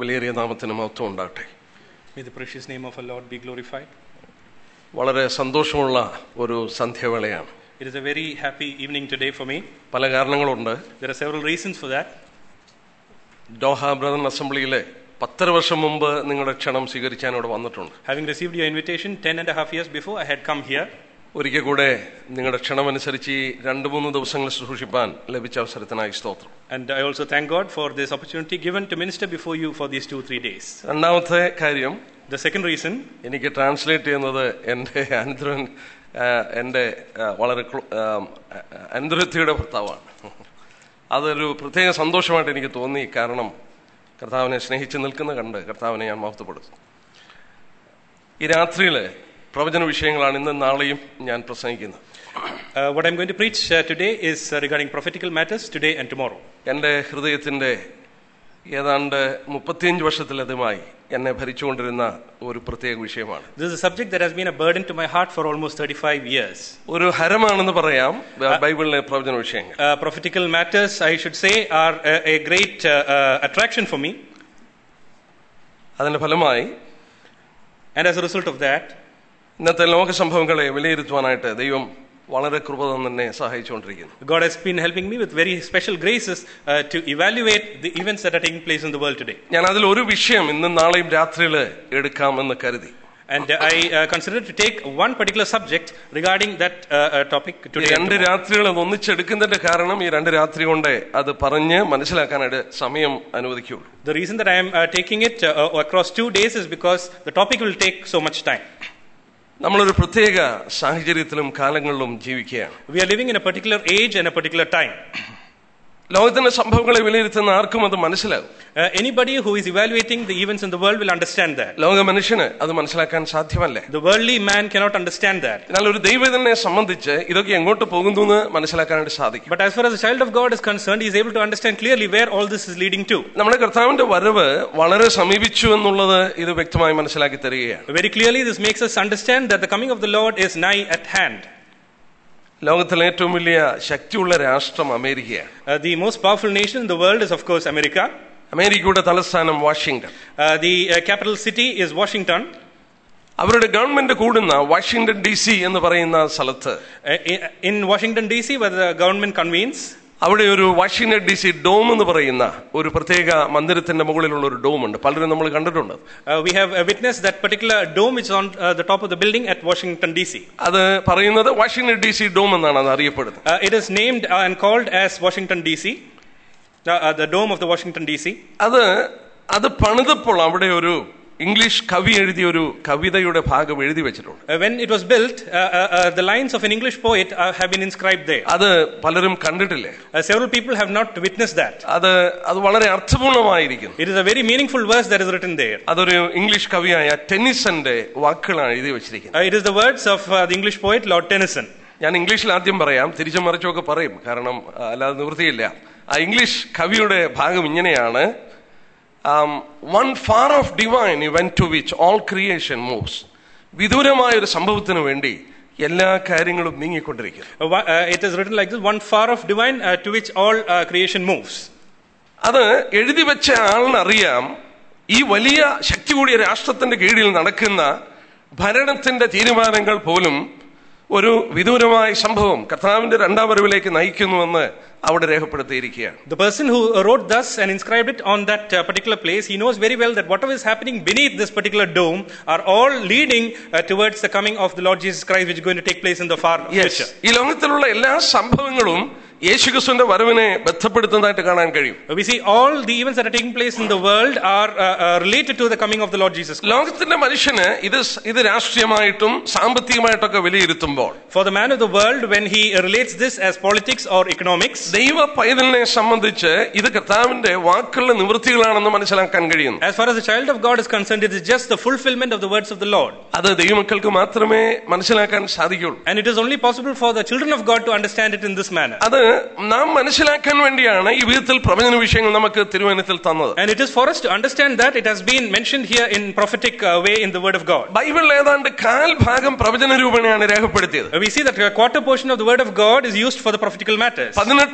വിലയേറിയ നാമത്തിന് മഹത്വം ഉണ്ടാകട്ടെ May the precious name of our Lord be glorified. വളരെ സന്തോഷമുള്ള ഒരു സന്ധ്യാവേളയാണ് It is a very happy evening today for me. പല കാരണങ്ങളുണ്ട് There are several reasons for that. ഡോഹ ബ്രദർ അസംബ്ലിയിലെ പത്തര വർഷം മുമ്പ് നിങ്ങളുടെ ക്ഷണം സ്വീകരിക്കാൻ ഇവിടെ വന്നിട്ടുണ്ട് Having received your invitation 10 and a half years before, I had come here. ഒരിക്കൽ കൂടെ നിങ്ങളുടെ ക്ഷണമനുസരിച്ച് ഈ രണ്ട് മൂന്ന് ദിവസങ്ങൾ സൂക്ഷിപ്പാൻ ലഭിച്ച അവസരത്തിനായി സ്തോത്രം And I also thank God for this opportunity given to minister before you for these two, three days. രണ്ടാമത്തെ കാര്യം The second reason, എനിക്ക് ട്രാൻസ്ലേറ്റ് ചെയ്യുന്നത് എൻ്റെ അനന്തരൻ ആ, എൻ്റെ ആ, വളരെ ക്ലോ- ആ, അനന്തരത്തിയുടെ ഭർത്താവാണ് അതൊരു പ്രത്യേക സന്തോഷമായിട്ട് എനിക്ക് തോന്നി കാരണം കർത്താവിനെ സ്നേഹിച്ച് നിൽക്കുന്ന കണ്ട് കർത്താവിനെ ഞാൻ മഹത്വപ്പെടുത്തുന്നു ഈ രാത്രിയിൽ പ്രവചന വിഷയങ്ങളാണ് ഇന്നും നാളെയും ഞാൻ പ്രസംഗിക്കുന്നത് uh, what I'm going to preach uh, today is uh, regarding prophetical matters today and tomorrow. എൻ്റെ ഹൃദയത്തിൻ്റെ ഏതാണ്ട് മുപ്പത്തിയഞ്ച് വർഷത്തിലധികമായി എന്നെ ഭരിച്ചുകൊണ്ടിരുന്ന ഒരു പ്രത്യേക വിഷയമാണ് This is a subject that has been a burden to my heart for almost 35 years. ഒരു ഹരമാണെന്ന് പറയാം ബ- ബൈബിളിലെ പ്രവചന വിഷയങ്ങൾ Uh, prophetical matters, I should say, are a, a great uh, uh, attraction for me. അതിന്റെ ഫലമായി And as a result of that, ഇന്നത്തെ ലോക സംഭവങ്ങളെ വിലയിരുത്തുവാനായിട്ട് ദൈവം വളരെ കൃപ തന്നെ സഹായിച്ചുകൊണ്ടിരിക്കുന്നു God has been helping me with very special graces uh, to evaluate the events that are taking place in the world today. ഞാൻ അതിൽ ഒരു വിഷയം ഇന്നും നാളെയും രാത്രിയിൽ എടുക്കാമെന്ന് കരുതി And uh, I uh, consider to take one particular subject regarding that uh, uh, topic ഈ today. and രണ്ട് tomorrow. രാത്രികൾ അത് ഒന്നിച്ചെടുക്കുന്നതിന്റെ കാരണം ഈ രണ്ട് രാത്രി കൊണ്ട് അത് പറഞ്ഞ് മനസ്സിലാക്കാനായിട്ട് സമയം അനുവദിക്കുള്ളൂ The reason that I am uh, taking it uh, uh, across two days is because the topic will take so much time. നമ്മളൊരു പ്രത്യേക സാഹചര്യത്തിലും കാലങ്ങളിലും ജീവിക്കുകയാണ് We are living in a particular age and a particular time. ലോകത്തിന്റെ സംഭവങ്ങളെ വിലയിരുത്തുന്ന ആർക്കും അത് മനസ്സിലാകും Uh, anybody who is evaluating the events in the world will understand that. ലോക മനുഷ്യന് അത് മനസ്സിലാക്കാൻ സാധ്യമല്ല The worldly man cannot understand that. എന്നാൽ ഒരു ദൈവത്തിനെ സംബന്ധിച്ച് ഇതൊക്കെ എങ്ങോട്ട് പോകുന്നു എന്ന് മനസ്സിലാക്കാനായിട്ട് സാധിക്കും But as far as the child of God is concerned, he is able to understand clearly where all this is leading to. നമ്മുടെ കർത്താവിന്റെ വരവ് വളരെ സമീപിച്ചു എന്നുള്ളത് ഇത് വ്യക്തമായി മനസ്സിലാക്കി തരികയാണ് Very clearly, this makes us understand that the coming of the Lord is nigh at hand. ലോകത്തിലെ ഏറ്റവും വലിയ ശക്തിയുള്ള രാഷ്ട്രം അമേരിക്കയാണ് Uh, the most powerful nation in the world is, of course, America. അമേരിക്കയുടെ തലസ്ഥാനം Washington Uh, the uh, capital city is Washington. അവരുടെ government കൂടുന്ന വാഷിംഗ്ടൺ ഡി സി എന്ന് പറയുന്ന സ്ഥലത്ത് Uh, in- in Washington, D.C., where the government convenes, അവിടെ ഒരു Washington D C dome എന്ന് പറയുന്ന ഒരു പ്രത്യേക മന്ദിരത്തിന്റെ മുകളിലുള്ള ഒരു ഡോം ഉണ്ട് പലരും നമ്മൾ കണ്ടിട്ടുണ്ട് uh, we have uh, witnessed that particular dome which is on uh, the top of the building at Washington, D.C. അത് പറയുന്നത് വാഷിംഗ്ടൺ ഡി സി ഡോം എന്നാണ് അത് അറിയപ്പെടുന്നത് Uh, it is named uh, and called as Washington, D.C., uh, uh, the dome of the Washington, D.C. അത് അത് പണിതപ്പോൾ അവിടെ ഒരു English കവി എഴുതിയ ഒരു കവിതയുടെ ഭാഗം എഴുതി വെച്ചിട്ടുണ്ട് Uh, when it was built, uh, uh, uh, the lines of an English poet uh, have been inscribed there. അത് പലരും കണ്ടിട്ടില്ലേ Uh, several people have not witnessed that. അത് അത് വളരെ അർത്ഥപൂർണമായിരിക്കുന്നു It is a very meaningful verse that is written there. അതൊരു English കവിയായ ടെന്നിസന്റെ വാക്കുകളാണ് എഴുതി വെച്ചിരിക്കുന്നത് Uh, it is the words of uh, the English poet Lord Tennyson. ഞാൻ ഇംഗ്ലീഷിൽ ആദ്യം പറയാം തിരിച്ചും മറിച്ചുമൊക്കെ പറയും കാരണം ആ, അല്ലാതെ നിവൃത്തിയില്ല ആ ഇംഗ്ലീഷ് കവിയുടെ ഭാഗം ഇങ്ങനെയാണ് one far off divine event to which all creation moves വിദൂരമായ ഒരു സംഭവത്തിന് വേണ്ടി എല്ലാ കാര്യങ്ങളും നീങ്ങിക്കൊണ്ടിരിക്കുന്നു Uh, wha- uh, it is written like this one far off divine uh, to which all uh, creation moves. അത് എഴുതി വെച്ച ആളിനറിയാം ഈ വലിയ ശക്തി കൂടിയ രാഷ്ട്രത്തിന്റെ കീഴിൽ നടക്കുന്ന ഭരണത്തിന്റെ തീരുമാനങ്ങൾ പോലും ഒരു വിദൂരമായ സംഭവം കർത്താവിന്റെ രണ്ടാം വരവിലേക്ക് നയിക്കുന്നുവെന്ന് അവിടെ രേഖപ്പെടുത്തിയിരിക്കുകയാണ് The person who uh, wrote thus and inscribed it on that uh, particular place, he knows very well that whatever is happening beneath this particular dome are all leading uh, towards the coming of the Lord Jesus Christ, which is going to take place in the far future. ഈ ലോകത്തിലുള്ള എല്ലാ സംഭവങ്ങളും യേശുക്രിസ്തുവിന്റെ വരവിനെ ബന്ധപ്പെടുത്തുന്നതായിട്ട് കാണാൻ കഴിയും Uh, We see all the events that are taking place in the world are uh, uh, related to the coming of the Lord Jesus Christ. ലോകത്തിന്റെ മനുഷ്യന് ഇത് സ് ഇത് രാഷ്ട്രീയമായിട്ടും സാമ്പത്തികമായിട്ടൊക്കെ വിലയിരുത്തുമ്പോൾ For the man of the world, when he relates this as politics or economics, ദൈവ പൈതലിനെ സംബന്ധിച്ച് ഇത് കർത്താവിന്റെ വാക്കുകളുടെ നിവൃത്തികളാണെന്ന് മനസ്സിലാക്കാൻ കഴിയുന്നു as far as the child of God is concerned, it is just the fulfillment of the words of the Lord. അത് ദൈവമക്കൾക്ക് മാത്രമേ മനസ്സിലാക്കാൻ സാധിക്കുള്ളൂ And it is only possible for the children of God to understand it in this manner. അത് നാം മനസ്സിലാക്കാൻ വേണ്ടിയാണ് ഈ വിധത്തിൽ പ്രവചന വിഷയങ്ങൾ നമുക്ക് തിരുവനന്തപുരത്തിൽ തന്നത് And it is for us to understand that it has been mentioned here in prophetic uh, way in the word of God. ബൈബിളിൽ ഏതാണ്ട് കാൽ ഭാഗം പ്രവചന രൂപേണയാണ് രേഖപ്പെടുത്തിയത് Uh, We see that a quarter portion of the word of God is used for the prophetical matters. പതിനെട്ട്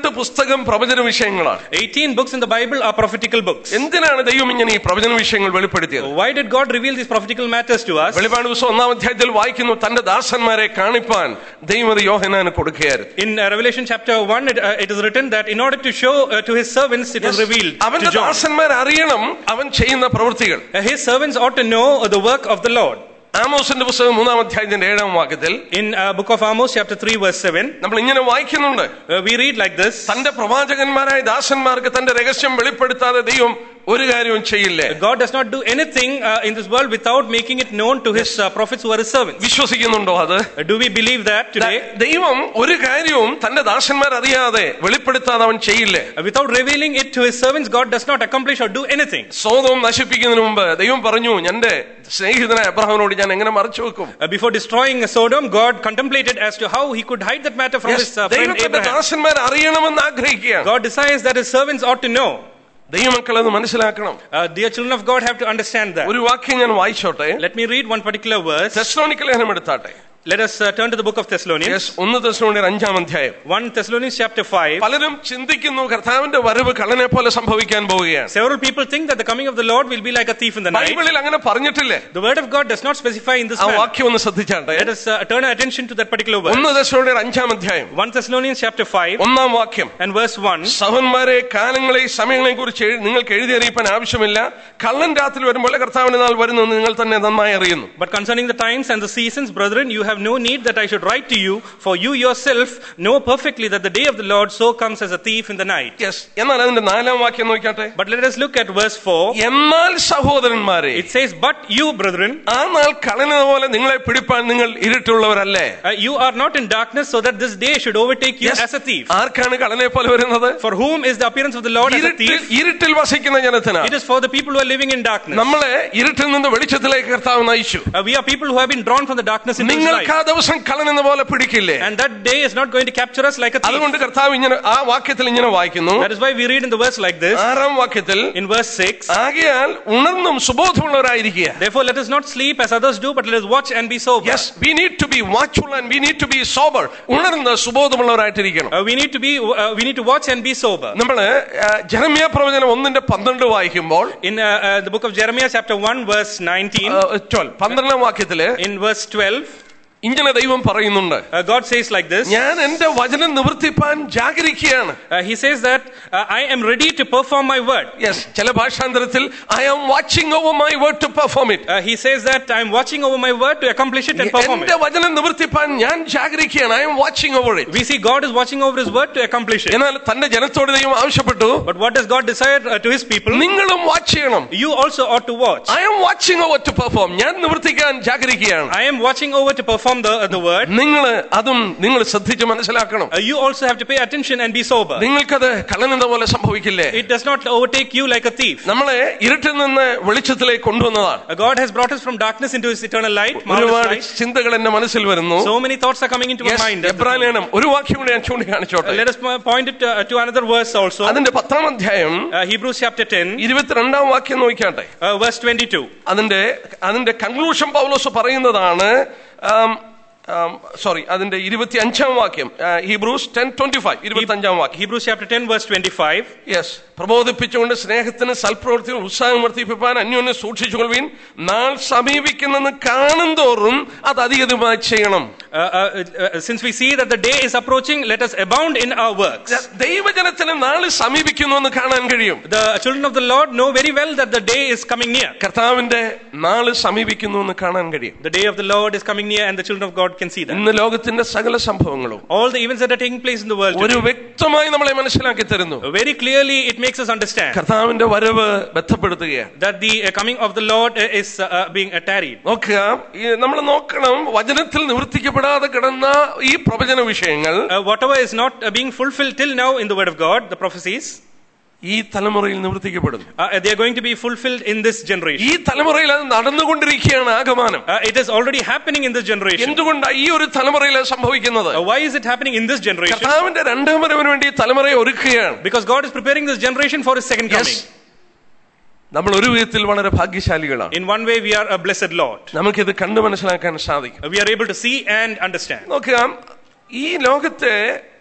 പതിനെട്ട് പുസ്തകം പ്രവചന വിഷയങ്ങളാണ് 18 books in the Bible are prophetical books. എന്തിനാണ് ദൈവം ഇങ്ങനെ ഈ പ്രവചന വിഷയങ്ങൾ വെളിപ്പെടുത്തിയത് Why did God reveal these prophetical matters to us? വെളിപാട് ദിവസം ഒന്നാം അധ്യായത്തിൽ വായിക്കുന്നു തന്റെ ദാസന്മാരെ കാണിപ്പാൻ ദൈവം അത് യോഹനാന് കൊടുക്കുകയായിരുന്നു In uh, Revelation chapter 1, it, uh, it is written that in order to show uh, to his servants, it was revealed അവന്റെ to John. ദാസന്മാർ അറിയണം അവൻ ചെയ്യുന്ന പ്രവൃത്തികൾ Uh, his servants ought to know uh, the work of the Lord. ആമോസിന്റെ പുസ്തകം മൂന്നാം അധ്യായത്തിന്റെ ഏഴാം വാക്യത്തിൽ In uh, book of Amos chapter 3 verse 7, നമ്മൾ ഇങ്ങനെ വായിക്കുന്നുണ്ട് uh, we read like this. തന്റെ പ്രവാചകന്മാരായ ദാസന്മാർക്ക് തന്റെ രഹസ്യം വെളിപ്പെടുത്താതെ ദൈവം ഒരു കാര്യവും ചെയ്യില്ലേ God does not do anything uh, in this world without making it known to his uh, prophets who are his servants. വിശ്വസിക്കുന്നുണ്ടോ അത് Uh, do we believe that today? ദൈവം ഒരു കാര്യവും തന്റെ ദാസന്മാർ അറിയാതെ വെളിപ്പെടുത്താതെ അവൻ ചെയ്യില്ലേ Uh, without revealing it to his servants, God does not accomplish or do anything. സോതവും നശിപ്പിക്കുന്നതിന് മുമ്പ് ദൈവം പറഞ്ഞു എന്റെ സ്നേഹിതനായ അബ്രഹാമിനോട് ഞാൻ എങ്ങനെ മറച്ചു വെക്കും Uh, before destroying Sodom, God contemplated as to how he could hide that matter from his uh, friend ദൈവത്തിന്റെ Abraham. ദാസന്മാർ അറിയണമെന്ന് ആഗ്രഹിക്കുകയാണ് God desires that his servants ought to know. ദൈവമക്കൾ അത് മനസ്സിലാക്കണം Uh, dear children of God have to understand that. ഒരു വാക്യം ഞാൻ വായിച്ചോട്ടെ Let me read one particular verse. Thessalonica ലേഖനം എടുത്താട്ടെ Let us uh, turn to the book of Thessalonians. Yes, ഒന്ന് തെസ്ലോണിയർ അഞ്ചാം അധ്യായം 1 Thessalonians chapter 5. പലരും ചിന്തിക്കുന്നു കർത്താവിന്റെ വരവ് കള്ളനെ പോലെ സംഭവിക്കാൻ പോവുകയാണ് Several people think that the coming of the Lord will be like a thief in the night. ബൈബിളിൽ അങ്ങനെ പറഞ്ഞിട്ടില്ലേ The word of God does not specify in this ആ manner. വാക്യം ഒന്ന് ശ്രദ്ധിച്ചാട്ടെ Let us uh, turn our attention to that particular verse. ഒന്ന് തെസ്ലോണിയർ അഞ്ചാം അധ്യായം 1 Thessalonians chapter 5 ഒന്നാം വാക്യം and verse 1. സഹന്മാരെ കാലങ്ങളെ സമയങ്ങളെ കുറിച്ച് നിങ്ങൾക്ക് എഴുതി അറിയിപ്പാൻ ആവശ്യമില്ല കള്ളൻ രാത്രി വരുമ്പോൾ കർത്താവിന്റെ നാൾ വരുന്നു എന്ന് നിങ്ങൾ തന്നെ നന്നായി അറിയുന്നു But concerning the times and the seasons, brethren, you have no need that I should write to you, for you yourself know perfectly that the day of the Lord so comes as a thief in the night. Yes എന്നാൽ അതിന്റെ നാലാം വാക്യം നോക്കിയാട്ടെ But let us look at verse 4. എന്നാൽ സഹോദരന്മാരെ It says, But you, brethren, ആ നാൾ കളനെ പോലെ നിങ്ങളെ പിടിപ്പാൻ നിങ്ങൾ ഇരുട്ടുള്ളവരല്ലേ uh, you are not in darkness, so that this day should overtake you Yes. as a thief. ആർക്കാണ് കളനെ പോലെ വരുന്നത് For whom is the appearance of the Lord as a ഇരുട്ടിൽ thief? ഇരുട്ടിൽ വസിക്കുന്ന ജനത്തിന് It is for the people who are living in darkness. നമ്മളെ ഇരുട്ടിൽ നിന്ന് വെളിച്ചത്തിലേക്ക് കർത്താവ് നയിച്ചു Uh, we are people who have been drawn from the darkness into His നിങ്ങൾക്ക് light. ആ ദിവസം കളനെന്ന പോലെ പിടിക്കില്ലേ And that day is not going to capture us like a thief. അതുകൊണ്ട് കർത്താവ് ഇങ്ങനെ ആ വാക്യത്തിൽ ഇങ്ങനെ വായിക്കുന്നു That is why we read in the verse like this, ആറാം വാക്യത്തിൽ in verse 6. ആകയാൽ ഉണർന്നും സുബോധമുള്ളവരായിരിക്കുക Therefore, let us not sleep as others do, but let us watch and be sober. Yes we need to be watchful and we need to be sober ഉണർന്ന് സുബോധമുള്ളവരായിട്ടിരിക്കണം Uh, we need to be uh, we need to watch and be sober. നമ്മള് ജനമിയ പ്രവചനം ഒന്നിന്റെ പന്ത്രണ്ട് വായിക്കുമ്പോൾ In uh, uh, the book of Jeremiah, chapter 1, verse 19, twelve പന്ത്രണ്ടാം വാക്യത്തില് in verse 12, ഇങ്ങനെ ദൈവം പറയുന്നുണ്ട് uh, God says like this. ഞാൻ എന്റെ വചനം നിവർത്തിപ്പാൻ ജാഗരിക്കുകയാണ് Uh, he says that uh, I am ready to perform my word. Yes ചില ഭാഷാന്തരത്തിൽ I am watching over my word to perform it Uh, he says that I am watching over my word to accomplish it and perform എന്റെ it. വചനം നിവർത്തിപ്പാൻ ഞാൻ ജാഗരിക്കുകയാണ് I am watching over it We see God is watching over his word to accomplish it. എന്നാൽ തന്റെ ജനത്തോട് ദൈവം ആവശ്യപ്പെട്ടു But what does God desire uh, to his people? നിങ്ങളും വാച്ച് ചെയ്യണം You also ought to watch. I am watching over to perform ഞാൻ നിവർത്തിക്കാൻ ജാഗരിക്കുകയാണ് I am watching over to perform the, uh, the word. നിങ്ങൾ അതും നിങ്ങൾ ശ്രദ്ധിച്ച് മനസ്സിലാക്കണം Uh, you also have to pay attention and be sober. നിങ്ങൾക്കത് കള്ളനെന്ന പോലെ സംഭവിക്കില്ലേ It does not overtake you like a thief. നമ്മളെ ഇരുട്ടിൽ നിന്ന് വെളിച്ചത്തിലേക്ക് കൊണ്ടുവന്നതാണ് Uh, God has brought us from darkness into his eternal light, marvelous ഒരുപാട് light. ചിന്തകൾ എന്റെ മനസ്സിൽ വരുന്നു So many thoughts are coming into my Yes, mind. എബ്രാലേനം ഒരു വാക്യം കൂടി ഞാൻ ചൂണ്ടിക്കാണിച്ചോട്ടെ Let us po- point it uh, to another verse also. അതിന്റെ പത്താം അധ്യായം Uh, Hebrews chapter 10, ഇരുപത്തിരണ്ടാം വാക്യം നോക്കിയാട്ടെ uh, verse 22. അതിന്റെ അതിന്റെ കൺക്ലൂഷൻ പൗലോസ് പറയുന്നതാണ് സോറി അതിന്റെ ഇരുപത്തി അഞ്ചാം വാക്യം ഹീബ്രൂസ് ടെൻ ട്വന്റി ഫൈവ് ഇരുപത്തി അഞ്ചാം വാക്യം Hebrews chapter 10, verse 25. യെസ് പ്രബോധിപ്പിച്ചുകൊണ്ട് സ്നേഹത്തിന് സൽപ്രവൃത്തികൾ ഉത്സാഹം വർദ്ധിപ്പിക്കാൻ അന്യോന്യം സൂക്ഷിച്ചുകൊള്ളുവീൻ നാൾ സമീപിക്കുന്നെന്ന് കാണും തോറും അത് അധികമായി ചെയ്യണം Uh, uh, uh, since we see that the day is approaching, let us abound in our works. ദൈവജനത്തിന് നാൾ സമീപിക്കുന്നു എന്ന് കാണാൻ കഴിയും The children of the Lord know very well that the day is coming near. കർത്താവിന്റെ നാള് സമീപിക്കുന്നു എന്ന് കാണാൻ കഴിയും The day of the Lord is coming near, and the children of God can see that. ഇന്ന് ലോകത്തിന്റെ സകല സംഭവങ്ങളും All the events that are taking place in the world ഒരു today, വ്യക്തമായി നമ്മളെ മനസ്സിലാക്കി തരുന്നു very clearly it makes us understand കർത്താവിന്റെ വരവ് ബന്ധപ്പെടുത്തുകയാണ് that the uh, coming of the Lord uh, is uh, uh, being uh, tarried. നോക്കുക നമ്മൾ നോക്കണം വചനത്തിൽ നിവർത്തിക്കപ്പെടാതെ കിടന്ന ഈ പ്രവചന വിഷയങ്ങൾ Uh, whatever is not uh, being fulfilled till now in the Word of God, the prophecies, ഈ തലമുറയിൽ നിവർത്തിക്കപ്പെടുന്നു uh, they are going to be fulfilled in this generation. ഈ തലമുറയിൽ അത് നടന്നുകൊണ്ടിരിക്കുകയാണ് ആഗമാനം Uh, it is already happening in this generation. എന്തുകൊണ്ടാണ് ഈ ഒരു തലമുറയിൽ അത് സംഭവിക്കുന്നത് Uh, why is it happening in this generation? കർത്താവിന്റെ രണ്ടാം വരവിന് വേണ്ടി ഈ തലമുറയെ ഒരുക്കുകയാണ് Because God is preparing this generation for His second Yes. coming. നമ്മൾ ഒരു വിധത്തിൽ വളരെ ഭാഗ്യശാലികളാണ് In one way, we are a blessed Lord. നമുക്കിത് കണ്ടു മനസ്സിലാക്കാൻ സാധിക്കും Uh, We are able to see and understand. നോക്കുക ഈ ലോകത്തെ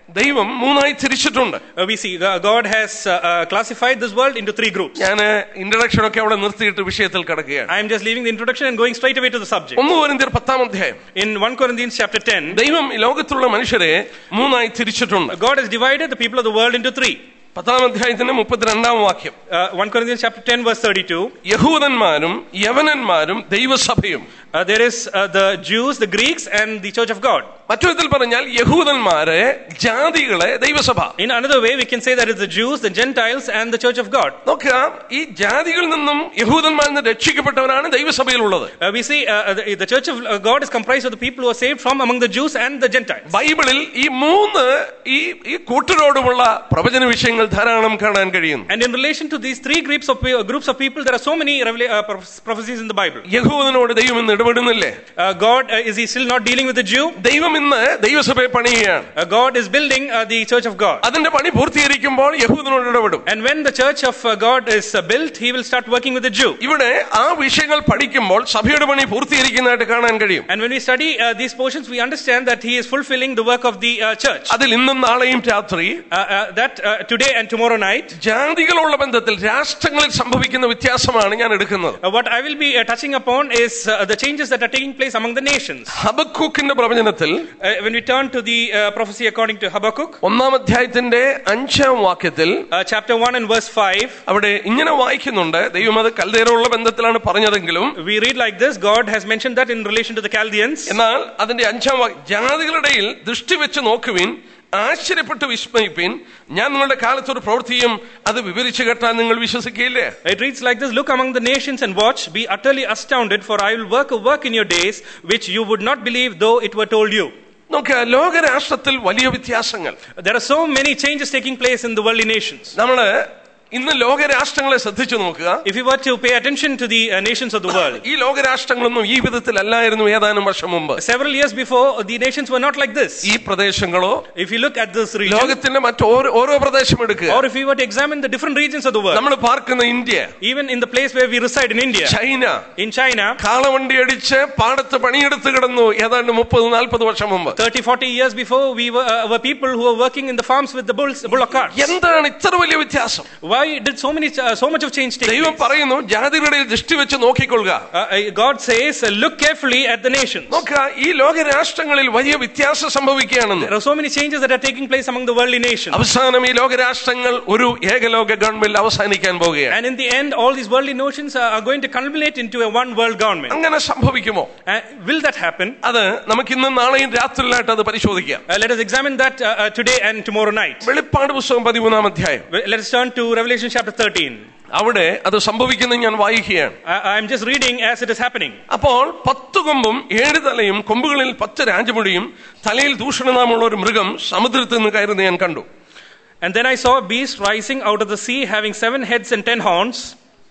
ദൈവം മൂന്നായി തിരിച്ചിട്ടുണ്ട് Uh, we see uh, God has uh, uh, classified this world into three groups. ഞാൻ ഇൻട്രഡക്ഷൻ ഒക്കെ അവിടെ നിർത്തിയിട്ട് വിഷയത്തിൽ കിടക്കുകയാണ് I am just leaving the introduction and going straight away to the subject. ഒന്ന് കോരിന്ത്യർ പത്താം അധ്യായം In 1 Corinthians chapter 10, ദൈവം ഈ ലോകത്തുള്ള മനുഷ്യരെ മൂന്നായി തിരിച്ചിട്ടുണ്ട് God has divided the people of the world into three. പത്താം അധ്യായത്തിന്റെ മുപ്പത്തിരണ്ടാം വാക്യം Uh, 1 Corinthians chapter 10 verse 32. യഹൂദന്മാരും യവനന്മാരും ദൈവസഭയും Uh, there is uh, the Jews, the Greeks, and the Church of God. മറ്റു വിധത്തിൽ പറഞ്ഞാൽ യഹൂദന്മാരെ ജാതികളെ ദൈവസഭ In another way, we can say that it's the Jews, the Gentiles, and the Church of God. നോക്കുക ഈ ജാതികളിൽ നിന്നും യഹൂദന്മാരിൽ നിന്ന് രക്ഷിക്കപ്പെട്ടവരാണ് ദൈവസഭയിലുള്ളത് Uh, we see uh, the, the Church of uh, God is comprised of the people who are saved from among the Jews and the Gentiles. ബൈബിളിൽ ഈ മൂന്ന് ഈ ഈ കൂട്ടരോടുമുള്ള പ്രവചന വിഷയങ്ങൾ ധാരാളം കാണാൻ കഴിയുന്നു And in relation to these three groups of, pe- groups of people, there are so many revela- uh, proph- prophecies in the Bible. യഹൂദനോട് ദൈവം ഇന്ന് ഇടപെടുന്നില്ലേ Uh, God, uh, is he still not dealing with the Jew? ദൈവം ഇന്ന് ദൈവസഭയെ പണിയുകയാണ് Uh, God is building uh, the Church of God. അതിന്റെ പണി പൂർത്തീകരിക്കുമ്പോൾ യഹൂദനോട് ഇടപെടും And when the Church of uh, God is uh, built, he will start working with the Jew. ഇവിടെ ആ വിഷയങ്ങൾ പഠിക്കുമ്പോൾ സഭയുടെ പണി പൂർത്തീകരിക്കുന്നതായിട്ട് കാണാൻ കഴിയും And when we study uh, these portions, we understand that he is fulfilling the work of the uh, church. അതിൽ ഇന്നും നാളെയും രാത്രി Uh, uh, that uh, today and tomorrow night, ജാതികളുള്ള ബന്ധത്തിൽ രാഷ്ട്രങ്ങളിൽ സംഭവിക്കുന്ന വ്യത്യാസമാണ് ഞാൻ എടുക്കുന്നത് uh, what I will be uh, touching upon is uh, the changes that are taking place among the nations. ഹബക്കൂക്കിന്റെ പ്രവചനത്തിൽ Uh, when we turn to the uh, prophecy according to Habakkuk, ഒന്നാം അധ്യായത്തിന്റെ അഞ്ചാം വാക്യത്തിൽ uh, chapter 1 and verse 5, അവിടെ ഇങ്ങനെ വായിക്കുന്നുണ്ട് ദൈവം അത് കൽദേരുള്ള ബന്ധത്തിലാണ് പറഞ്ഞതെങ്കിലും we read like this God has mentioned that in relation to the Chaldeans. എന്നാൽ അതിന്റെ അഞ്ചാം വാക്യം ജാതികളുടെ ഇടയിൽ ദൃഷ്ടി വെച്ച് നോക്കുവിൻ ആശ്ചര്യപ്പെട്ട് വിസ്മയിപ്പിൻ ഞാൻ നിങ്ങളുടെ കാലത്തൊരു പ്രവൃത്തിയും അത് വിവരിച്ചു കേട്ടാൽ നിങ്ങൾ വിശ്വസിക്കുകയില്ലേ It reads like this Look among the nations and watch, be utterly astounded, for I will work a work in your days which you would not believe though it were told you. നോക്കുക ലോകരാഷ്ട്രത്തിൽ വലിയ വ്യത്യാസങ്ങൾ There are so many changes taking place in the worldly nations. നമ്മള് ഇന്ന് ലോകരാഷ്ട്രങ്ങളെ ശ്രദ്ധിച്ചു നോക്കുക If you were to pay attention to the uh, nations of the world, ഈ ലോകരാഷ്ട്രങ്ങളൊന്നും ഈ വിധത്തിലല്ലായിരുന്നു ഏതാനും വർഷം മുമ്പ് several years before, the nations were not like this. ഈ പ്രദേശങ്ങളോ If you look at this region, ലോകത്തിന്റെ മറ്റോരോ ഓരോ പ്രദേശം എടുക്കുക or if you were to examine the different regions of the world, നമ്മൾ പാർക്കുന്ന India even in the place where we reside in India, China in China, കാളവണ്ടി അടിച്ച് പാടത്ത് പണിയെടുത്ത് കിടന്നു ഏതാണ്ട് മുപ്പത് നാൽപ്പത് വർഷം മുമ്പ് 30, 40 years before, we were, uh, were people who were working in the farms with the bulls, bullock carts. എന്താണ് ഇത്ര വലിയ വ്യത്യാസം Why did so many, uh, so much of change take ദൈവം place? പറയുന്നു ജാതികളുടെ ദൃഷ്ടി വെച്ച് നോക്കിക്കൊള്ളുക Uh, uh, God says, uh, look carefully at the nations. നോക്കുക ഈ ലോകരാഷ്ട്രങ്ങളിൽ വലിയ വ്യത്യാസം സംഭവിക്കുകയാണെന്ന് There are so many changes that are taking place among the worldly nations. അവസാനം ഈ ലോകരാഷ്ട്രങ്ങൾ ഒരു ഏകലോക ഗവൺമെന്റ് അവസാനിക്കാൻ പോവുകയാണ് And in the end, all these worldly notions are, are going to culminate into a one world government. അങ്ങനെ സംഭവിക്കുമോ Uh, will that happen? അത് നമുക്ക് ഇന്നും നാളെയും രാത്രിയിലായിട്ട് അത് പരിശോധിക്കാം Uh, let us examine that uh, uh, today and tomorrow night. വെളിപ്പാട് പുസ്തകം പതിമൂന്നാം അധ്യായം Well, Let us turn to Revelation chapter 13. അവിടെ അത് സംഭവിക്കുന്നത് ഞാൻ വായിക്കുകയാണ് I, I'm just reading as it is happening. അപ്പോൾ പത്തു കൊമ്പും ഏഴ് തലയും കൊമ്പുകളിൽ പത്ത് രാജമുടിയും തലയിൽ ദൂഷണനാമുള്ള ഒരു മൃഗം സമുദ്രത്തിൽ നിന്ന് കയറുന്നത് ഞാൻ കണ്ടു And then I saw a beast rising out of the sea, having seven heads and ten horns.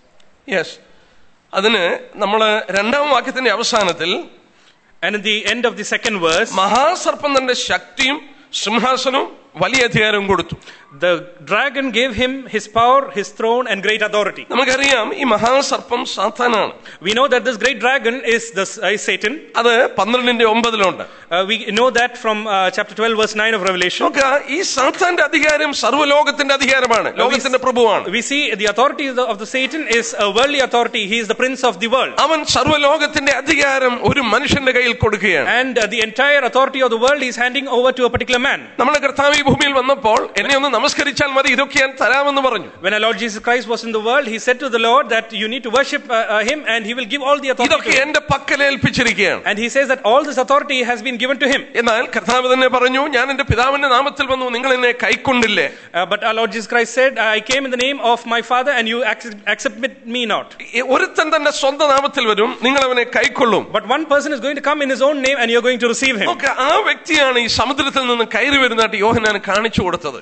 Yes അതിന് നമ്മൾ രണ്ടാം വാക്യത്തിന്റെ അവസാനത്തിൽ And in the end of the second verse, മഹാസർപ്പം തന്റെ ശക്തിയും സിംഹാസനവും വലിയ അധികാരവും കൊടുത്തു the dragon gave him his power, his throne, and great authority. നമുക്കറിയാം ഈ മഹാസർപ്പം സാത്താനാണ് We know that this great dragon is, the, uh, is Satan. അത് പന്ത്രണ്ടിന്റെ ഒമ്പതിലുണ്ട് Uh, we know that from uh, chapter 12, verse 9 of Revelation. നോക്കുക ഈ സാത്താന്റെ അധികാരം സർവ്വലോകത്തിന്റെ അധികാരമാണ് ലോകത്തിന്റെ പ്രഭുവാണ് We see the authority of the, of the Satan is a worldly authority. He is the prince of the world. അവൻ സർവ്വലോകത്തിന്റെ അധികാരം ഒരു മനുഷ്യന്റെ കയ്യിൽ കൊടുക്കുകയാണ് And uh, the entire authority of the world is handing over to a particular man. നമ്മുടെ കർത്താവ് ഈ ഭൂമിയിൽ വന്നപ്പോൾ എന്നെ ഒന്ന് നമസ്കരിച്ചാൽ മതി ഇതൊക്കെ ഞാൻ തരാമെന്ന് പറഞ്ഞു When our Lord Jesus Christ was in the world, he said to the Lord that you need to worship uh, uh, him and he will give all the authority. ഇതൊക്കെ To him. എന്റെ പക്കലേൽപ്പിച്ചിരിക്കുകയാണ് And he says that all this authority has been given to him. എന്നാൽ കർത്താവ് തന്നെ പറഞ്ഞു ഞാൻ എന്റെ പിതാവിന്റെ നാമത്തിൽ വന്നു നിങ്ങൾ എന്നെ കൈക്കൊണ്ടില്ലേ Uh, but our Lord Jesus Christ said, I came in the name of my Father and you accept, accept me not. ഈ ഒരുത്തൻ തന്റെ സ്വന്തം നാമത്തിൽ വരും നിങ്ങൾ അവനെ കൈക്കൊള്ളും But one person is going to come in his own name and you're going to receive him. നോക്ക് ആ വ്യക്തിയാണ് ഈ സമുദ്രത്തിൽ നിന്ന് കയറി വരുന്നതായിട്ട് യോഹനാൻ കാണിച്ചു കൊടുത്തത് And it is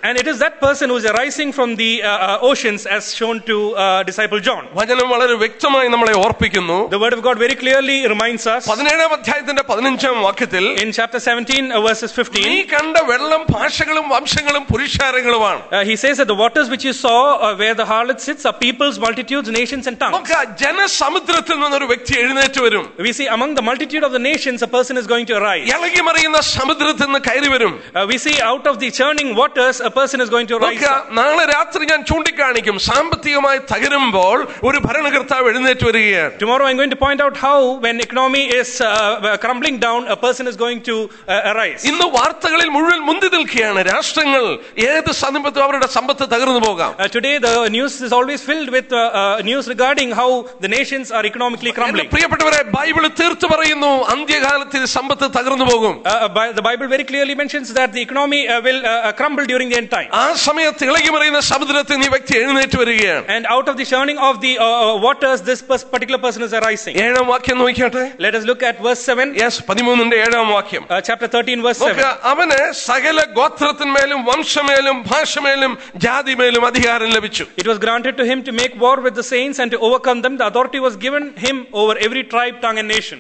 that person who is arising from the uh, uh, oceans as shown to uh, disciple John. വചനം വളരെ വ്യക്തമായി നമ്മളെ ഓർപ്പിക്കുന്നു The word of God very clearly reminds us പതിനേഴാം അധ്യായത്തിന്റെ പതിനഞ്ചാം വാക്യത്തിൽ in chapter 17, uh, verses നീ 15. കണ്ട വെള്ളം ഭാഷകളും വംശങ്ങളും പുരുഷാരങ്ങളുമാണ് Uh, he says that the waters which you saw uh, where the harlot sits are peoples, multitudes, nations, and tongues. നമുക്ക് ജനസമുദ്രത്തിൽ നിന്നൊരു വ്യക്തി എഴുന്നേറ്റ് വരും We see among the multitude of the nations, a person is going to arise. ഇളകി മറിയുന്ന സമുദ്രത്തിൽ നിന്ന് കയറി വരും Uh, we see out of the churning waters, a person is going to rise. നോക്കുക up. നാളെ രാത്രി ഞാൻ ചൂണ്ടിക്കാണിക്കും സാമ്പത്തികമായി തകരുമ്പോൾ ഒരു ഭരണകർത്താവ് എഴുന്നേറ്റ് വരികയാണ് Tomorrow, I'm going to point out how, when economy is uh, uh, crumbling down, a person is going to uh, arise. ഇന്ന് വാർത്തകളിൽ മുഴുവൻ മുന്തി നിൽക്കുകയാണ് രാഷ്ട്രങ്ങൾ ഏത് സമയത്തും അവരുടെ സമ്പത്ത് തകർന്നു പോകാം Uh, today, the news is always filled with uh, uh, news regarding how the nations are economically എന്റെ crumbling. പ്രിയപ്പെട്ടവരെ ബൈബിൾ തീർത്തു പറയുന്നു അന്ത്യകാലത്തിൽ സമ്പത്ത് തകർന്നു പോകും Uh, uh, Bi- the Bible very clearly mentions that the economy uh, will uh, uh, crumble during the end time. ആ സമയത്ത് ഇളകി മറിയുന്ന സമുദ്രത്തിൽ നീ വ്യക്തി എഴുന്നേറ്റ് വരികയാണ് And out of the churning of the uh, uh, waters, this pers- particular person is arising. ഏഴാം വാക്യം നോക്കിയാട്ടെ Let us look at verse 7, yes പതിമൂന്നിന്റെ ഏഴാം വാക്യം uh, chapter 13, verse 7. നോക്കുക അവന് സകല ഗോത്രത്തിന്മേലും വംശമേലും ഭാഷമേലും ജാതിമേലും അധികാരം ലഭിച്ചു It was granted to him to make war with the saints and to overcome them. The authority was given him over every tribe, tongue, and nation.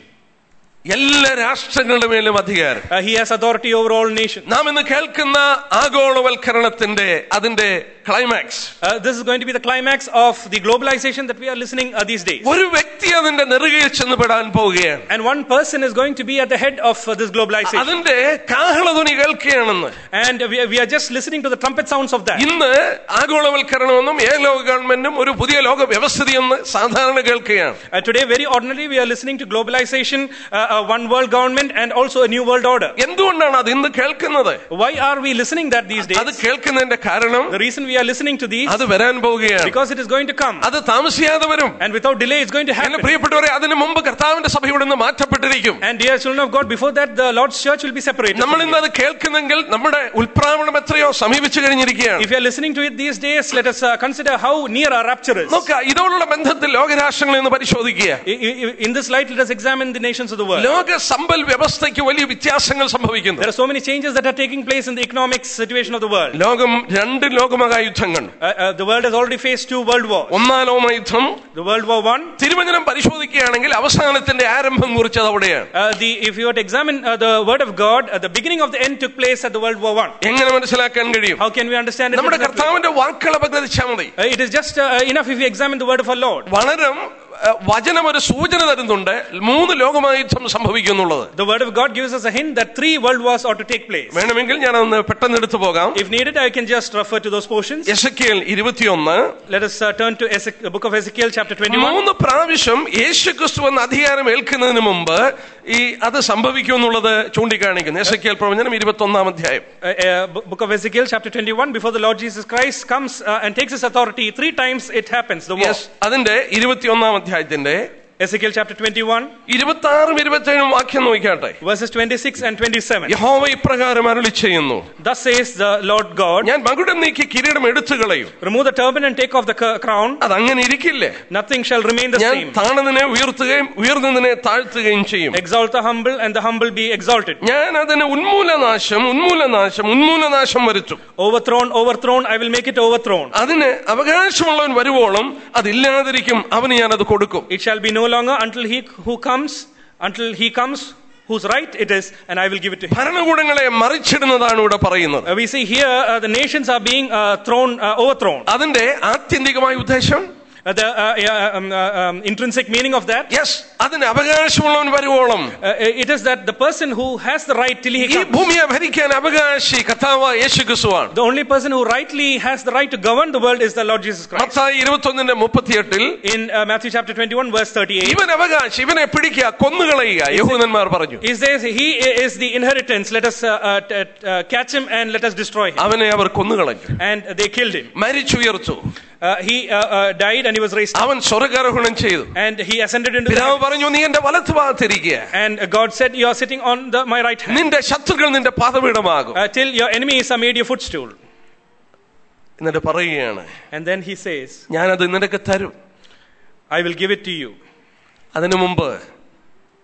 എല്ലാ രാഷ്ട്രങ്ങളുടെ മേലും അധികാരം Uh, he has authority over all nations. നാം ഇന്ന് കേൾക്കുന്ന ആഗോളവൽക്കരണത്തിന്റെ അതിന്റെ climax Uh, this is going to be the climax of the globalization that we are listening uh, these days. ഒരു വ്യക്തി അതിന്റെ നെറുകയിൽ ചെന്ന് പെടാൻ പോവുകയാണ് And one person is going to be at the head of uh, this globalization. അതിന്റെ കാഹളധ്വനി കേൾക്കുകയാണെന്ന് And we are, we are just listening to the trumpet sounds of that. ഇന്ന് ആഗോളവൽക്കരണമെന്നും ഏകലോക ഗവൺമെന്റും ഒരു പുതിയ ലോക വ്യവസ്ഥിതിയെന്ന് സാധാരണ കേൾക്കുകയാണ് Uh, today, very ordinarily, we are listening to globalization, uh, uh, one world government, and also a new world order. എന്തുകൊണ്ടാണ് അത് ഇന്ന് കേൾക്കുന്നത് Why are we listening that these അത് days? കേൾക്കുന്നതിന്റെ കാരണം The reason we are listening to these അത് വരാൻ പോവുകയാണ് because it is going to come, അത് താമസിയാതെ വരും and without delay, it's going to എന്നെ happen. പ്രിയപ്പെട്ടവരെ അതിനു മുമ്പ് കർത്താവിന്റെ സഭ ഇവിടെ നിന്ന് മാറ്റപ്പെട്ടിരിക്കും And dear children of God, before that, the Lord's church will be separated. നമ്മൾ from ഇന്ന് here. അത് കേൾക്കുന്നെങ്കിൽ നമ്മുടെ ഉൽപ്രാവണം എത്രയോ സമീപിച്ചു കഴിഞ്ഞിരിക്കുകയാണ് If you are listening to it these days, let us uh, consider how near our rapture is. നോക്ക ഇതോടുള്ള ബന്ധത്തിൽ ലോകരാഷ്ട്രങ്ങളെ ഒന്ന് പരിശോധിക്കുക I- I- In this light, let us examine the nations of the world. ലോക സമ്പൽ വ്യവസ്ഥയ്ക്ക് വലിയ വ്യത്യാസങ്ങൾ സംഭവിക്കുന്നു There are so many changes that are taking place in the economic situation of the world. ലോകം രണ്ട് ലോകമഹാ യുദ്ധങ്ങൾ Uh, uh, the world has already faced two world wars. ഒന്നാം ലോക യുദ്ധം The World War One. തിരുവചനം പരിശോധിക്കുകയാണെങ്കിൽ അവസാനത്തിന്റെ ആരംഭം കുറിച്ചത് അവിടെയാണ് Uh, the, if you were to examine uh, the word of God, uh, the beginning of the end took place at the World War One. എങ്ങനെ മനസ്സിലാക്കാൻ കഴിയും How can we understand it? നമ്മുടെ exactly? കർത്താവിന്റെ വാക്കുകളെ പകർത്തിച്ചാൽ മതി Uh, it is just uh, enough if we examine the word of our Lord. വളരെ അഹ്, വചനം ഒരു സൂചന തരുന്നുണ്ട് മൂന്ന് ലോകമഹായുദ്ധം സംഭവിക്കുന്നുള്ളത് The word of God gives us a hint that three world wars ought to take place. വേണമെങ്കിൽ ഞാൻ ഒന്ന് പെട്ടെന്ന് എടുത്തു പോകാം If needed, I can just refer to those portions. Ezekiel ഇരുപത്തിയൊന്ന് Let us uh, turn to Ezek- the book of Ezekiel, chapter 21. മൂന്ന് പ്രാവശ്യം യേശു ക്രിസ്തു എന്ന അധികാരം ഏൽക്കുന്നതിന് മുമ്പ് ഈ അത് സംഭവിക്കും എന്നുള്ളത് ചൂണ്ടിക്കാണിക്കുന്നു എസക്കിയൽ പ്രവചനം ഇരുപത്തി ഒന്നാം അധ്യായം Uh, uh, bo- book of Ezekiel, chapter 21, before the Lord Jesus Christ comes uh, and takes his authority, three times it happens, the war. Yes, അതിന്റെ ഇരുപത്തിയൊന്നാം അധ്യായത്തിന്റെ Ezekiel chapter 21, ഇരുപത്തി ആറും ഇരുപത്തേഴും വാക്യം നോക്കിയാട്ടെ verses 26 and 27. യഹോവ ഇപ്രകാരം അരുളി ചെയ്യുന്നു Thus says the Lord God, ഞാൻ മകുടം നീക്കി കിരീടം എടുത്തു കളയും remove the turban and take off the c- crown, അത് അങ്ങനെ ഇരിക്കില്ലേ nothing shall remain the ഞാൻ same. താണതിനെ ഉയർത്തുകയും ഉയർന്നതിനെ താഴ്ത്തുകയും ചെയ്യും Exalt the humble and the humble be exalted. ഞാൻ അതിന് ഉന്മൂലനാശം ഉന്മൂലനാശം ഉന്മൂലനാശം വരുത്തും Overthrown, overthrown, I will make it overthrown. അതിന് അവകാശമുള്ളവൻ വരുവോളം അതില്ലാതിരിക്കും അവന് ഞാൻ അത് കൊടുക്കും It shall be no longer until he who comes, until he comes whose right it is, and I will give it to him. ഭരണകൂടങ്ങളെ മറിച്ചിടുന്നതാണ് ഇവിടെ പറയുന്നത് Uh, we see here uh, the nations are being uh, thrown, uh, overthrown. അതിന്റെ ആത്യന്തികമായ ഉദ്ദേശം Uh, the uh, yeah, um, uh, um, intrinsic meaning of that, yes അതിന് അവകാശമുള്ളവൻ വരുവോളം uh, it is that the person who has the right till he ഈ comes, ഭൂമിയെ ഭരിക്കാൻ അവകാശി കഥാവ യേശു ക്രിസ്തുവാണ് the only person who rightly has the right to govern the world is the Lord Jesus Christ. Mathai ഇരുപത്തൊന്നിന്റെ മുപ്പത്തിയെട്ടിൽ In uh, Matthew chapter 21, verse 38, ഇവൻ അവകാശി ഇവനെ പിടിക്കുക കൊന്നുകളയുക യഹൂദന്മാർ പറഞ്ഞു he says, He is the inheritance, let us uh, uh, t- uh, catch him and let us destroy him. അവനെ അവർ കൊന്നുകളഞ്ഞു And they killed him. മരിച്ചുയർത്തു Uh, he uh, uh, died and he was raised up. അവൻ സ്വർഗാരോഹണം ചെയ്തു And he ascended into the പിതാവ് heavens. പറഞ്ഞു നീ എന്റെ വലത്ത് ഭാഗത്തിരിക്കുക And uh, God said, You are sitting on the, my right hand നിന്റെ ശത്രുക്കൾ നിന്റെ പാതപീഠമാകും uh, till your enemies are made your footstool. എന്നിട്ട് പറയുകയാണ് And then he says, ഞാനത് നിനക്ക് തരും I will give it to you. അതിനു മുമ്പ്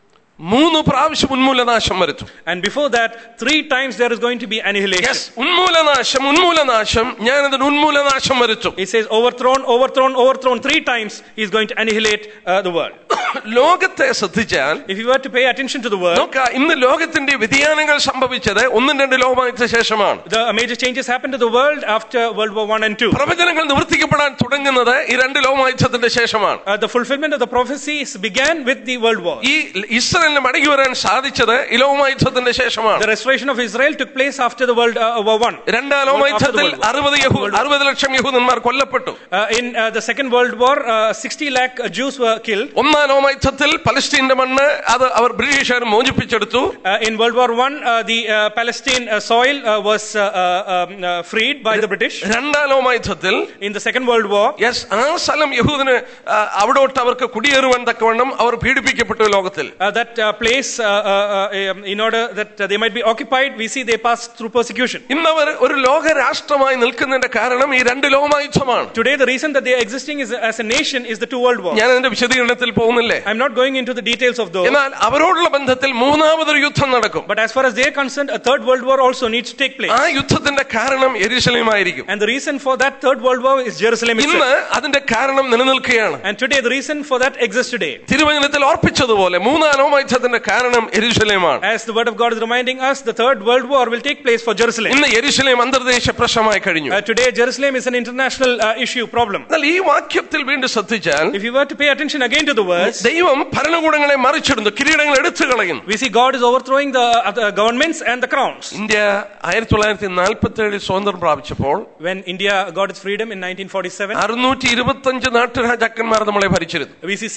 മൂന്ന് പ്രാവശ്യം ഉന്മൂലനാശം വരുത്തും And before that, three times there is going to be annihilation. Yes ഉന്മൂലനാശം ഉന്മൂലനാശം ഞാൻ അതിന് ഉന്മൂലനാശം വരുത്തും It says overthrown, overthrown, overthrown. Three times he is going to annihilate uh, the world. ലോകത്തെ ശ്രദ്ധിച്ചാൽ If you were to pay attention to the world, നോക്ക ഇന്ന് ലോകത്തിന്റെ വ്യതിയാനങ്ങൾ സംഭവിച്ചത് ഒന്നും രണ്ട് ലോകമായതിനു ശേഷമാണ് the major changes happened to the world after World War One and Two. പ്രവചനങ്ങൾ നിവർത്തിക്കപ്പെടാൻ തുടങ്ങുന്നത് ഈ രണ്ട് ലോകമായുധത്തിന്റെ ശേഷമാണ് Uh, the fulfillment of the prophecies began with the World War. ഈ ഇസ്രയേലിന് മടങ്ങി വരാൻ സാധിച്ചത് ഈ ലോകമായുധത്തിന്റെ ശേഷമാണ് The restoration of Israel took place after the World uh, War One. രണ്ടാം ലോകമായുധത്തിൽ അറുപത് യഹൂ അറുപത് ലക്ഷം യഹൂദന്മാർ കൊല്ലപ്പെട്ടു Uh, in uh, the Second World War, uh, 60 lakh uh, Jews were killed. ഒന്നാം ലോകമായുധത്തിൽ പലസ്തീന്റെ മണ്ണ് അത് അവർ ബ്രിട്ടീഷുകാർ മോചിപ്പിച്ചെടുത്തു Uh, in World War One, uh, the uh, Palestine uh, soil uh, was uh, uh, um, uh, freed by the British. രണ്ടാം ലോകമായുധത്തിൽ In the Second World War, yes ആ സ്ഥലം യഹൂദിന് ആ, അവിടോട്ട് അവർക്ക് കുടിയേറുവാൻ തക്കവണ്ണം അവർ പീഡിപ്പിക്കപ്പെട്ടു ലോകത്തിൽ uh, that uh, place, uh, uh, uh, um, in order that uh, they might be occupied, we see they passed through persecution. ഇന്നവർ ഒരു ലോക രാഷ്ട്രമായി നിൽക്കുന്നതിന്റെ കാരണം ഈ രണ്ട് ലോകമായുധമാണ് Today, the reason that they are existing is, as a nation is the two world wars. ഞാൻ അതിന്റെ വിശദീകരണത്തിൽ പോകുന്നില്ലേ I'm not going into the details of those. എന്നാൽ അവരോടുള്ള ബന്ധത്തിൽ മൂന്നാമതൊരു യുദ്ധം നടക്കും But as far as they are concerned, a third world war also needs to take place. ആ യുദ്ധത്തിന്റെ കാരണം എരിശലമായിരിക്കും And the reason for that third world war is Jerusalem ഇന്ന് itself. അതിന്റെ കാരണം നിലനിൽക്കുകയാണ് And today, the reason for that exists today. തിരുവചനത്തിൽ ഓർപ്പിച്ചതുപോലെ മൂന്നാം ലോകയുദ്ധത്തിന്റെ കാരണം എരിശലമാണ് As the word of God is reminding us, the third world war will take place for Jerusalem. ഇന്ന് എരിശലേം അന്തർദേശ പ്രശ്നമായി കഴിഞ്ഞു Uh, today, Jerusalem is an international uh, issue problem. എന്നാൽ ഈ വാക്യത്തിൽ വീണ്ടും ശ്രദ്ധിച്ചാൽ If you were to pay attention again to the words, ദൈവം ഭരണകൂടങ്ങളെ മറിച്ചിടുന്നു കിരീടങ്ങൾ എടുത്തു കളയുന്നു we see God is overthrowing the, uh, the governments and the crowns. India ആയിരത്തി തൊള്ളായിരത്തി നാൽപ്പത്തി ഏഴിൽ സ്വാതന്ത്ര്യം പ്രാപിച്ചപ്പോൾ When India got its freedom in 1947, അറുന്നൂറ്റി ഇരുപത്തഞ്ച് നാട്ടുരാജാക്കന്മാർ നമ്മളെ ഭരിച്ചിരുന്നു we see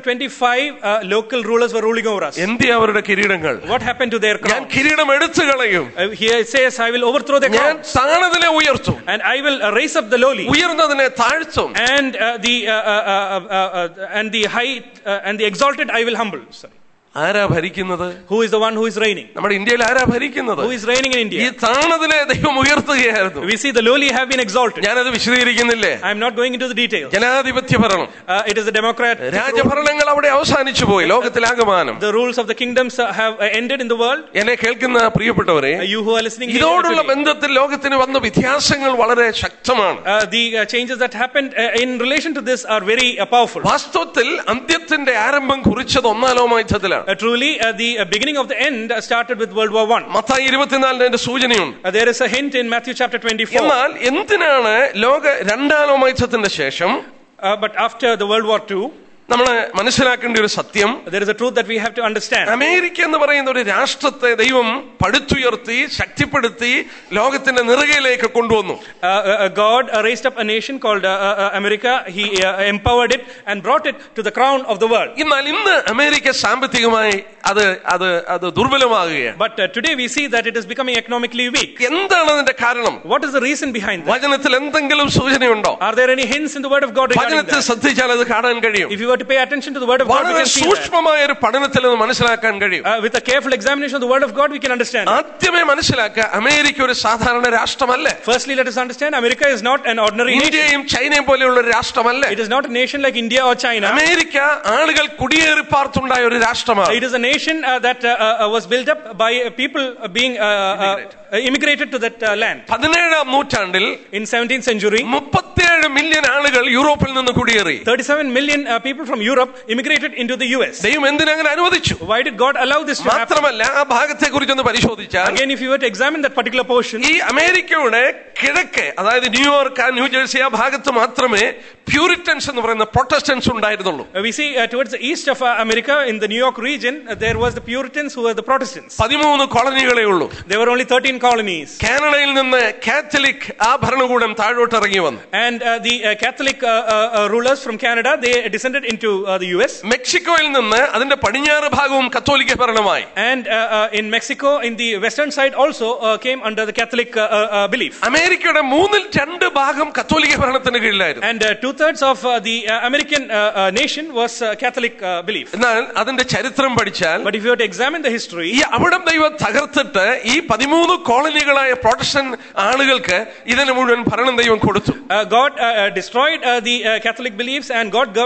625 uh, local rulers were ruling over us. എന്തിയ അവരുടെ കിരീടങ്ങൾ What happened to their ഞാൻ crown? കിരീടം എടുത്തു കളയും Uh, here it says, I will overthrow their ഞാൻ crowns താണതിനെ ഉയർത്തും and I will uh, raise up the lowly. ഉയർന്നതിനെ താഴ്ത്തും and uh, the uh, uh, uh, uh, uh, and the height uh, and the exalted I will humble. Sorry. ആരാ ഭരിക്കുന്നത് Who is the one who is reigning? നമ്മുടെ ഇന്ത്യയിൽ ആരാ ഭരിക്കുന്നത് Who is reigning in ഈ India? താണതിനെ ദൈവം ഉയർത്തുകയായിരുന്നു We see the lowly have been exalted. ഞാനത് വിശദീകരിക്കുന്നില്ലേ I am not going into the details. ജനാധിപത്യ ഭരണം Uh, it is the democrat. രാജഭരണങ്ങൾ അവിടെ അവസാനിച്ചു പോയി ലോകത്തിലാകമാനം The rules of the kingdoms uh, have uh, ended in the world. എന്നെ കേൾക്കുന്ന പ്രിയപ്പെട്ടവരെ Uh, you who are listening here ഇതോടുള്ള today, ബന്ധത്തിൽ ലോകത്തിന് വന്ന വ്യത്യാസങ്ങൾ വളരെ ശക്തമാണ് uh, the uh, changes that happened uh, in relation to this are very uh, powerful. വാസ്തവത്തിൽ അന്ത്യത്തിന്റെ ആരംഭം കുറിച്ചത് ഒന്നാം ലോകയുദ്ധത്തിലാണ് Uh, truly, uh, the uh, beginning of the end uh, started with World War One. Mathai ഇരുപത്തിനാലിന് അതിന്റെ സൂചനയുണ്ട് Uh, there is a hint in Matthew chapter 24. എന്നാൽ എന്തിനാണ് ലോക രണ്ടാം ലോകയുദ്ധത്തിന്റെ ശേഷം Uh, but after the World War Two, നമ്മൾ മനസ്സിലാക്കേണ്ട ഒരു സത്യം there is a truth that we have to understand. America എന്ന് പറയുന്ന ഒരു രാഷ്ട്രത്തെ ദൈവം പടുത്തുയർത്തി ശക്തിപ്പെടുത്തി ലോകത്തിന്റെ നെറുകയിലേക്ക് കൊണ്ടുവന്നു Uh, uh, uh, God uh, raised up a nation called uh, uh, uh, America. He uh, empowered it and brought it to the crown of the world. എന്നാൽ ഇന്ന് അമേരിക്ക സാമ്പത്തികമായി അത് അത് അത് ദുർബലമാകുകയാണ് But uh, today we see that it is becoming economically weak. എന്താണ് അതിന്റെ കാരണം What is the reason behind that? വചനത്തിൽ എന്തെങ്കിലും സൂചനയുണ്ടോ Are there any hints in the word of God regarding വചനത്തിൽ that? ശ്രദ്ധിച്ചാൽ അത് കാണാൻ കഴിയും If you were to pay attention to the word of God, we വളരെ can see that. സൂക്ഷ്മമായ ഒരു പഠനത്തിൽ നിന്ന് മനസ്സിലാക്കാൻ കഴിയും Uh, with a careful examination of the word of God, we can understand. ആദ്യമേ മനസ്സിലാക്കുക അമേരിക്ക ഒരു സാധാരണ രാഷ്ട്രമല്ല Firstly, let us understand America is not an ordinary nation. ഇന്ത്യയും ചൈനയും പോലെയുള്ള ഒരു രാഷ്ട്രമല്ല It is not a nation like India or China. America ആളുകൾ കുടിയേറി പാർത്തുണ്ടായ ഒരു രാഷ്ട്രമാണ് It is a nation uh, that uh, uh, was built up by uh, people uh, being uh, uh, uh, immigrated to that uh, land. പതിനേഴാം നൂറ്റാണ്ടിൽ In 17th century, മുപ്പത്തിയേഴ് million ആളുകൾ യൂറോപ്പിൽ നിന്ന് കുടിയേറി 37 million uh, people from Europe immigrated into the US. ദൈവം എന്തിനങ്ങനെ അനുവദിച്ചു Why did God allow this to happen? മാത്രമല്ല ആ ഭാഗത്തെ കുറിച്ചൊന്ന് പരിശോധിച്ചാൽ Again, if you were to examine that particular portion, ഈ അമേരിക്കയുടെ കിഴക്ക് അതായത് ന്യൂയോർക്ക് ആ ന്യൂജേഴ്സി ആ ഭാഗത്ത് മാത്രമേ പ്യൂരിറ്റൻസ് എന്ന് പറയുന്ന പ്രൊട്ടസ്റ്റൻസ് ഉണ്ടായിരുന്നുള്ളൂ uh, we see uh, towards the east of uh, America, in the New York region, uh, there was the Puritans who were the Protestants. പതിമൂന്ന് കോളനികളേ ഉള്ളൂ There were only 13 colonies. കാനഡയിൽ നിന്ന് കാത്തലിക് ആ ഭരണകൂടം താഴോട്ട് ഇറങ്ങി വന്നു And uh, the uh, Catholic uh, uh, uh, rulers from Canada, they descended into uh, the US. മെക്സിക്കോയിൽ നിന്ന് അതിന്റെ പടിഞ്ഞാറ് ഭാഗവും കത്തോലിക്ക ഭരണമായി And uh, uh, in Mexico, in the western side also uh, came under the Catholic uh, uh, uh, belief. അമേരിക്കയുടെ മൂന്നിൽ രണ്ട് ഭാഗം കത്തോലിക്ക ഭരണത്തിന് കീഴിലായിരുന്നു And uh, two thirds of uh, the uh, American uh, uh, nation was uh, Catholic uh, belief. എന്നാൽ അതിന്റെ ചരിത്രം പഠിച്ചാൽ But if you were to examine the history, ഈ അവിടം ദൈവം തകർത്തിട്ട് ഈ പതിമൂന്ന് കോളനികളായ പ്രൊട്ടക്ഷൻ ആളുകൾക്ക് ഇതിന് മുഴുവൻ ഭരണം ദൈവം കൊടുത്തു uh, God uh, uh, destroyed uh, the uh, Catholic beliefs and God gave the,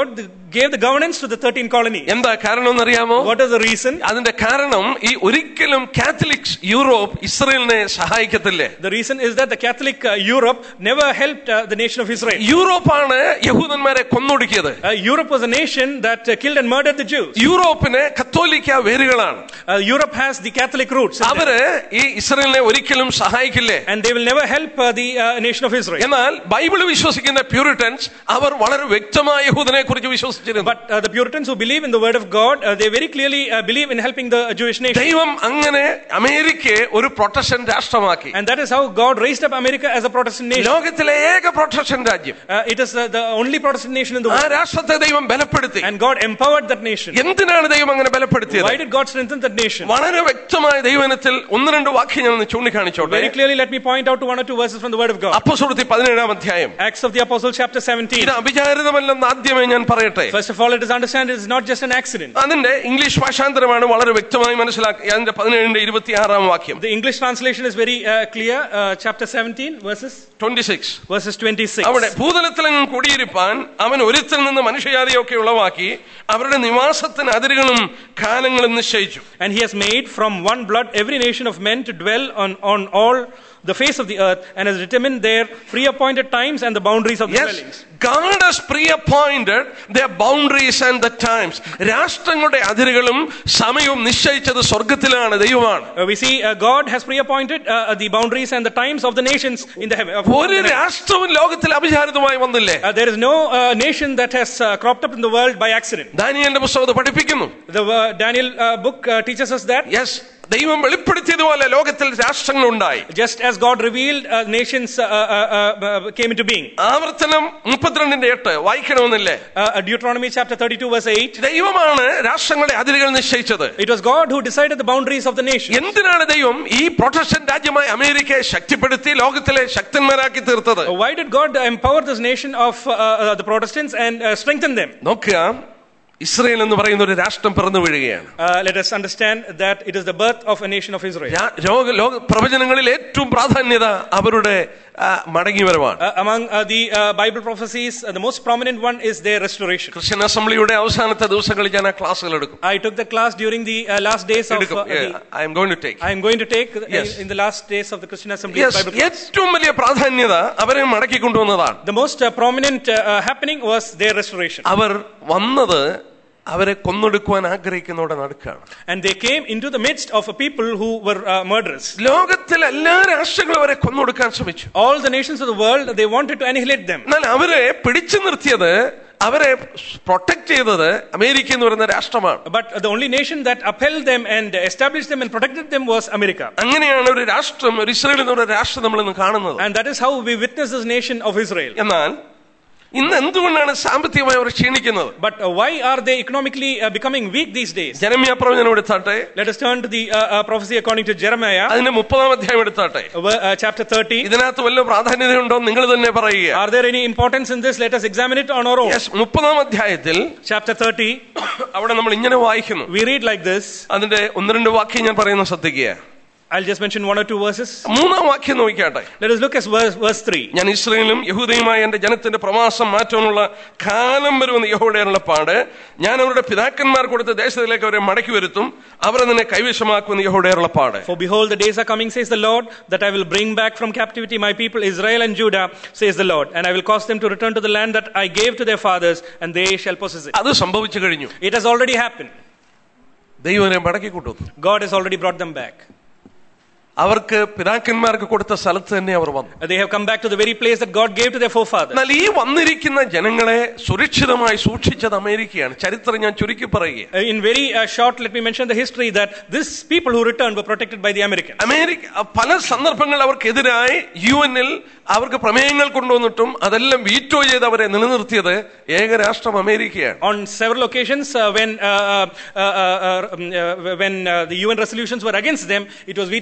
gave the governance to the 13 colonies. എന്താ കാരണം എന്നറിയാമോ What is the reason? അതിന്റെ കാരണം ഈ ഒരിക്കലും കാത്തലിക്സ് യൂറോപ്പ് ഇസ്രയേലിനെ സഹായിക്കത്തില്ലേ The reason is that the Catholic uh, Europe never helped uh, the nation of Israel. യൂറോപ്പാണ് യഹൂദന്മാരെ കൊന്നൊടുക്കിയത് Uh, Europe was a nation that uh, killed and murdered the Jews. യൂറോപ്പിന് കത്തോലിക്ക വേരുകളാണ് Uh, Europe has the Catholic roots. in them. അവര് ഈ ഇസ്രയേലിനെ ഒരിക്കലും സഹായിക്കില്ലേ And they will never help uh, the uh, nation of Israel. എന്നാൽ Bible വിശ്വസിക്കുന്ന Puritans അവർ വളരെ വ്യക്തമായ യഹൂദനെ കുറിച്ച് വിശ്വസിച്ചിരുന്നു But uh, the Puritans who believe in the word of God, uh, they very clearly uh, believe in helping the Jewish nation. ദൈവം അങ്ങനെ അമേരിക്കയെ ഒരു പ്രൊട്ടക്ഷൻ രാഷ്ട്രമാക്കി And that is how God raised up America as a Protestant nation. ലോകത്തിലെ ഏക protection രാജ്യം Uh, it is uh, the only Protestant nation in the ആ world. രാഷ്ട്രത്തെ ദൈവം ബലപ്പെടുത്തി And God empowered that nation. എന്തിനാണ് ദൈവം അങ്ങനെ ബലപ്പെടുത്തിയത് Why did God strengthen that nation? വളരെ വ്യക്തമായ ദൈവനത്തിൽ ഒന്ന് രണ്ട് വാക്യം ഞാൻ ഒന്ന് ചൂണ്ടിക്കാണിച്ചോട്ടെ Very clearly, let me point out to one or two verses from the word of God. അപ്പസുഹൃത്തി പതിനേഴാം അധ്യായം Acts of the Apostles, chapter 17. ഇത് അവിചാരിതമല്ലെന്ന് ആദ്യമേ ഞാൻ പറയട്ടെ First of all, it is understand it is not just an accident. അതിന്റെ English ഭാഷാന്തരമാണ് വളരെ വ്യക്തമായി മനസ്സിലാക്കി അതിന്റെ പതിനേഴിന്റെ ഇരുപത്തിയാറാം വാക്യം The English translation is very uh, clear. Uh, chapter 17, verses twenty six verses 26. അവിടെ ഭൂതലത്തിലെങ്ങും കുടിയിരിപ്പാൻ അവൻ ഒരുത്തിൽ നിന്ന് മനുഷ്യജാതിയൊക്കെ ഉളവാക്കി അവരുടെ നിവാസത്തിന് അതിരുകളും കാലങ്ങളും നിശ്ചയിച്ചു And he has made from one blood every nation of men to dwell on, on all the face of the earth and has determined their pre-appointed times and the boundaries of the Yes, dwellings. God has pre-appointed their boundaries and the times. രാഷ്ട്രങ്ങളുടെ അതിരുകളും സമയവും നിശ്ചയിച്ചത് സ്വർഗത്തിലാണ് ദൈവമാണ് Uh, we see uh, God has pre-appointed uh, the boundaries and the times of the nations in the heaven. of- ഒരു രാഷ്ട്രവും ലോകത്തിൽ അവിചാരിതമായി വന്നില്ലേ Uh, there is no uh, nation that has uh, cropped up in the world by accident. ദാനിയന്റെ പുസ്തകത്തെ പഠിപ്പിക്കുന്നു The uh, Daniel uh, book uh, teaches us that yes ദൈവം വെളിപ്പെടുത്തിയതുപോലെ ലോകത്തിൽ രാഷ്ട്രങ്ങൾ ഉണ്ടായി just as God revealed, uh, nations uh, uh, uh, uh, came into being. ആവർത്തനം മുപ്പത്തിരണ്ടിന്റെ എട്ട് വായിക്കണമെന്നില്ലേ Uh, Deuteronomy chapter 32, verse 8. ദൈവമാണ് രാഷ്ട്രങ്ങളുടെ അതിരുകൾ നിശ്ചയിച്ചത് It was God who decided the boundaries of the nation. എന്തിനാണ് ദൈവം ഈ പ്രൊട്ടക്ഷൻ രാജ്യമായ അമേരിക്കയെ ശക്തിപ്പെടുത്തി ലോകത്തിലെ ശക്തന്മാരാക്കി തീർത്തത് Uh, Why did God empower this nation of uh, uh, the Protestants and uh, strengthen them? നോക്കുക ഇസ്രയേൽ എന്ന് പറയുന്ന ഒരു രാഷ്ട്രം പിറന്നു വീഴുകയാണ് Uh, let us understand that it is the birth of a nation of Israel. രാ- ലോക ലോക പ്രവചനങ്ങളിൽ ഏറ്റവും പ്രാധാന്യത അവരുടെ ആ, മടങ്ങിവരവാണ് Uh, among uh, the uh, Bible prophecies, uh, the most prominent one is their restoration. Christian അസംബ്ലിയുടെ അവസാനത്തെ ദിവസങ്ങളിൽ ഞാൻ ആ ക്ലാസ്സുകൾ എടുക്കും I took the class during the uh, last days of എടുക്കും uh, the, I am going to take I am going to take uh, Yes. in the last days of the Christian Assembly yes Bible class. ഏറ്റവും വലിയ പ്രാധാന്യത അവരെ മടക്കി കൊണ്ടുവന്നതാണ് The most uh, prominent uh, uh, happening was their restoration. അവർ വന്നത് അവരെ കൊന്നൊടുക്കുവാൻ ആഗ്രഹിക്കുന്നവരുടെ നടുക്കാണ് And they came into the midst of a people who were uh, murderers. ലോകത്തിലെ എല്ലാ രാഷ്ട്രങ്ങളും അവരെ കൊന്നൊടുക്കാൻ ശ്രമിച്ചു All the nations of the world, they wanted to annihilate them. എന്നാൽ അവരെ പിടിച്ചു നിർത്തിയത് അവരെ പ്രൊട്ടക്ട് ചെയ്തത് അമേരിക്ക എന്ന് പറയുന്ന രാഷ്ട്രമാണ് But the only nation that upheld them and established them and protected them was America. അങ്ങനെയാണ് ഒരു രാഷ്ട്രം ഒരു ഇസ്രയേൽ എന്ന് പറയുന്ന രാഷ്ട്രം നമ്മൾ ഇന്ന് കാണുന്നത് And that is how we witness this nation of Israel. എന്നാൽ ഇന്ന് എന്തുകൊണ്ടാണ് സാമ്പത്തികമായി അവർ ക്ഷീണിക്കുന്നത് But uh, why are they economically uh, becoming weak these days? ജനമ്യ പ്രവചനം എടുത്താട്ടെ Let us turn to the uh, uh, prophecy according to Jeremiah, അതിന്റെ മുപ്പതാം അധ്യായം എടുത്താട്ടെ uh, ver- uh, chapter 30. ഇതിനകത്ത് വല്ല പ്രാധാന്യതയുണ്ടോ എന്ന് നിങ്ങൾ തന്നെ പറയുക Are there any importance in this? Let us examine it on our own. Yes മുപ്പതാം അധ്യായത്തിൽ Chapter 30, അവിടെ നമ്മൾ ഇങ്ങനെ വായിക്കുന്നു we read like this. അതിന്റെ ഒന്ന് രണ്ട് വാക്യം ഞാൻ പറയുന്ന ശ്രദ്ധിക്കുക I'll just mention one or two verses. മൂന്നാം വാക്യം നോക്കിയാട്ടെ Let us look at verse, verse 3. ഞാൻ ഇസ്രയേലും യഹൂദയുമായ എന്റെ ജനത്തിന്റെ പ്രവാസം മാറ്റാനുള്ള കാലം വരുമെന്ന് യഹോയുടെ അരുളപ്പാട് ഞാൻ അവരുടെ പിതാക്കന്മാർ കൊടുത്ത ദേശത്തിലേക്ക് അവരെ മടക്കി വരുത്തും അവർ അതിനെ കൈവശമാക്കുമെന്ന് യഹോയുടെ അരുളപ്പാട് For behold, the days are coming, says the Lord, that I will bring back from captivity my people Israel and Judah, says the Lord, and I will cause them to return to the land that I gave to their fathers, and they shall possess it. അത് സംഭവിച്ചു കഴിഞ്ഞു It has already happened. ദൈവം അവരെ മടക്കി കൂട്ടുന്നു God has already brought them back. അവർക്ക് പിതാക്കന്മാർക്ക് കൊടുത്ത സ്ഥലത്ത് തന്നെ അവർ വന്നു They have come back to the very place that God gave to their forefathers. എന്നാൽ ഈ വന്നിരിക്കുന്ന ജനങ്ങളെ സുരക്ഷിതമായി സൂക്ഷിച്ചത് അമേരിക്കയാണ് ചരിത്രം ഞാൻ ചുരുക്കി പറയുക Uh, In very uh, short, let me mention the history that these people who returned were protected by the Americans. America പല സന്ദർഭങ്ങളിൽ അവർക്കെതിരായി യു എനിൽ അവർക്ക് പ്രമേയങ്ങൾ കൊണ്ടുവന്നിട്ടും അതെല്ലാം വീറ്റോ ചെയ്ത് അവരെ നിലനിർത്തിയത് ഏകരാഷ്ട്രം അമേരിക്കയാണ് On several occasions, uh, when uh, uh, uh, uh, um, uh, when uh, the UN resolutions were against them, it was vetoed by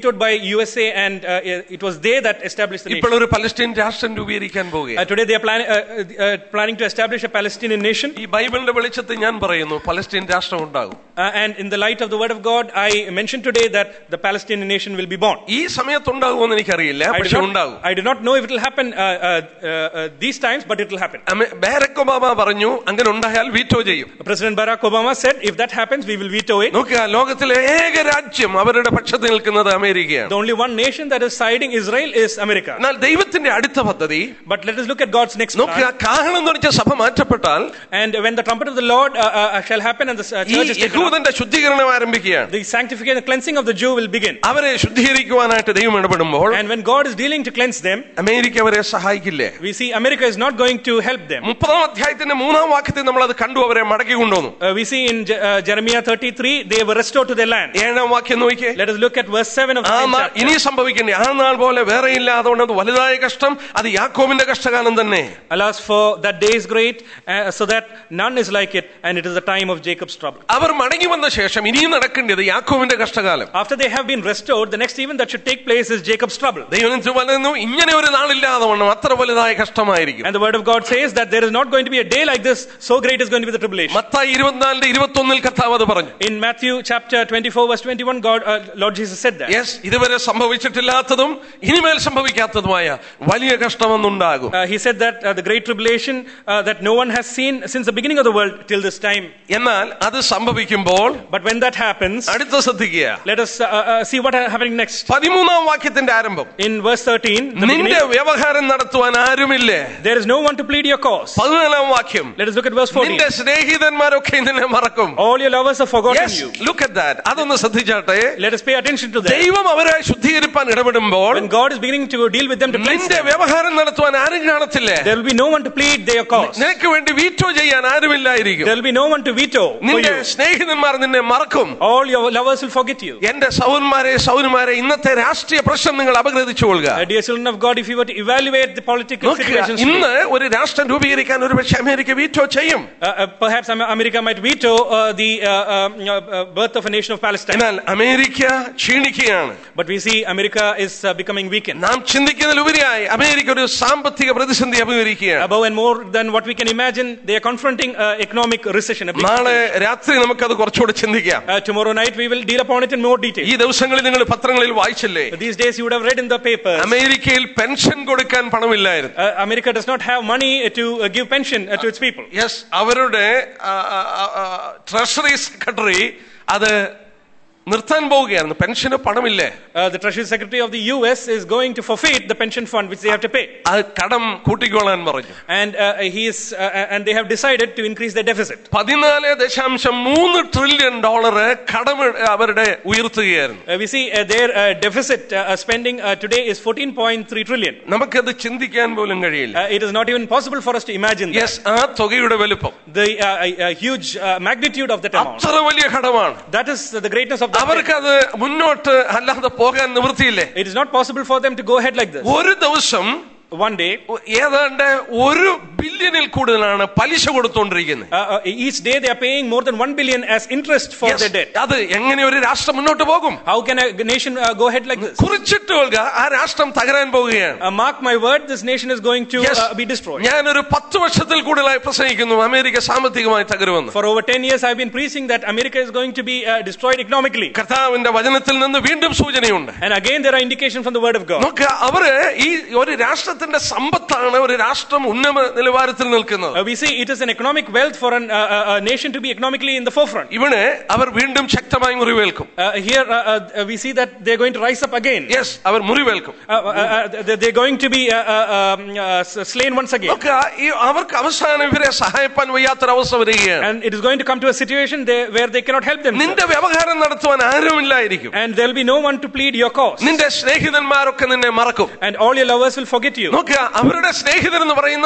USA, and uh, it was they that established the nation. ഇപ്പോൾ ഒരു Palestine രാഷ്ട്രം രൂപീകരിക്കാൻ Uh, പോവുകയാണ് today, they are plan- uh, uh, uh, planning to establish a Palestinian nation. ഈ ബൈബിളിന്റെ വെളിച്ചത്തിൽ ഞാൻ പറയുന്നു പലസ്തീൻ രാഷ്ട്രം ഉണ്ടാകും Uh, and in the light of the word of God, I mentioned today that the Palestinian nation will be born. ഈ സമയത്തുണ്ടാകുമെന്ന് എനിക്കറിയില്ല I do, പക്ഷെ not, ഉണ്ടാകും I do not know if it will happen uh, uh, uh, uh, these times, but it will happen. അമേ- Barack Obama പറഞ്ഞു അങ്ങനെ ഉണ്ടായാൽ veto ചെയ്യും President Barack Obama said, if that happens, we will veto it. നോക്കുക ലോകത്തിലെ ഏക രാജ്യം അവരുടെ പക്ഷത്ത് നിൽക്കുന്നത് അമേരിക്കയാണ് The only one nation that is siding Israel is America. എന്നാൽ ദൈവത്തിന്റെ അടുത്ത പദ്ധതി But let us look at God's next നോക്കുക plan. കാഹളം തൊടിച്ച സഭ മാറ്റപ്പെട്ടാൽ And when the trumpet of the Lord uh, uh, shall happen and the uh, ഈ church is taken up, യഹൂദന്റെ ശുദ്ധീകരണം ആരംഭിക്കുകയാണ് the sanctification, the cleansing of the Jew will begin. അവരെ ശുദ്ധീകരിക്കുവാനായിട്ട് ദൈവം ഇടപെടുമ്പോൾ And when God is dealing to cleanse them, America അവരെ സഹായിക്കില്ലേ we see America is not going to help them. മുപ്പതാം അധ്യായത്തിന്റെ മൂന്നാം വാക്യത്തിൽ നമ്മൾ അത് കണ്ടു അവരെ മടക്കി കൊണ്ടുവന്നു Uh, we see in Je- uh, Jeremiah 33, they were restored to their land. ഏഴാം വാക്യം നോക്കിയേ Let us look at verse 7 of the ആ same നാ- chapter. ഇനി സംഭവിക്കണ്ടേ ആ നാൾ പോലെ വേറെ ഇല്ല അതുകൊണ്ട് അത് വലുതായ കഷ്ടം അത് യാക്കോബിന്റെ കഷ്ടകാലം തന്നെ Alas, for that day is great, uh, so that none is like it, and it is the time of Jacob's trouble. അവർ മടങ്ങി വന്ന ശേഷം ഇനിയും നടക്കേണ്ടത് യാക്കോബിന്റെ കഷ്ടകാലം After they have been restored, the next event that should take place is Jacob's trouble. ദൈവം എന്നിട്ട് പറയുന്നു ഇങ്ങനെ ഒരു നാളില്ലാതെ വണ്ണം അത്ര വലുതായ കഷ്ടമായിരിക്കും And the word of God says that there is not going to be a day like this, so great is going to be the tribulation. Mathai ഇരുപത്തിനാലിന്റെ ഇരുപത്തി ഒന്നിൽ കർത്താവ് അത് പറഞ്ഞു In Matthew chapter 24, verse 21, God, uh, Lord Jesus said that. Yes ഇതുവരെ സംഭവിച്ചിട്ടില്ലാത്തതും ഇനിമേൽ സംഭവിക്കാത്തതുമായ വലിയ കഷ്ടമൊന്നുണ്ടാകും Uh, he said that uh, the great tribulation uh, that no one has seen since the beginning of the world till this time. എന്നാൽ അത് സംഭവിക്കുമ്പോൾ But when that happens, അടുത്ത ശ്രദ്ധിക്കുക let us uh, uh, see what is happening next. പതിമൂന്നാം വാക്യത്തിന്റെ ആരംഭം In verse 13, the നിന്റെ beginning, വ്യവഹാരം നടത്തുവാൻ ആരുമില്ലേ there is no one to plead your cause. പതിനാലാം വാക്യം Let us look at verse 14. നിന്റെ സ്നേഹിതന്മാരൊക്കെ നിന്നെ മറക്കും All your lovers have forgotten you. Look at that അതൊന്ന് ശ്രദ്ധിച്ചാട്ടെ Let us pay attention to that. ദൈവം അവരെ ശുദ്ധീകരിപ്പാൻ ഇടപെടുമ്പോൾ When God is beginning to deal with them to cleanse നിന്റെ them, വ്യവഹാരം നടത്തുവാൻ ആരും കാണത്തില്ലേ there will be no one to plead their cause. നിനക്ക് വേണ്ടി വീറ്റോ ചെയ്യാൻ ആരുമില്ലായിരിക്കും There will be no one to veto for നിന്റെ you. സ്നേഹിതന്മാർ നിന്നെ മറക്കും All your lovers will forget you. എന്റെ സൗന്മാരെ സൗന്മാരെ ഇന്നത്തെ രാഷ്ട്രീയ പ്രശ്നം നിങ്ങൾ അപഗ്രഥിച്ചുകൊള്ളുക Uh, dear children of God, if you were to evaluate the political നോക്കുക, situations, today, ഇന്ന് ഒരു രാഷ്ട്രം രൂപീകരിക്കാൻ ഒരു പക്ഷേ അമേരിക്ക വീറ്റോ ചെയ്യും uh, uh, perhaps Am- America might veto uh, the uh, um, uh, uh, birth of a nation of Palestine. എന്നാൽ America ക്ഷീണിക്കുകയാണ് But we see America is uh, becoming weakened. നാം ചിന്തിക്കുന്നതിലുപരിയായി അമേരിക്ക ഒരു സാമ്പത്തിക പ്രതിസന്ധി അഭിമുഖീകരിക്കുകയാണ് Above and more than what we can imagine, they are confronting uh, economic recession. a big നാളെ രാത്രി നമുക്കത് കുറച്ചുകൂടെ ചിന്തിക്കാം Uh, tomorrow night we will deal upon it in more detail. ഈ ദിവസങ്ങളിൽ നിങ്ങൾ പത്രങ്ങളിൽ വായിച്ചില്ലേ These days you would have read in the papers. അമേരിക്കയിൽ പെൻഷൻ കൊടുക്കാൻ പണമില്ലായിരുന്നു Uh, America does not have money to uh, give pension uh, to its people. Yes അവരുടെ treasury secretary അത് നിർത്താൻ പോവുകയായിരുന്നു പെൻഷന് പണമില്ലേ Uh, the Treasury Secretary of the US is going to forfeit the pension fund which they have to pay. അത് കടം കൂട്ടിക്കോളാൻ പറഞ്ഞു And uh, he is, uh, and they have decided to increase their deficit. പതിനാല് ദശാംശം മൂന്ന് trillion dollar കടം അവരുടെ ഉയർത്തുകയായിരുന്നു Uh, we see uh, their uh, deficit uh, uh, spending uh, today is 14.3 trillion. നമുക്കത് ചിന്തിക്കാൻ പോലും കഴിയില്ല Uh, it is not even possible for us to imagine that. Yes ആ തുകയുടെ വലുപ്പം the uh, uh, huge uh, magnitude of that amount. അത്ര വലിയ കടമാണ് That is uh, the greatness of that. debt. അവർക്കത് മുന്നോട്ട് അല്ലാതെ പോകാൻ നിവൃത്തിയില്ലേ It is not possible for them to go ahead like this. ഒരു ദിവസം One day, ഏതാണ്ട് ഒരു ബില്യണിൽ കൂടുതലാണ് പലിശ കൊടുത്തോണ്ടിരിക്കുന്നത് uh, uh, each day they are paying more than 1 billion as interest for Yes, their debt. അത് എങ്ങനെ ഒരു രാഷ്ട്രം മുന്നോട്ട് പോകും How can a nation uh, go ahead like this? കുറിച്ചിട്ട് കൊള്ളുക ആ രാഷ്ട്രം തകരാൻ പോവുകയാണ് Uh, mark my word, this nation is going to Yes. uh, be destroyed. ഞാനൊരു പത്ത് വർഷത്തിൽ കൂടുതലായി പ്രസംഗിക്കുന്നു അമേരിക്ക സാമ്പത്തികമായി തകരുമെന്ന് For over 10 years, I've been preaching that America is going to be uh, destroyed economically. കർത്താവിന്റെ വചനത്തിൽ നിന്ന് വീണ്ടും സൂചനയുണ്ട് And again, there are indications from the word of God. നോക്കുക അവര് ഈ ഒരു രാഷ്ട്രത്തിന്റെ സമ്പത്താണ് ഒരു രാഷ്ട്രം ഉന്നത നിലവാരത്തിൽ നിൽക്കുന്നത് Uh, we see it is an economic wealth for an, uh, uh, a nation to be economically in the forefront. ഇവിടെ അവർ വീണ്ടും ശക്തമായി മുറിവേൽക്കും Uh, here, uh, uh, we see that they're going to rise up again. Yes അവർ മുറിവേൽക്കും Uh, uh, uh, they- they're going to be uh, uh, um, uh, slain once again. നോക്കുക ഈ അവർക്ക് അവസാനം ഇവരെ സഹായിപ്പാൻ വയ്യാത്തൊരവസ്ഥ വരികയാണ് And it is going to come to a situation they, where they cannot help themselves. നിന്റെ വ്യവഹാരം നടത്തുവാൻ ആരുമില്ലായിരിക്കും And there will be no one to plead your cause. നിന്റെ സ്നേഹിതന്മാരൊക്കെ നിന്നെ മറക്കും And all your lovers will forget you. നോക്കുക അവരുടെ സ്നേഹിതൻ എന്ന് പറയുന്നത്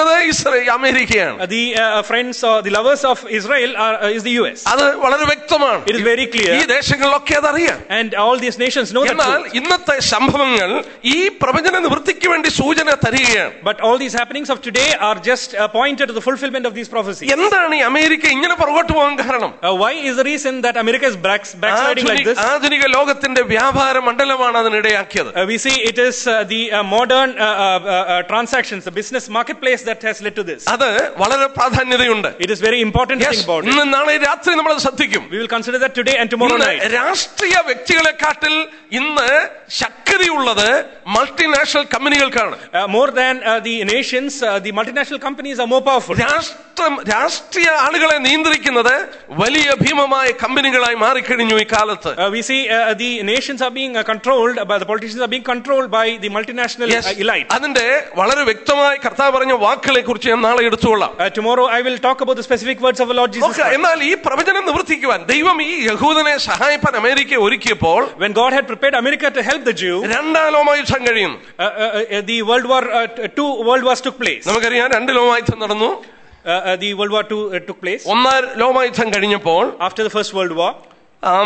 ഇസ്രേ അമേരിക്കയാണ് Uh, the uh, friends or the lovers of Israel are, uh, is the US. അത് വളരെ വ്യക്തമാണ് It is very clear. ഈ ദേശങ്ങളിലൊക്കെ അതറിയാം And all these nations know that. എന്നാൽ truth. ഇന്നത്തെ സംഭവങ്ങൾ ഈ പ്രവചന നിവൃത്തിക്ക് വേണ്ടി സൂചന തരികയാണ് But all these happenings of today are just uh, pointed to the fulfillment of these prophecies. എന്താണ് ഈ അമേരിക്ക ഇങ്ങനെ പുറകോട്ട് പോകാൻ കാരണം Uh, why is the reason that America is back, backsliding like ആധുനിക this? ആധുനിക ലോകത്തിന്റെ വ്യാപാര മണ്ഡലമാണ് അതിനിടയാക്കിയത് Uh, we see it is uh, the uh, modern uh, uh, uh, transactions, the business marketplace that has led to this. അത് വളരെ പ്രാധാന്യതയുണ്ട് It is very important to Yes, think about it. ഇന്ന് നാളെ രാത്രി നമ്മൾ അത് ശ്രദ്ധിക്കും We will consider that today and tomorrow ഇന്ന് night. രാഷ്ട്രീയ വ്യക്തികളെക്കാട്ടിൽ ഇന്ന് ശക്തിയുള്ളത് മൾട്ടിനാഷണൽ കമ്പനികൾക്കാണ് Uh, more than uh, the nations, uh, the multinational companies are more powerful. രാഷ്ട്രം രാഷ്ട്രീയ ആളുകളെ നിയന്ത്രിക്കുന്നത് വലിയ ഭീമമായ കമ്പനികളായി മാറിക്കഴിഞ്ഞു ഈ കാലത്ത് Uh, we see uh, the nations are being uh, controlled, by the politicians are being controlled by the multinational Yes, uh, elite. അതിന്റെ വളരെ വ്യക്തമായി കർത്താവ് പറഞ്ഞ വാക്കുകളെ കുറിച്ച് ഞാൻ നാളെ എടുത്തുകൊള്ളാം Uh, tomorrow I will talk about the specific words of our Lord Jesus നോക്കുക, Christ. എന്നാൽ ഈ പ്രവചനം നിവർത്തിക്കുവാൻ ദൈവം ഈ യഹൂദനെ സഹായിപ്പാൻ അമേരിക്ക ഒരുക്കിയപ്പോൾ When God had prepared America to help the Jew, uh, രണ്ടാം ലോമായുദ്ധം കഴിയുന്നു uh, uh, the World War uh, t- two World Wars took place. Uh, നമുക്കറിയാം രണ്ട് ലോമായുദ്ധം നടന്നു uh, the World War two uh, took place ഒന്നാം ലോമായുദ്ധം കഴിഞ്ഞപ്പോൾ after the First World War. ആം,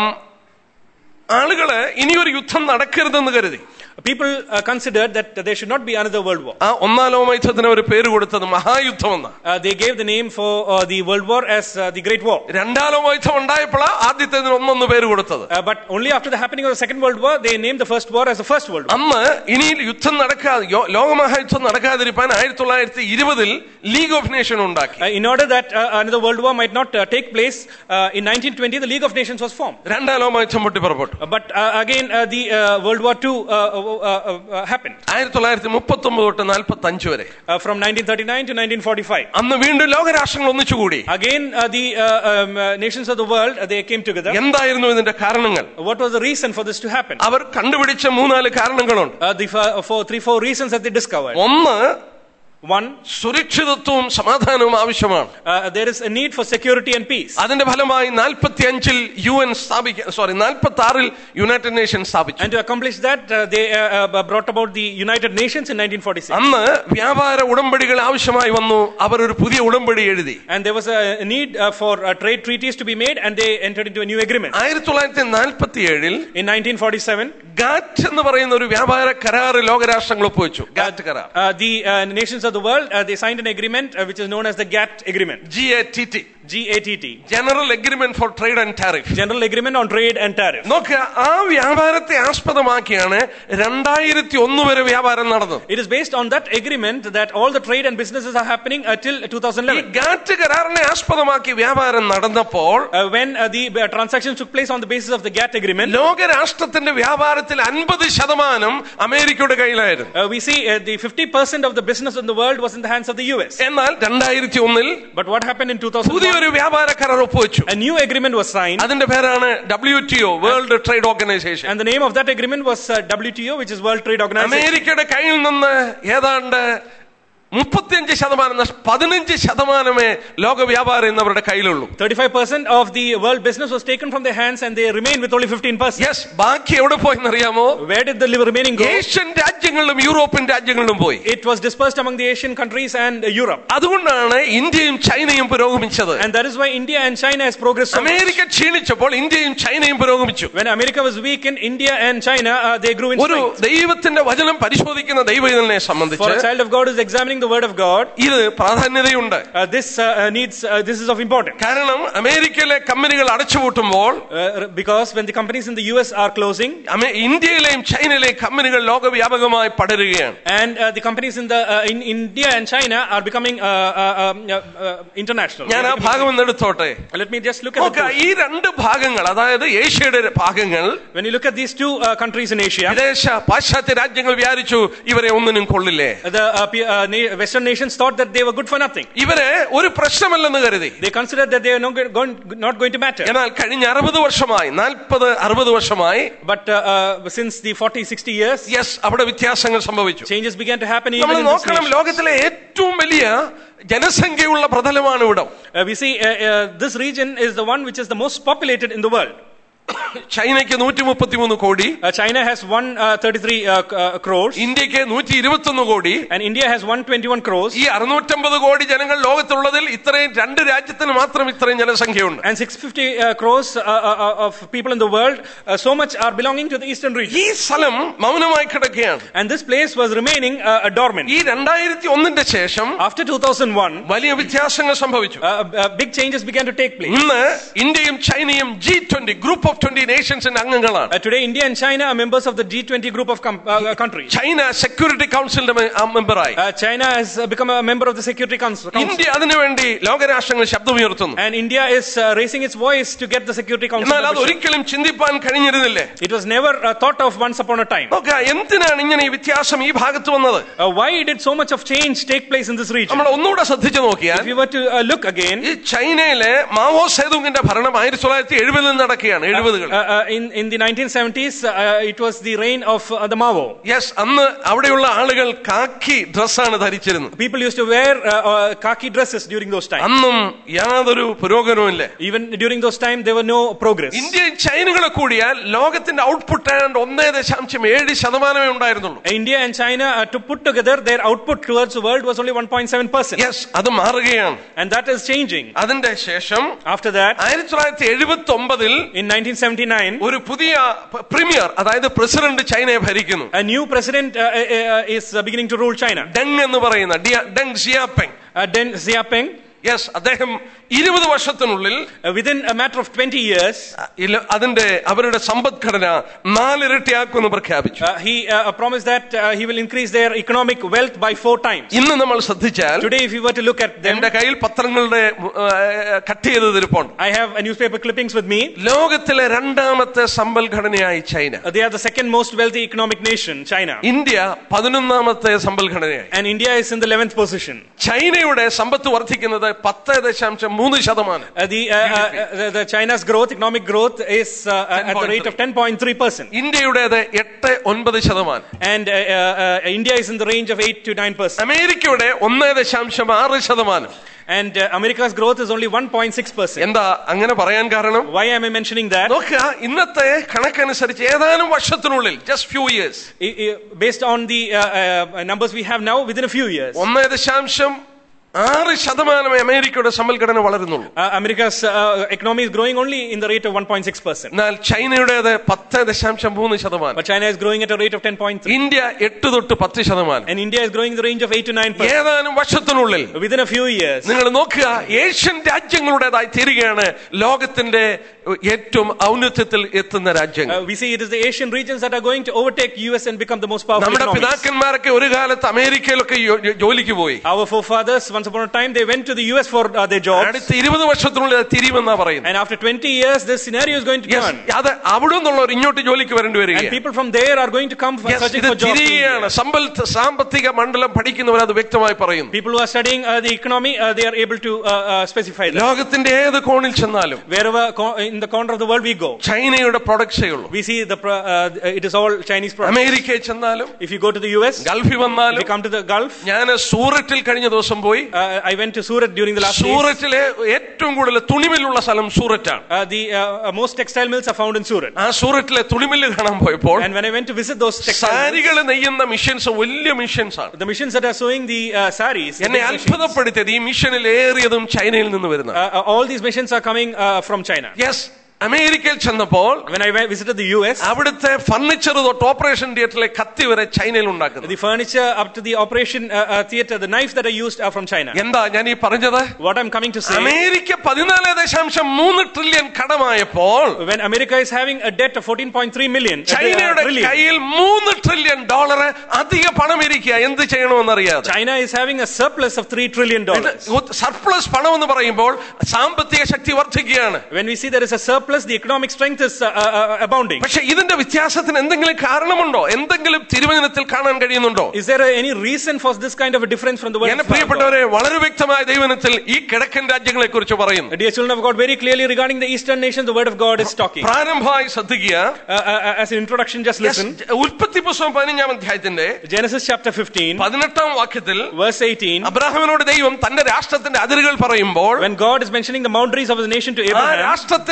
ആളുകള് ഇനിയൊരു യുദ്ധം നടക്കരുതെന്ന് കരുതി People uh, considered that there should not be another World War. ആ ഒന്നാം ലോമായുദ്ധത്തിന് ഒരു പേര് കൊടുത്തത് മഹായുദ്ധം എന്ന Uh, they gave the name for uh, the World War as uh, the Great War. രണ്ടാം ലോമായുദ്ധം ഉണ്ടായപ്പോഴാ ആദ്യത്തേതിന് ഒന്നൊന്ന് പേര് കൊടുത്തത് Uh, but only after the happening of the Second World War, they named the First War as the First World War. അന്ന് ഇനി യുദ്ധം നടക്കാതെ യോ- ലോകമഹായുദ്ധം നടക്കാതിരിക്കാൻ ആയിരത്തി തൊള്ളായിരത്തി ഇരുപതിൽ ലീഗ് ഓഫ് നേഷൻ ഉണ്ടാക്കി Uh, in order that uh, another World War might not uh, take place, uh, in 1920 the League of Nations was formed. രണ്ടാം ലോകമഹായുദ്ധം പൊട്ടി പുറപ്പെട്ടു Uh, but uh, again, uh, the uh, World War II uh, uh, uh, uh, happened ആയിരത്തി തൊള്ളായിരത്തി മുപ്പത്തി ഒമ്പത് തൊട്ട് നാൽപ്പത്തി അഞ്ച് വരെ uh, from 1939 to 1945. അന്ന് വീണ്ടും ലോകരാഷ്ട്രങ്ങൾ ഒന്നിച്ചുകൂടി Again, uh, the uh, um, uh, nations of the world uh, they came together. എന്തായിരുന്നു ഇതിന്റെ കാരണങ്ങൾ What was the reason for this to happen? അവർ കണ്ടുപിടിച്ച മൂന്നാല് കാരണങ്ങളുണ്ട് Uh, the uh, four, three, four reasons that they discovered. ഒന്ന് One, സുരക്ഷിതത്വവും സമാധാനവും ആവശ്യമാണ് uh, there is a need for security and peace. അതിന്റെ ഫലമായി നാൽപ്പത്തി അഞ്ചിൽ യു എൻ സ്ഥാപിക്ക സോറി നാൽപ്പത്തി ആറിൽ യുണൈറ്റഡ് നേഷൻ സ്ഥാപിച്ചു And to accomplish that, uh, they uh, uh, brought about the United Nations in 1946. അന്ന് വ്യാപാര ഉടമ്പടികൾ ആവശ്യമായി വന്നു അവർ ഒരു പുതിയ ഉടമ്പടി എഴുതി And there was a need uh, for uh, trade treaties to be made, and they entered into a new agreement. ആയിരത്തി തൊള്ളായിരത്തി നാൽപ്പത്തി ഏഴിൽ In 1947, ഗാറ്റ് എന്ന് പറയുന്ന ഒരു വ്യാപാര കരാറ് ലോകരാഷ്ട്രങ്ങൾ ഒപ്പുവെച്ചു ഗാറ്റ് കരാർ uh, the uh, nations of the world uh, they signed an agreement uh, which is known as the GATT agreement, G A T T GATT, general agreement for trade and tariff General Agreement on Trade and Tariff. നോക്കുക ആ വ്യാപാരത്തെ ആസ്പദമാക്കിയാണ് രണ്ടായിരത്തി ഒന്ന് വരെ വ്യാപാരം നടന്നത് It is based on that agreement that all the trade and businesses are happening until ഈ 2011. Gat കരാറിനെ ആസ്പദമാക്കി വ്യാപാരം നടന്നപ്പോൾ Uh, when uh, the uh, transactions took place on the basis of the GATT agreement, ലോകരാഷ്ട്രത്തിന്റെ വ്യാപാരത്തിൽ അൻപത് ശതമാനം അമേരിക്കയുടെ കയ്യിലായിരുന്നു uh, we see uh, the 50% of the business in the world was in the hands of the US. എന്നാൽ രണ്ടായിരത്തി ഒന്നിൽ But what happened in 2001? പുതിയൊരു വ്യാപാര കരാർ ഒപ്പുവെച്ചു A new agreement was signed, അതിന്റെ പേരാണ് W T O world trade organisation and the name of that agreement was uh, WTO, which is World Trade Organization. അമേരിക്കയുടെ കയ്യിൽ നിന്ന് ഏതാണ്ട് മുപ്പത്തിയഞ്ച് ശതമാനം നഷ്- പതിനഞ്ച് ശതമാനമേ ലോക വ്യാപാരം ഇന്ന് അവരുടെ കയ്യിലുള്ളൂ 35% of the world business was taken from their hands, and they remain with only 15%. Yes ബാക്കി എവിടെ പോയെന്നറിയാമോ Where did the remaining go? Asian രാജ്യങ്ങളിലും യൂറോപ്യൻ രാജ്യങ്ങളിലും പോയി It was dispersed among the Asian countries and uh, Europe. അതുകൊണ്ടാണ് ഇന്ത്യയും ചൈനയും പുരോഗമിച്ചത് And that is why India and China has progressed so much. America ക്ഷീണിച്ചപ്പോൾ ഇന്ത്യയും ചൈനയും പുരോഗമിച്ചു When America was weak in India and China, uh, they grew in ഒരു strength. ദൈവത്തിന്റെ വചനം പരിശോധിക്കുന്ന ദൈവജനെ For സംബന്ധിച്ച് a child of God who is examining the word of God, ഇത് പ്രാധാന്യതയുണ്ട് uh, this uh, uh, needs uh, this is of importance. കാരണം അമേരിക്കയിലെ കമ്പനികൾ അടച്ചുപൂട്ടുമ്പോൾ Uh, because when the companies in the US are closing അമേ- ഇന്ത്യയിലെയും ചൈനയിലെയും കമ്പനികൾ ലോകവ്യാപകമായി പടരുകയാണ് and uh, the companies in the uh, in India and China are becoming uh, uh, um, uh, uh, international. ഞാൻ ആ ഭാഗം ഒന്ന് എടുത്തോട്ടെ Let me just look at the നോക്ക two. ഈ രണ്ട് ഭാഗങ്ങൾ അതായത് ഏഷ്യയുടെ ഭാഗങ്ങൾ When you look at these two uh, countries in Asia, വിദേശ പാശ്ചാത്യ രാജ്യങ്ങൾ വിചാരിച്ചു ഇവരെ ഒന്നിനും കൊള്ളില്ലേ the uh, P- uh, na- Western nations thought that they were good for nothing. ഇവരെ ഒരു പ്രശ്നമല്ലെന്ന് kരുതി They considered that they are not go- going, not going to matter. എന്നാൽ കഴിഞ്ഞ അറുപത് വർഷമായി നാൽപ്പത് അറുപത് വർഷമായി But uh, uh, since the 40, 60 years, yes അവിടെ വ്യത്യാസങ്ങൾ സംഭവിച്ചു changes began to happen even നമ്മൾ in this നോക്കണം nation. ലോകത്തിലെ ഏറ്റവും വലിയ ജനസംഖ്യയുള്ള പ്രതലമാണ് ഇവിടം Uh, we see uh, uh, this region is the one which is the most populated in the world. ചൈനയ്ക്ക് നൂറ്റി മുപ്പത്തിമൂന്ന് കോടി Uh, China has 133 uh, c- uh, crores, ഇന്ത്യക്ക് നൂറ്റി ഇരുപത്തൊന്ന് കോടി and India has 121 crores, ഈ അറുന്നൂറ്റമ്പത് കോടി ജനങ്ങൾ ലോകത്തുള്ളതിൽ ഇത്രയും രണ്ട് രാജ്യത്തിന് മാത്രം ഇത്രയും ജനസംഖ്യയുണ്ട് and 650 uh, crores uh, uh, uh, of people in the world. Uh, so much are belonging to the eastern region. ഈ സ്ഥലം മൗനമായി കിടക്കുകയാണ് And this place was remaining uh, dormant. ഈ രണ്ടായിരത്തി ഒന്നിന്റെ ശേഷം After 2001, വലിയ വ്യത്യാസങ്ങൾ സംഭവിച്ചു uh, uh, big changes began to take place. ഇന്ന് ഇന്ത്യയും ചൈനയും G twenty group of twenty നേഷൻസിന്റെ അംഗങ്ങളാണ് Uh, today, India and China are members of the G20 group of com- uh, uh, countries. China security കൗൺസിലിന്റെ മെ- ആ മെമ്പറായി Uh, China has uh, become a member of the Security Council. Council. India അതിനുവേണ്ടി ലോകരാഷ്ട്രങ്ങൾ ശബ്ദമുയർത്തുന്നു And India is uh, raising its voice to get the Security Council. എന്നാൽ അത് membership. ഒരിക്കലും ചിന്തിപ്പാൻ കഴിഞ്ഞിരുന്നില്ലേ It was never uh, thought of once upon a time. നോക്ക എന്തിനാണ് ഇങ്ങനെ ഈ വ്യത്യാസം ഈ ഭാഗത്ത് വന്നത് Uh, why did so much of change take place in this region? നമ്മൾ ഒന്നുകൂടെ ശ്രദ്ധിച്ചു നോക്കിയാൽ If you were to uh, look again, ഈ ചൈനയിലെ മാവോ സേതുങ്ങിന്റെ ഭരണം ആയിരത്തി തൊള്ളായിരത്തി എഴുപതിൽ നടക്കുകയാണ് എഴുപതുകൾ uh, uh, in, in the 1970s, uh, it was the reign of uh, the Mao. Yes അന്ന് അവിടെയുള്ള ആളുകൾ കാക്കി ഡ്രസ്സാണ് ധരിച്ചിരുന്നത് People used to wear uh, uh, khaki dresses during those times. അന്നും യാതൊരു പുരോഗമനവും ഇല്ല Even during those times, there were no progress. ഇന്ത്യയും ചൈനകളെ കൂടിയാൽ ലോകത്തിന്റെ ഔട്ട്പുട്ട് ഏതാണ്ട് ഒന്നേ ദശാംശം ഏഴ് ശതമാനമേ ഉണ്ടായിരുന്നുള്ളൂ India and China, uh, to put together, their output towards the world was only 1.7 percent, yes അത് മാറുകയാണ് and that is changing. അതിന്റെ ശേഷം After that, ആയിരത്തി തൊള്ളായിരത്തി എഴുപത്തി ഒമ്പതിൽ in 1979, ഒരു പുതിയ പ്രീമിയർ അതായത് പ്രസിഡന്റ് ചൈനയെ ഭരിക്കുന്നു a new president uh, uh, uh, is uh, beginning to rule China. Deng എന്ന് പറയുന്ന ഡിയ- Deng Xiaoping Uh, Deng Xiaoping, yes അദ്ദേഹം ഇരുപത് വർഷത്തിനുള്ളിൽ uh, within a matter of 20 years, ഇല്ല- അതിന്റെ അവരുടെ സമ്പദ്ഘടന നാലിരട്ടിയാക്കുമെന്ന് പ്രഖ്യാപിച്ചു uh, he uh, promised that uh, he will increase their economic wealth by four times. ഇന്ന് നമ്മൾ ശ്രദ്ധിച്ചാൽ Today, if you were to look at them, എന്റെ കയ്യിൽ പത്രങ്ങളുടെ കട്ട് ചെയ്ത് ഇരിപ്പുണ്ട് I have a newspaper clippings with me. ലോകത്തിലെ രണ്ടാമത്തെ സമ്പൽഘടനയായി China Uh, They are the second most wealthy economic nation, China. India പതിനൊന്നാമത്തെ സമ്പൽഘടനയായി And India is in the 11th position. ചൈനയുടെ സമ്പത്ത് വർദ്ധിക്കുന്നത് പത്ത് ദശാംശം മൂന്ന് ശതമാനം Uh, the, uh, uh, uh, the China's growth, economic growth, is uh, at the rate of 10.3 percent, ഇന്ത്യയുടേത് എട്ട് ഒൻപത് ശതമാനം and uh, uh, uh, India is in the range of 8 to 9 percent, അമേരിക്കയുടെ ഒന്ന് ദശാംശം ആറ് ശതമാനം and uh, America's growth is only 1.6 percent. എന്താ അങ്ങനെ പറയാൻ കാരണം Why am I mentioning that? നോക്കുക ഇന്നത്തെ കണക്കനുസരിച്ച് ഏതാനും വർഷത്തിനുള്ളിൽ just few years I- I- Based on the uh, uh, numbers we have now, within a few years, ഒന്ന് ദശാംശം ആറ് ശതമാനമേ അമേരിക്കയുടെ സമ്പൽഘടന വളരുന്നുള്ളൂ uh, America's uh, economy is growing only in the rate of 1.6 percent, എന്നാൽ ചൈനയുടേത് പത്ത് ദശാംശം മൂന്ന് ശതമാനം but China is growing at a rate of 10.3, India എട്ട് തൊട്ട് പത്ത് ശതമാനം and India is growing in the range of 8 to 9 percent. ഏതാനും വർഷത്തിനുള്ളിൽ Within a few years, നിങ്ങൾ നോക്കുക ഏഷ്യൻ രാജ്യങ്ങളുടേതായി തീരുകയാണ് ലോകത്തിന്റെ ഏറ്റവും ഔന്നത്യത്തിൽ എത്തുന്ന രാജ്യങ്ങൾ uh, we see it is the Asian regions that are going to overtake US and become the most powerful നമ്മുടെ economies. പിതാക്കന്മാരൊക്കെ ഒരു കാലത്ത് അമേരിക്കയിലൊക്കെ ജോ- ജോലിക്ക് പോയി Our forefathers, once upon a time, they went to the US for uh, their jobs, അടുത്ത ഇരുപത് വർഷത്തിനുള്ളിൽ അത് തിരിയുമെന്നാ പറയുന്നത് and after 20 years, this scenario is going to Yes, turn, അത് അവിടെ നിന്നുള്ളവർ ഇങ്ങോട്ട് ജോലിക്ക് വരേണ്ടി and വരിക people from there are going to come for searching ഇത് for jobs. in തിരികെയാണ് India. സമ്പൽ സാമ്പത്തിക മണ്ഡലം പഠിക്കുന്നവർ അത് വ്യക്തമായി പറയുന്നു People who are studying uh, the economy, uh, they are able to uh, uh, specify that. ലോകത്തിന്റെ ഏത് കോണിൽ ചെന്നാലും Wherever co- in the corner of the world we go, ചൈനയുടെ പ്രൊഡക്ട്സേ ഉള്ളൂ we see the pro- uh, it is all Chinese products. അമേരിക്കയിൽ ചെന്നാലും If you go to the US, ഗൾഫിൽ if വന്നാലും you come to the Gulf, ഞാൻ സൂററ്റിൽ കഴിഞ്ഞ ദിവസം പോയി uh, I went to Surat during the last days. സൂററ്റിലെ ഏറ്റവും കൂടുതൽ തുണിമില്ലുള്ള സ്ഥലം സൂററ്റാണ് Uh, the uh, uh, most textile mills are found in Surat. ആ സൂററ്റിലെ തുണിമില്ല് കാണാൻ പോയപ്പോൾ And when I went to visit those textile mills, സാരികൾ നെയ്യുന്ന മിഷൻസ് വലിയ മിഷൻസ് ആണ് the machines that are sewing the uh, saris, the എന്നെ big machines, അത്ഭുതപ്പെടുത്തിയത് ഈ മിഷനിൽ ഏറിയതും ചൈനയിൽ നിന്ന് വരുന്ന uh, uh, all these machines are coming uh, from China. Yes അമേരിക്കയിൽ ചെന്നപ്പോൾ When I went, visited the US, അവിടുത്തെ ഫർണിച്ചർ തൊട്ട് ഓപ്പറേഷൻ തിയേറ്ററിലെ കത്തി വരെ ചൈനയിൽ ഉണ്ടാക്കുന്നത് the furniture up to the operation uh, uh, theater, the knives that are used are from China. എന്താ ഞാൻ ഈ പറഞ്ഞത് What I'm coming to say, America പതിനാല് ദശാംശം മൂന്ന് ട്രില്യൺ കടമായപ്പോൾ when America is having a debt of 14.3 million, uh, ചൈനയുടെ trillion, കയ്യിൽ മൂന്ന് ട്രില്യൺ ഡോളർ അധിക പണം ഇരിക്കുക എന്ത് ചെയ്യണമെന്നറിയാതെ China is having a surplus of 3 trillion dollars. Surplus പണം എന്ന് പറയുമ്പോൾ സാമ്പത്തിക ശക്തി വർദ്ധിക്കുകയാണ് When we see there is a surplus, the economic strength is uh, uh, uh, abounding. പക്ഷെ ഇതിന്റെ വ്യത്യാസത്തിന് എന്തെങ്കിലും കാരണമുണ്ടോ എന്തെങ്കിലും തിരുവചനത്തിൽ കാണാൻ കഴിയുന്നുണ്ടോ Is there uh, any reason for this kind of a difference from the word എന്നെ of God? പ്രിയപ്പെട്ടവരെ വളരെ വ്യക്തമായ ദൈവനത്തിൽ ഈ കിഴക്കൻ രാജ്യങ്ങളെ കുറിച്ച് പറയുന്നു Dear children of God, very clearly regarding the eastern nations, the word of God is talking. Uh, പ്രാരംഭമായി ശ്രദ്ധിക്കുക uh, uh, as an introduction, just Yes, listen. ഉൽപ്പത്തി പുസ്തകം പതിനഞ്ചാം അധ്യായത്തിന്റെ Genesis chapter 15, പതിനെട്ടാം വാക്യത്തിൽ verse 18. അബ്രാഹിമിനോട് ദൈവം തന്റെ രാഷ്ട്രത്തിന്റെ അതിരുകൾ പറയുമ്പോൾ When God is mentioning the boundaries of his nation to ആ Abraham, രാഷ്ട്രത്തിന്റെ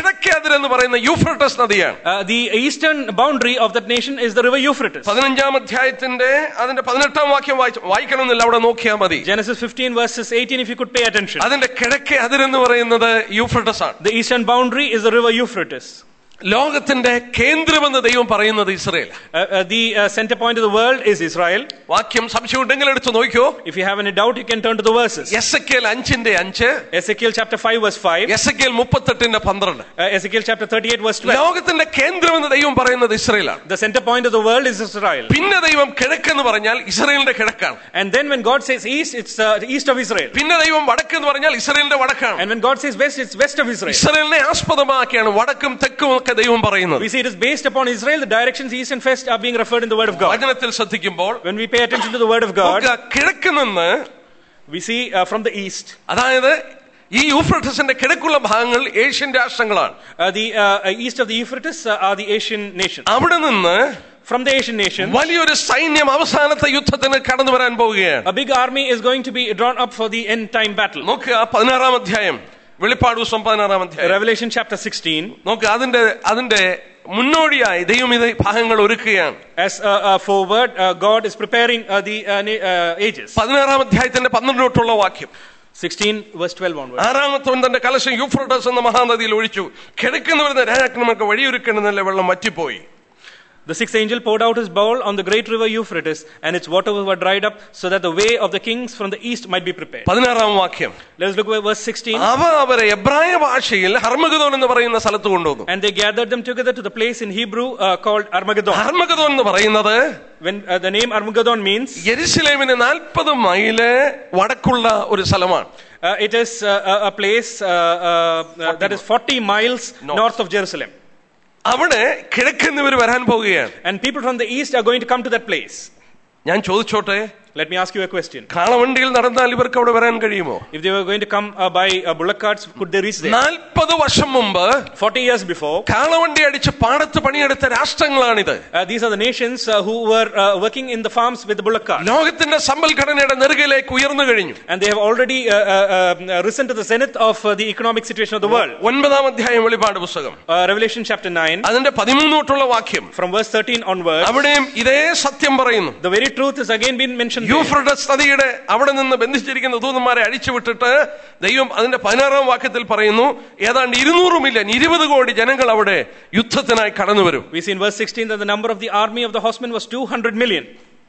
കിഴക്കേ അതിരെന്ന് പറയുന്ന യൂഫ്രട്ടസ് നദിയാണ് Uh, the eastern boundary of that nation is the river Euphrates. പതിനഞ്ചാം അധ്യായത്തിന്റെ അതിന്റെ പതിനെട്ടാം വാക്യം വായിച്ച് വായിക്കണമെന്നില്ല അവിടെ നോക്കിയാൽ മതി Genesis 15 verses 18 if you could pay attention. അതിന്റെ കിഴക്കേ അതിരെന്ന് പറയുന്നത് യൂഫ്രട്ടസ് ആണ് The eastern boundary is the river Euphrates. ലോകത്തിന്റെ കേന്ദ്രമെന്ന് ദൈവം പറയുന്നത് Israel Uh, uh, the uh, center point of the world is Israel. വാക്യം സംശയം ഉണ്ടെങ്കിൽ എടുത്ത് നോക്കിയോ If you have any doubt, you can turn to the verses. എസ് എൽ അഞ്ചിന്റെ അഞ്ച് Ezekiel chapter 5 verse 5. എസ് എൽ മുപ്പത്തെട്ടിന്റെ പന്ത്രണ്ട് Uh, Ezekiel chapter 38 verse 12. ലോകത്തിന്റെ കേന്ദ്രമെന്ന് ദൈവം പറയുന്നത് ഇസ്രയേലാണ് The center point of the world is Israel. പിന്നെ ദൈവം കിഴക്കെന്ന് പറഞ്ഞാൽ ഇസ്രയേലിന്റെ കിഴക്കാണ് And then when God says east, it's uh, the east of Israel. പിന്നെ ദൈവം വടക്ക് എന്ന് പറഞ്ഞാൽ ഇസ്രയേലിന്റെ വടക്കാണ് And when God says west, it's west of Israel. ഇസ്രയേലിനെ ആസ്പദമാക്കിയാണ് വടക്കും തെക്കും ഒക്കെ ദൈവം പറയുന്നത് We see it is based upon Israel. The directions east and west are being referred in the word of God. വചനത്തിൽ ശ്രദ്ധിക്കുമ്പോൾ When we pay attention to the word of God, നമുക്ക് കിഴക്ക് നിന്ന് we see uh, from the east, അതായത് ഈ യൂഫ്രട്ടസിന്റെ കിഴക്കുള്ള ഭാഗങ്ങൾ Asian രാഷ്ട്രങ്ങളാണ് uh, the uh, uh, east of the Euphrates uh, are the Asian nations. അവിടെ നിന്ന് From the Asian nations, വലിയൊരു സൈന്യം അവസാനത്തെ യുദ്ധത്തിന് കടന്നു വരാൻ പോവുകയാണ് a big army is going to be drawn up for the end time battle. നോക്കുക പതിനാറാം അധ്യായം വെളിപ്പാട് ദിവസം പതിനാറാം അധ്യായം Revelation chapter 16, നോക്ക് അതിന്റെ അതിന്റെ മുന്നോടിയായി ദൈവം ഇത് ഭാഗങ്ങൾ ഒരുക്കുകയാണ് as a, a forward, uh, God is preparing uh, the uh, na- uh, ages. പതിനാറാം അധ്യായത്തിന്റെ പന്ത്രണ്ട് തൊട്ടുള്ള വാക്യം 16 verse 12 onward. ആറാമത്തവൻ തന്റെ കലശം യൂഫ്രട്ടസ് എന്ന മഹാനദിയിൽ ഒഴിച്ചു കിഴക്കുന്ന വരുന്ന രാജാക്കന്മാർക്ക് വഴിയൊരുക്കണമെന്നല്ല വെള്ളം വറ്റിപ്പോയി The sixth angel poured out his bowl on the great river Euphrates, and its waters were dried up, so that the way of the kings from the east might be prepared. പതിനാറാം വാക്യം Let us look at verse 16. അവ അവരെ എബ്രായ ഭാഷയിൽ Harmagedon എന്ന് പറയുന്ന സ്ഥലത്ത് കൊണ്ടുവന്നു And they gathered them together to the place in Hebrew uh, called Armageddon. ഹർമഗതോൻ എന്ന് പറയുന്നത് When uh, the name Armageddon means, യെരുസലേമിന് നാൽപ്പത് മൈല് വടക്കുള്ള ഒരു സ്ഥലമാണ് uh, it is uh, a a place uh, uh, uh, that is 40 miles North. north of Jerusalem. അവിടെ കിഴക്കെന്നിവർ വരാൻ പോവുകയാണ് And people from the east are going to come to that place. ഞാൻ ചോദിച്ചോട്ടെ Let me ask you a question. കാളവണ്ടിയിൽ നടന്നാൽ ഇവർക്ക് അവിടെ വരാൻ കഴിയുമോ If they were going to come uh, by uh, bullock carts, could they reach there? നാൽപ്പത് വർഷം മുമ്പ് 40 years before, കാളവണ്ടി അടിച്ച് പാടത്ത് പണിയെടുത്ത രാഷ്ട്രങ്ങളാണിത് uh, these are the nations uh, who were uh, working in the farms with the bullock cart. ലോകത്തിന്റെ സമ്പൽഘടനയുടെ നെറുകയിലേക്ക് ഉയർന്നു കഴിഞ്ഞു And they have already uh, uh, uh, risen to the zenith of uh, the economic situation of the world. ഒൻപതാം അധ്യായം വെളിപാട് പുസ്തകം Uh, Revelation chapter 9, അതിന്റെ പതിമൂന്ന് തൊട്ടുള്ള വാക്യം from verse 13 onwards, അവിടെയും ഇതേ സത്യം പറയുന്നു the very truth is again being mentioned. there. Euphrates നദിയുടെ അവിടെ നിന്ന് ബന്ധിച്ചിരിക്കുന്ന ദൂതന്മാരെ അഴിച്ചുവിട്ടിട്ട് ദൈവം അതിന്റെ പതിനാറാം വാക്യത്തിൽ പറയുന്നു ഏതാണ്ട് ഇരുന്നൂറ് മില്യൺ ഇരുപത് കോടി ജനങ്ങൾ അവിടെ യുദ്ധത്തിനായി കടന്നു വരും We see in verse 16 that the number of the army of the horsemen was 200 million.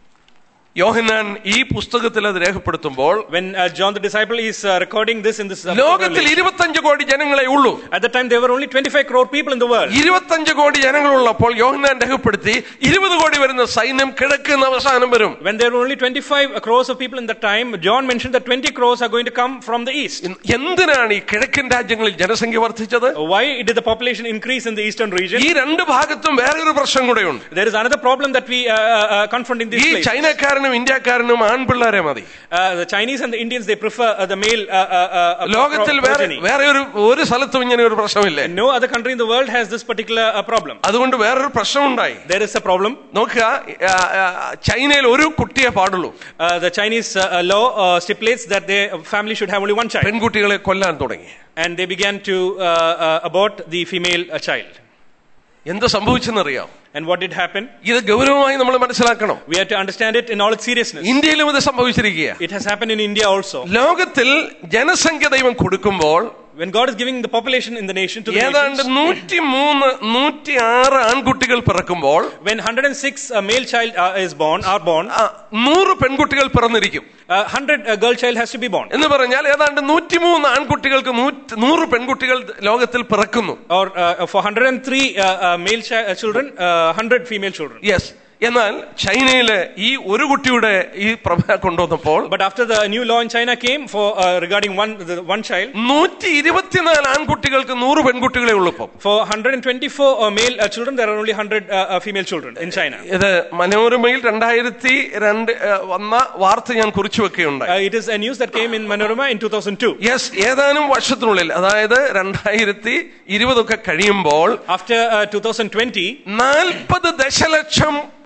യോഹന്നാൻ ഈ പുസ്തകത്തിൽ അത് രേഖപ്പെടുത്തുമ്പോൾ When uh, John the disciple is uh, recording this in this uh, ലോകത്തിൽ revelation, ഇരുപത്തഞ്ച് കോടി ജനങ്ങളെ ഉള്ളൂ at the time there were only 25 crore people in the world. ഇരുപത്തഞ്ച് കോടി ജനങ്ങളുള്ളപ്പോൾ യോഹന്നാൻ രേഖപ്പെടുത്തി ഇരുപത് കോടി വരുന്ന സൈന്യം കിഴക്കുന്ന അവസാനം വരും When there were only 25 crores of people in that time, John mentioned that 20 crores are going to come from the east. എന്തിനാണ് ഈ കിഴക്കൻ രാജ്യങ്ങളിൽ ജനസംഖ്യ വർദ്ധിച്ചത് Why did the population increase in the eastern region? ഈ രണ്ട് ഭാഗത്തും വേറൊരു പ്രശ്നം കൂടെയുണ്ട് There is another problem that we uh, uh, uh, confront in ഈ this place. ചൈനക്കാരനും ഇന്ത്യക്കാരനും ആൺപിള്ളേരെ മതി Uh, the Chinese and the Indians they prefer uh, the male uh, uh, uh, ലോകത്തിൽ pro- വേറെ progeny. വേറെ ഒരു ഒരു സ്ഥലത്തും ഇങ്ങനെ ഒരു പ്രശ്നമില്ലേ No other country in the world has this particular uh, problem. അതുകൊണ്ട് വേറൊരു പ്രശ്നമുണ്ടായി There is a problem. നോക്കുക ആ, ആ, ചൈനയിൽ ഒരു കുട്ടിയെ പാടുള്ളൂ Uh, the Chinese uh, uh, law uh, stipulates that their family should have only one child, പെൺകുട്ടികളെ കൊല്ലാൻ തുടങ്ങി and they began to uh, uh, abort the female uh, child. എന്ത് സംഭവിച്ചെന്നറിയാം And what did happen? ഇത് ഗൗരവമായി നമ്മൾ മനസ്സിലാക്കണം We have to understand it in all its seriousness. ഇന്ത്യയിലും ഇത് സംഭവിച്ചിരിക്കുക It has happened in India also. ലോകത്തിൽ ജനസംഖ്യ ദൈവം കൊടുക്കുമ്പോൾ When God is giving the population in the nation to the ഏതാണ്ട് nations, നൂറ്റി മൂന്ന് നൂറ്റി ആറ് ആൺകുട്ടികൾ പിറക്കുമ്പോൾ when 106 uh, male child uh, is born, are born, ആ, നൂറ് പെൺകുട്ടികൾ പിറന്നിരിക്കും uh, 100 uh, girl child has to be born. എന്ന് പറഞ്ഞാൽ ഏതാണ്ട് നൂറ്റിമൂന്ന് ആൺകുട്ടികൾക്ക് നൂറ്റ് നൂറ് പെൺകുട്ടികൾ ലോകത്തിൽ പിറക്കുന്നു Or uh, for 103 uh, uh, male chi- uh, children, uh, 100 female children. Yes എന്നാൽ ചൈനയില് ഈ ഒരു കുട്ടിയുടെ ഈ പ്രഭ കൊണ്ടുവന്നപ്പോൾ But after the new law in China came for uh, regarding one the one child, നൂറ്റി ഇരുപത്തിനാല് ആൺകുട്ടികൾക്ക് നൂറ് പെൺകുട്ടികളെ ഉള്ളൂ ഇപ്പം for 124 uh, male uh, children, there are only 100 uh, uh, female children in China. ഇത് മനോരമയിൽ രണ്ടായിരത്തി രണ്ട് ഏഹ്, വന്ന വാർത്ത ഞാൻ കുറിച്ചു വെക്കുകയുണ്ടായി Uh, it is a news that came in Manorama in 2002. Yes ഏതാനും വർഷത്തിനുള്ളിൽ അതായത് രണ്ടായിരത്തി ഇരുപതൊക്കെ കഴിയുമ്പോൾ After uh, 2020, നാൽപ്പത് ദശലക്ഷം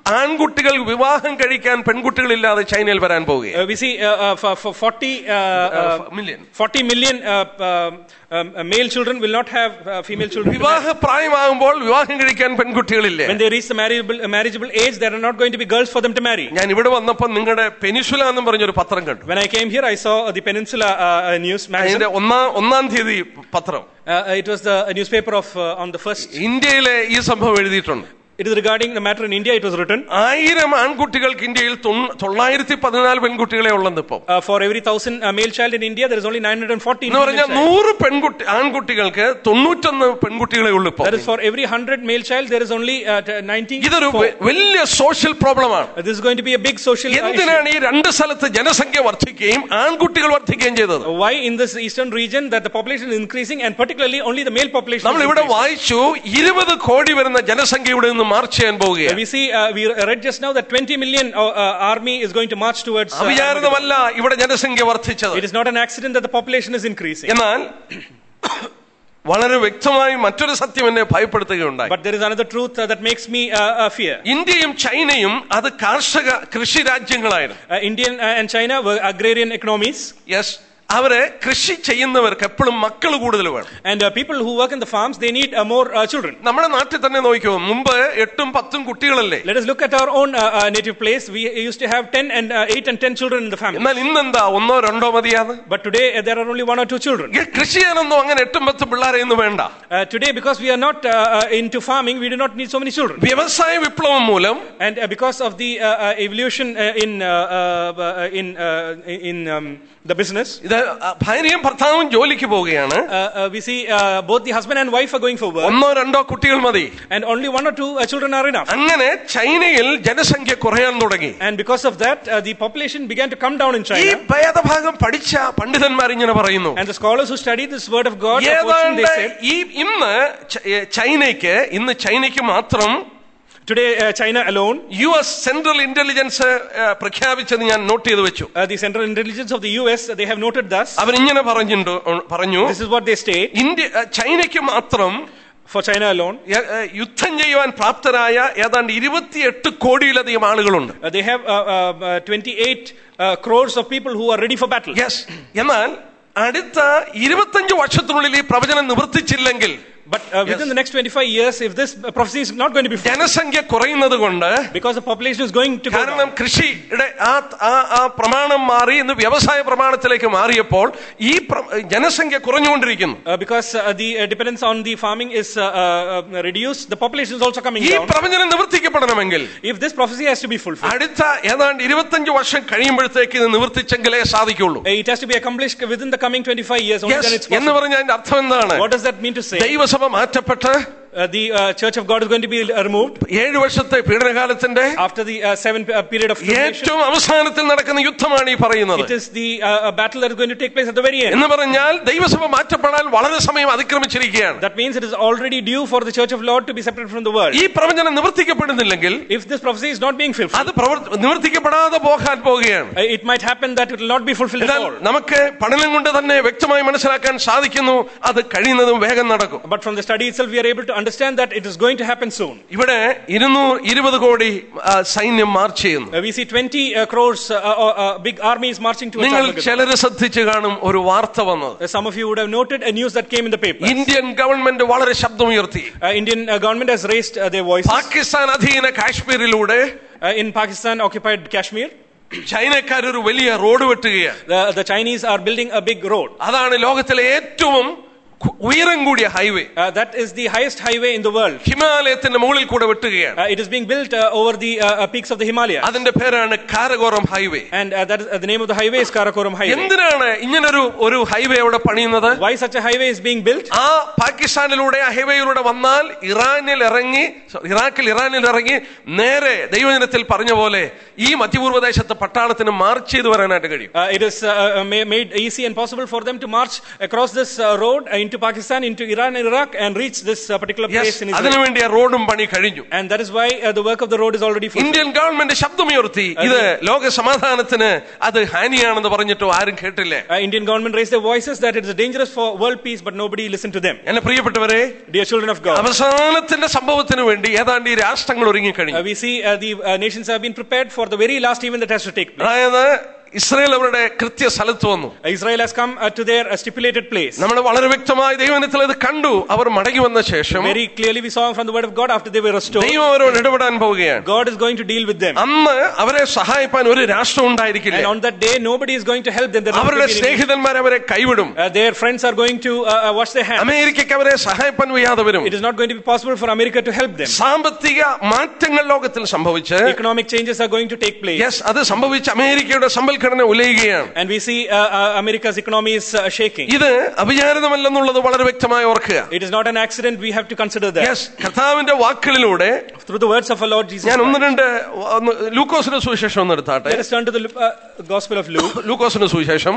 ആൺകുട്ടികൾ വിവാഹം കഴിക്കാൻ പെൺകുട്ടികളില്ലാതെ ചൈനയിൽ വരാൻ പോവുകയാണ് Uh, we see uh, uh, for, for 40, uh, uh, million 40 million uh, um, um, uh, male children will not have uh, female children. to marry. വിവാഹ പ്രായമാകുമ്പോൾ വിവാഹം കഴിക്കാൻ പെൺകുട്ടികളില്ല When they reach the marriageable, uh, marriageable age, there are not going to be girls for them to marry. ഞാൻ ഇവിടെ വന്നപ്പോൾ നിങ്ങളുടെ peninsula എന്നും പറഞ്ഞൊരു പത്രം കണ്ടു When I came here, I saw uh, the Peninsula uh, uh, News magazine. അതിന്റെ ഒന്നാം ഒന്നാം തീയതി പത്രം Uh, it was the uh, newspaper of uh, on the first. ഇന്ത്യയിലെ ഈ സംഭവം എഴുതിയിട്ടുണ്ട് It is regarding the matter in India. It was written ആയിരം ആൺകുട്ടികൾക്ക് ഇന്ത്യയിൽ തൊണ്ണൂ- തൊള്ളായിരത്തി പതിനാല് പെൺകുട്ടികളെ ഉള്ളെന്ന് ഇപ്പം uh, for every thousand uh, male child in India, there is only 914. എന്ന് female പറഞ്ഞാൽ child. നൂറ് പെൺകുട്ടി ആൺകുട്ടികൾക്ക് തൊണ്ണൂറ്റൊന്ന് പെൺകുട്ടികളെ ഉള്ളു ഇപ്പം That is for every hundred male child, there is only uh, t- 90. ഇതൊരു four. വെ- വലിയ സോഷ്യൽ പ്രോബ്ലമാണ് Uh, This is going to be a big social uh, issue. എന്തിനാണ് ഈ രണ്ട് സ്ഥലത്ത് ജനസംഖ്യ വർദ്ധിക്കുകയും ആൺകുട്ടികൾ വർദ്ധിക്കുകയും ചെയ്തത് Why in this eastern region that the population is increasing and particularly only the male population നമ്മൾ is ഇവിടെ increasing? വായിച്ചു ഇരുപത് കോടി വരുന്ന ജനസംഖ്യ ഇവിടെ നിന്ന് മാർച്ച് ചെയ്യാൻ പോവുകയാണ് We see, uh, we read just now that 20 million uh, uh, army is going to march towards. Uh, അവിചാരിതമല്ല ഇവിടെ ജനസംഖ്യ വർദ്ധിച്ചത് it is not an accident that the population is increasing. എന്നാൽ വളരെ വ്യക്തമായി മറ്റൊരു സത്യം എന്നെ ഭയപ്പെടുത്തുകയുണ്ടായി But there is another truth uh, that makes me uh, uh, fear. ഇന്ത്യയും ചൈനയും അത് കാർഷിക കൃഷി രാജ്യങ്ങളായിരുന്നു Uh, Indian uh, and China were agrarian economies, yes അവര് കൃഷി ചെയ്യുന്നവർക്ക് എപ്പോഴും മക്കൾ കൂടുതൽ വേണം and uh, people who work in the farms they need uh, more uh, children. നമ്മുടെ നാട്ടിൽ തന്നെ നോക്കിക്കോ മുമ്പ് എട്ടും പത്തും കുട്ടികളല്ലേ Let us look at our own uh, uh, native place. We used to have 10 and uh, 8 and 10 children in the family. എന്നാൽ ഇന്നെന്താ ഒന്നോ രണ്ടോ മതിയാന്ന് But today uh, there are only one or two children. ഈ കൃഷി ചെയ്യാനൊന്നും അങ്ങനെ എട്ടും പത്തും പിള്ളേരെ ഒന്നും വേണ്ട Uh, today, because we are not uh, uh, into farming, we do not need so many children. വ്യവസായ വിപ്ലവം മൂലം And uh, because of the uh, uh, evolution uh, in uh, uh, uh, in uh, in um, the business, ഇത് ഭാര്യയും ഭർത്താവും ജോലിക്ക് പോവുകയാണ് uh, uh, we see uh, both the husband and wife are going for work, ഒന്നോ രണ്ടോ കുട്ടികൾ മതി and only one or two uh, children are enough. അങ്ങനെ ചൈനയിൽ ജനസംഖ്യ കുറയാൻ തുടങ്ങി And because of that, uh, the population began to come down in ഈ China. ഭേദഭാഗം പഠിച്ച പണ്ഡിതന്മാർ ഇങ്ങനെ പറയുന്നു And the scholars who study this word of God, a portion, ഏതാണ്ട് they said, ഈ ഇന്ന് ച- ഏ, ചൈനയ്ക്ക് ഇന്ന് ചൈനയ്ക്ക് മാത്രം today uh, China alone, U S central intelligence uh, പ്രഖ്യാപിച്ചത് ഞാൻ നോട്ട് ചെയ്ത് വെച്ചു uh, the Central Intelligence of the U.S., they have noted thus. അവരിങ്ങനെ പറഞ്ഞിട്ടുണ്ട് പറഞ്ഞു This is what they state India ഏ, ചൈനയ്ക്ക് മാത്രം for China alone. ഏ, ഏ, യുദ്ധം ചെയ്യുവാൻ പ്രാപ്തരായ ഏതാണ്ട് ഇരുപത്തിയെട്ട് കോടിയിലധികം ആളുകളുണ്ട് Uh, they have uh, uh, uh, 28 uh, crores of people who are ready for battle. Yes എന്നാൽ അടുത്ത ഇരുപത്തഞ്ച് വർഷത്തിനുള്ളിൽ ഈ പ്രവചനം നിവർത്തിച്ചില്ലെങ്കിൽ But uh, within the next 25 years, if this uh, prophecy is not going to be fulfilled, ജനസംഖ്യ കുറയുന്നത് കൊണ്ട് because the population is going to go കാരണം down, കൃഷിയുടെ ആ ആ- ആ പ്രമാണം മാറി ഇന്ന് വ്യവസായ പ്രമാണത്തിലേക്ക് മാറിയപ്പോൾ ഈ പ്ര- ജനസംഖ്യ കുറഞ്ഞുകൊണ്ടിരിക്കുന്നു uh, because uh, the uh, dependence on the farming is uh, uh, reduced, the population is also coming ഈ down. പ്രവചനം നിവർത്തിക്കപ്പെടണമെങ്കിൽ If this prophecy has to be fulfilled, അടുത്ത ഏതാണ്ട് ഇരുപത്തഞ്ച് വർഷം കഴിയുമ്പോഴത്തേക്ക് ഇത് നിവർത്തിച്ചെങ്കിലേ സാധിക്കുള്ളൂ uh, it has to be accomplished within the coming 25 years. Only Yes, then it's എന്ന് possible. പറഞ്ഞ അതിന്റെ അർത്ഥം എന്താണ് What does that mean to say? ദൈവസഭ മാറ്റപ്പെട്ട് Uh, the uh, Church of God is going to be uh, removed ഏഴു വർഷത്തെ പീഡനകാലത്തിന്റെ after the uh, seven uh, period of tribulation. ഏറ്റവും അവസാനത്തിൽ നടക്കുന്ന യുദ്ധമാണ് ഈ പറയുന്നത് It is the uh, uh, battle that is going to take place at the very end. എന്ന് പറഞ്ഞാൽ ദൈവസഭ മാറ്റപ്പെടാൻ വളരെ സമയം അതിക്രമിച്ചിരിക്കുകയാണ് That means it is already due for the Church of Lord to be separated from the world. ഈ പ്രവചനം നിവർത്തിക്കപ്പെടുന്നില്ലെങ്കിൽ If this prophecy is not being fulfilled, അത് പ്രവർ- നിവർത്തിക്കപ്പെടാതെ പോകാൻ പോവുകയാണ് uh, it might happen that it will not be fulfilled at എന്നാൽ all. നമുക്ക് പഠനം കൊണ്ട് തന്നെ വ്യക്തമായി മനസ്സിലാക്കാൻ സാധിക്കുന്നു അത് കഴിയുന്നതും വേഗം നടക്കും But from the study itself, we are able to understand that it is going to happen soon. ഇവിടെ ഇരുന്നൂറ് ഇരുപത് കോടി ആ, സൈന്യം മാർച്ച് ചെയ്യുന്നു Uh, we see 20 uh, crores, uh, uh, uh, big armies marching towards നിങ്ങൾ Armageddon. ചിലര് ശ്രദ്ധിച്ചു കാണും ഒരു വാർത്ത വന്നത് Uh, Some of you would have noted a news that came in the paper. Indian government വളരെ ശബ്ദമുയർത്തി Uh, Indian uh, government has raised uh, their voices. Pakistan അധീന കാശ്മീരിലൂടെ Uh, in Pakistan occupied Kashmir, ചൈനക്കാരൊരു വലിയ റോഡ് വെട്ടുകയാണ് the, the Chinese are building a big road. അതാണ് ലോകത്തിലെ ഏറ്റവും കു- ഉയരം കൂടിയ highway Uh, that is the highest highway in the world. ഹിമാലയത്തിന്റെ മുകളിൽ കൂടെ വെട്ടുകയാണ് Uh, it is being built uh, over the uh, uh, peaks of the Himalayas. അതിന്റെ പേരാണ് Karakoram highway And uh, that is, uh, the name of the highway is Karakoram Highway. എന്തിനാണ് ഇങ്ങനൊരു ഒരു highway അവിടെ പണിയുന്നത് Why such a highway is being built? ആ പാകിസ്ഥാനിലൂടെ ആ ഹൈവേയിലൂടെ വന്നാൽ ഇറാനിൽ ഇറങ്ങി ഇറാഖിൽ ഇറാനിൽ ഇറങ്ങി നേരെ ദൈവജനത്തിൽ പറഞ്ഞ പോലെ ഈ മധ്യപൂർവ്വദേശത്തെ പട്ടാളത്തിന് മാർച്ച് ചെയ്ത് വരാനായിട്ട് കഴിയും Uh, it is uh, uh, ma- made easy and possible for them to march across this uh, road uh, into into Pakistan, into Iran and Iraq, and reach this uh, particular Yes, place in Israel. അതിനുവേണ്ടി ആ റോഡും പണി കഴിഞ്ഞു And that is why uh, the work of the road is already fulfilled. Indian government ശബ്ദമുയർത്തി ഇത് ലോക സമാധാനത്തിന് അത് ഹാനിയാണെന്ന് പറഞ്ഞിട്ടോ ആരും കേട്ടില്ലേ Uh, Indian government raised their voices that it is dangerous for world peace, but nobody listened to them. എന്നെ പ്രിയപ്പെട്ടവരെ Dear children of God, അവസാനത്തിന്റെ സംഭവത്തിന് വേണ്ടി ഏതാണ്ട് ഈ രാഷ്ട്രങ്ങൾ uh, ഒരുങ്ങിക്കഴിഞ്ഞു we see uh, the uh, nations have been prepared for the very last event that has to take place. അതായത് Israel അവരുടെ കൃത്യ സ്ഥലത്ത് വന്നു Uh, Israel has come uh, to their uh, stipulated place. നമ്മൾ വളരെ വ്യക്തമായി ദൈവനത്തിൽ ഇത് കണ്ടു അവർ മടങ്ങി വന്ന ശേഷം Very clearly, we saw from the word of God after they were restored, ദൈവം അവരോട് ഇടപെടാൻ പോവുകയാണ് God is going to deal with them. അന്ന് അവരെ സഹായിപ്പാൻ ഒരു രാഷ്ട്രം ഉണ്ടായിരിക്കില്ല And on that day, nobody is going to help them. There is not അവരുടെ going to be any- സ്നേഹിതന്മാർ അവരെ കൈവിടും Uh, their friends are going to uh, uh, wash their hands. അമേരിക്കയ്ക്ക് അവരെ സഹായിപ്പാൻ വയ്യാതെ വരും It is not going to be possible for America to help them. സാമ്പത്തിക മാറ്റങ്ങൾ ലോകത്തിൽ സംഭവിച്ച് Economic changes are going to take place. Yes അത് സംഭവിച്ച് അമേരിക്കയുടെ സമ്പൽഘടന ഉലയുകയാണ് And we see uh, uh, America's economy is uh, shaking. ഇത് അഭിചാരിതമല്ലെന്നുള്ളത് വളരെ വ്യക്തമായി ഓർക്കുക It is not an accident. We have to consider that. Yes കർത്താവിന്റെ വാക്കുകളിലൂടെ Through the words of our Lord Jesus ഞാൻ ഒന്ന് Christ. രണ്ട് ഒന്ന് ലൂക്കോസിന്റെ സുവിശേഷം ഒന്ന് എടുത്താട്ടെ Let us turn to the uh, Gospel of Luke, ലൂക്കോസിന്റെ സുവിശേഷം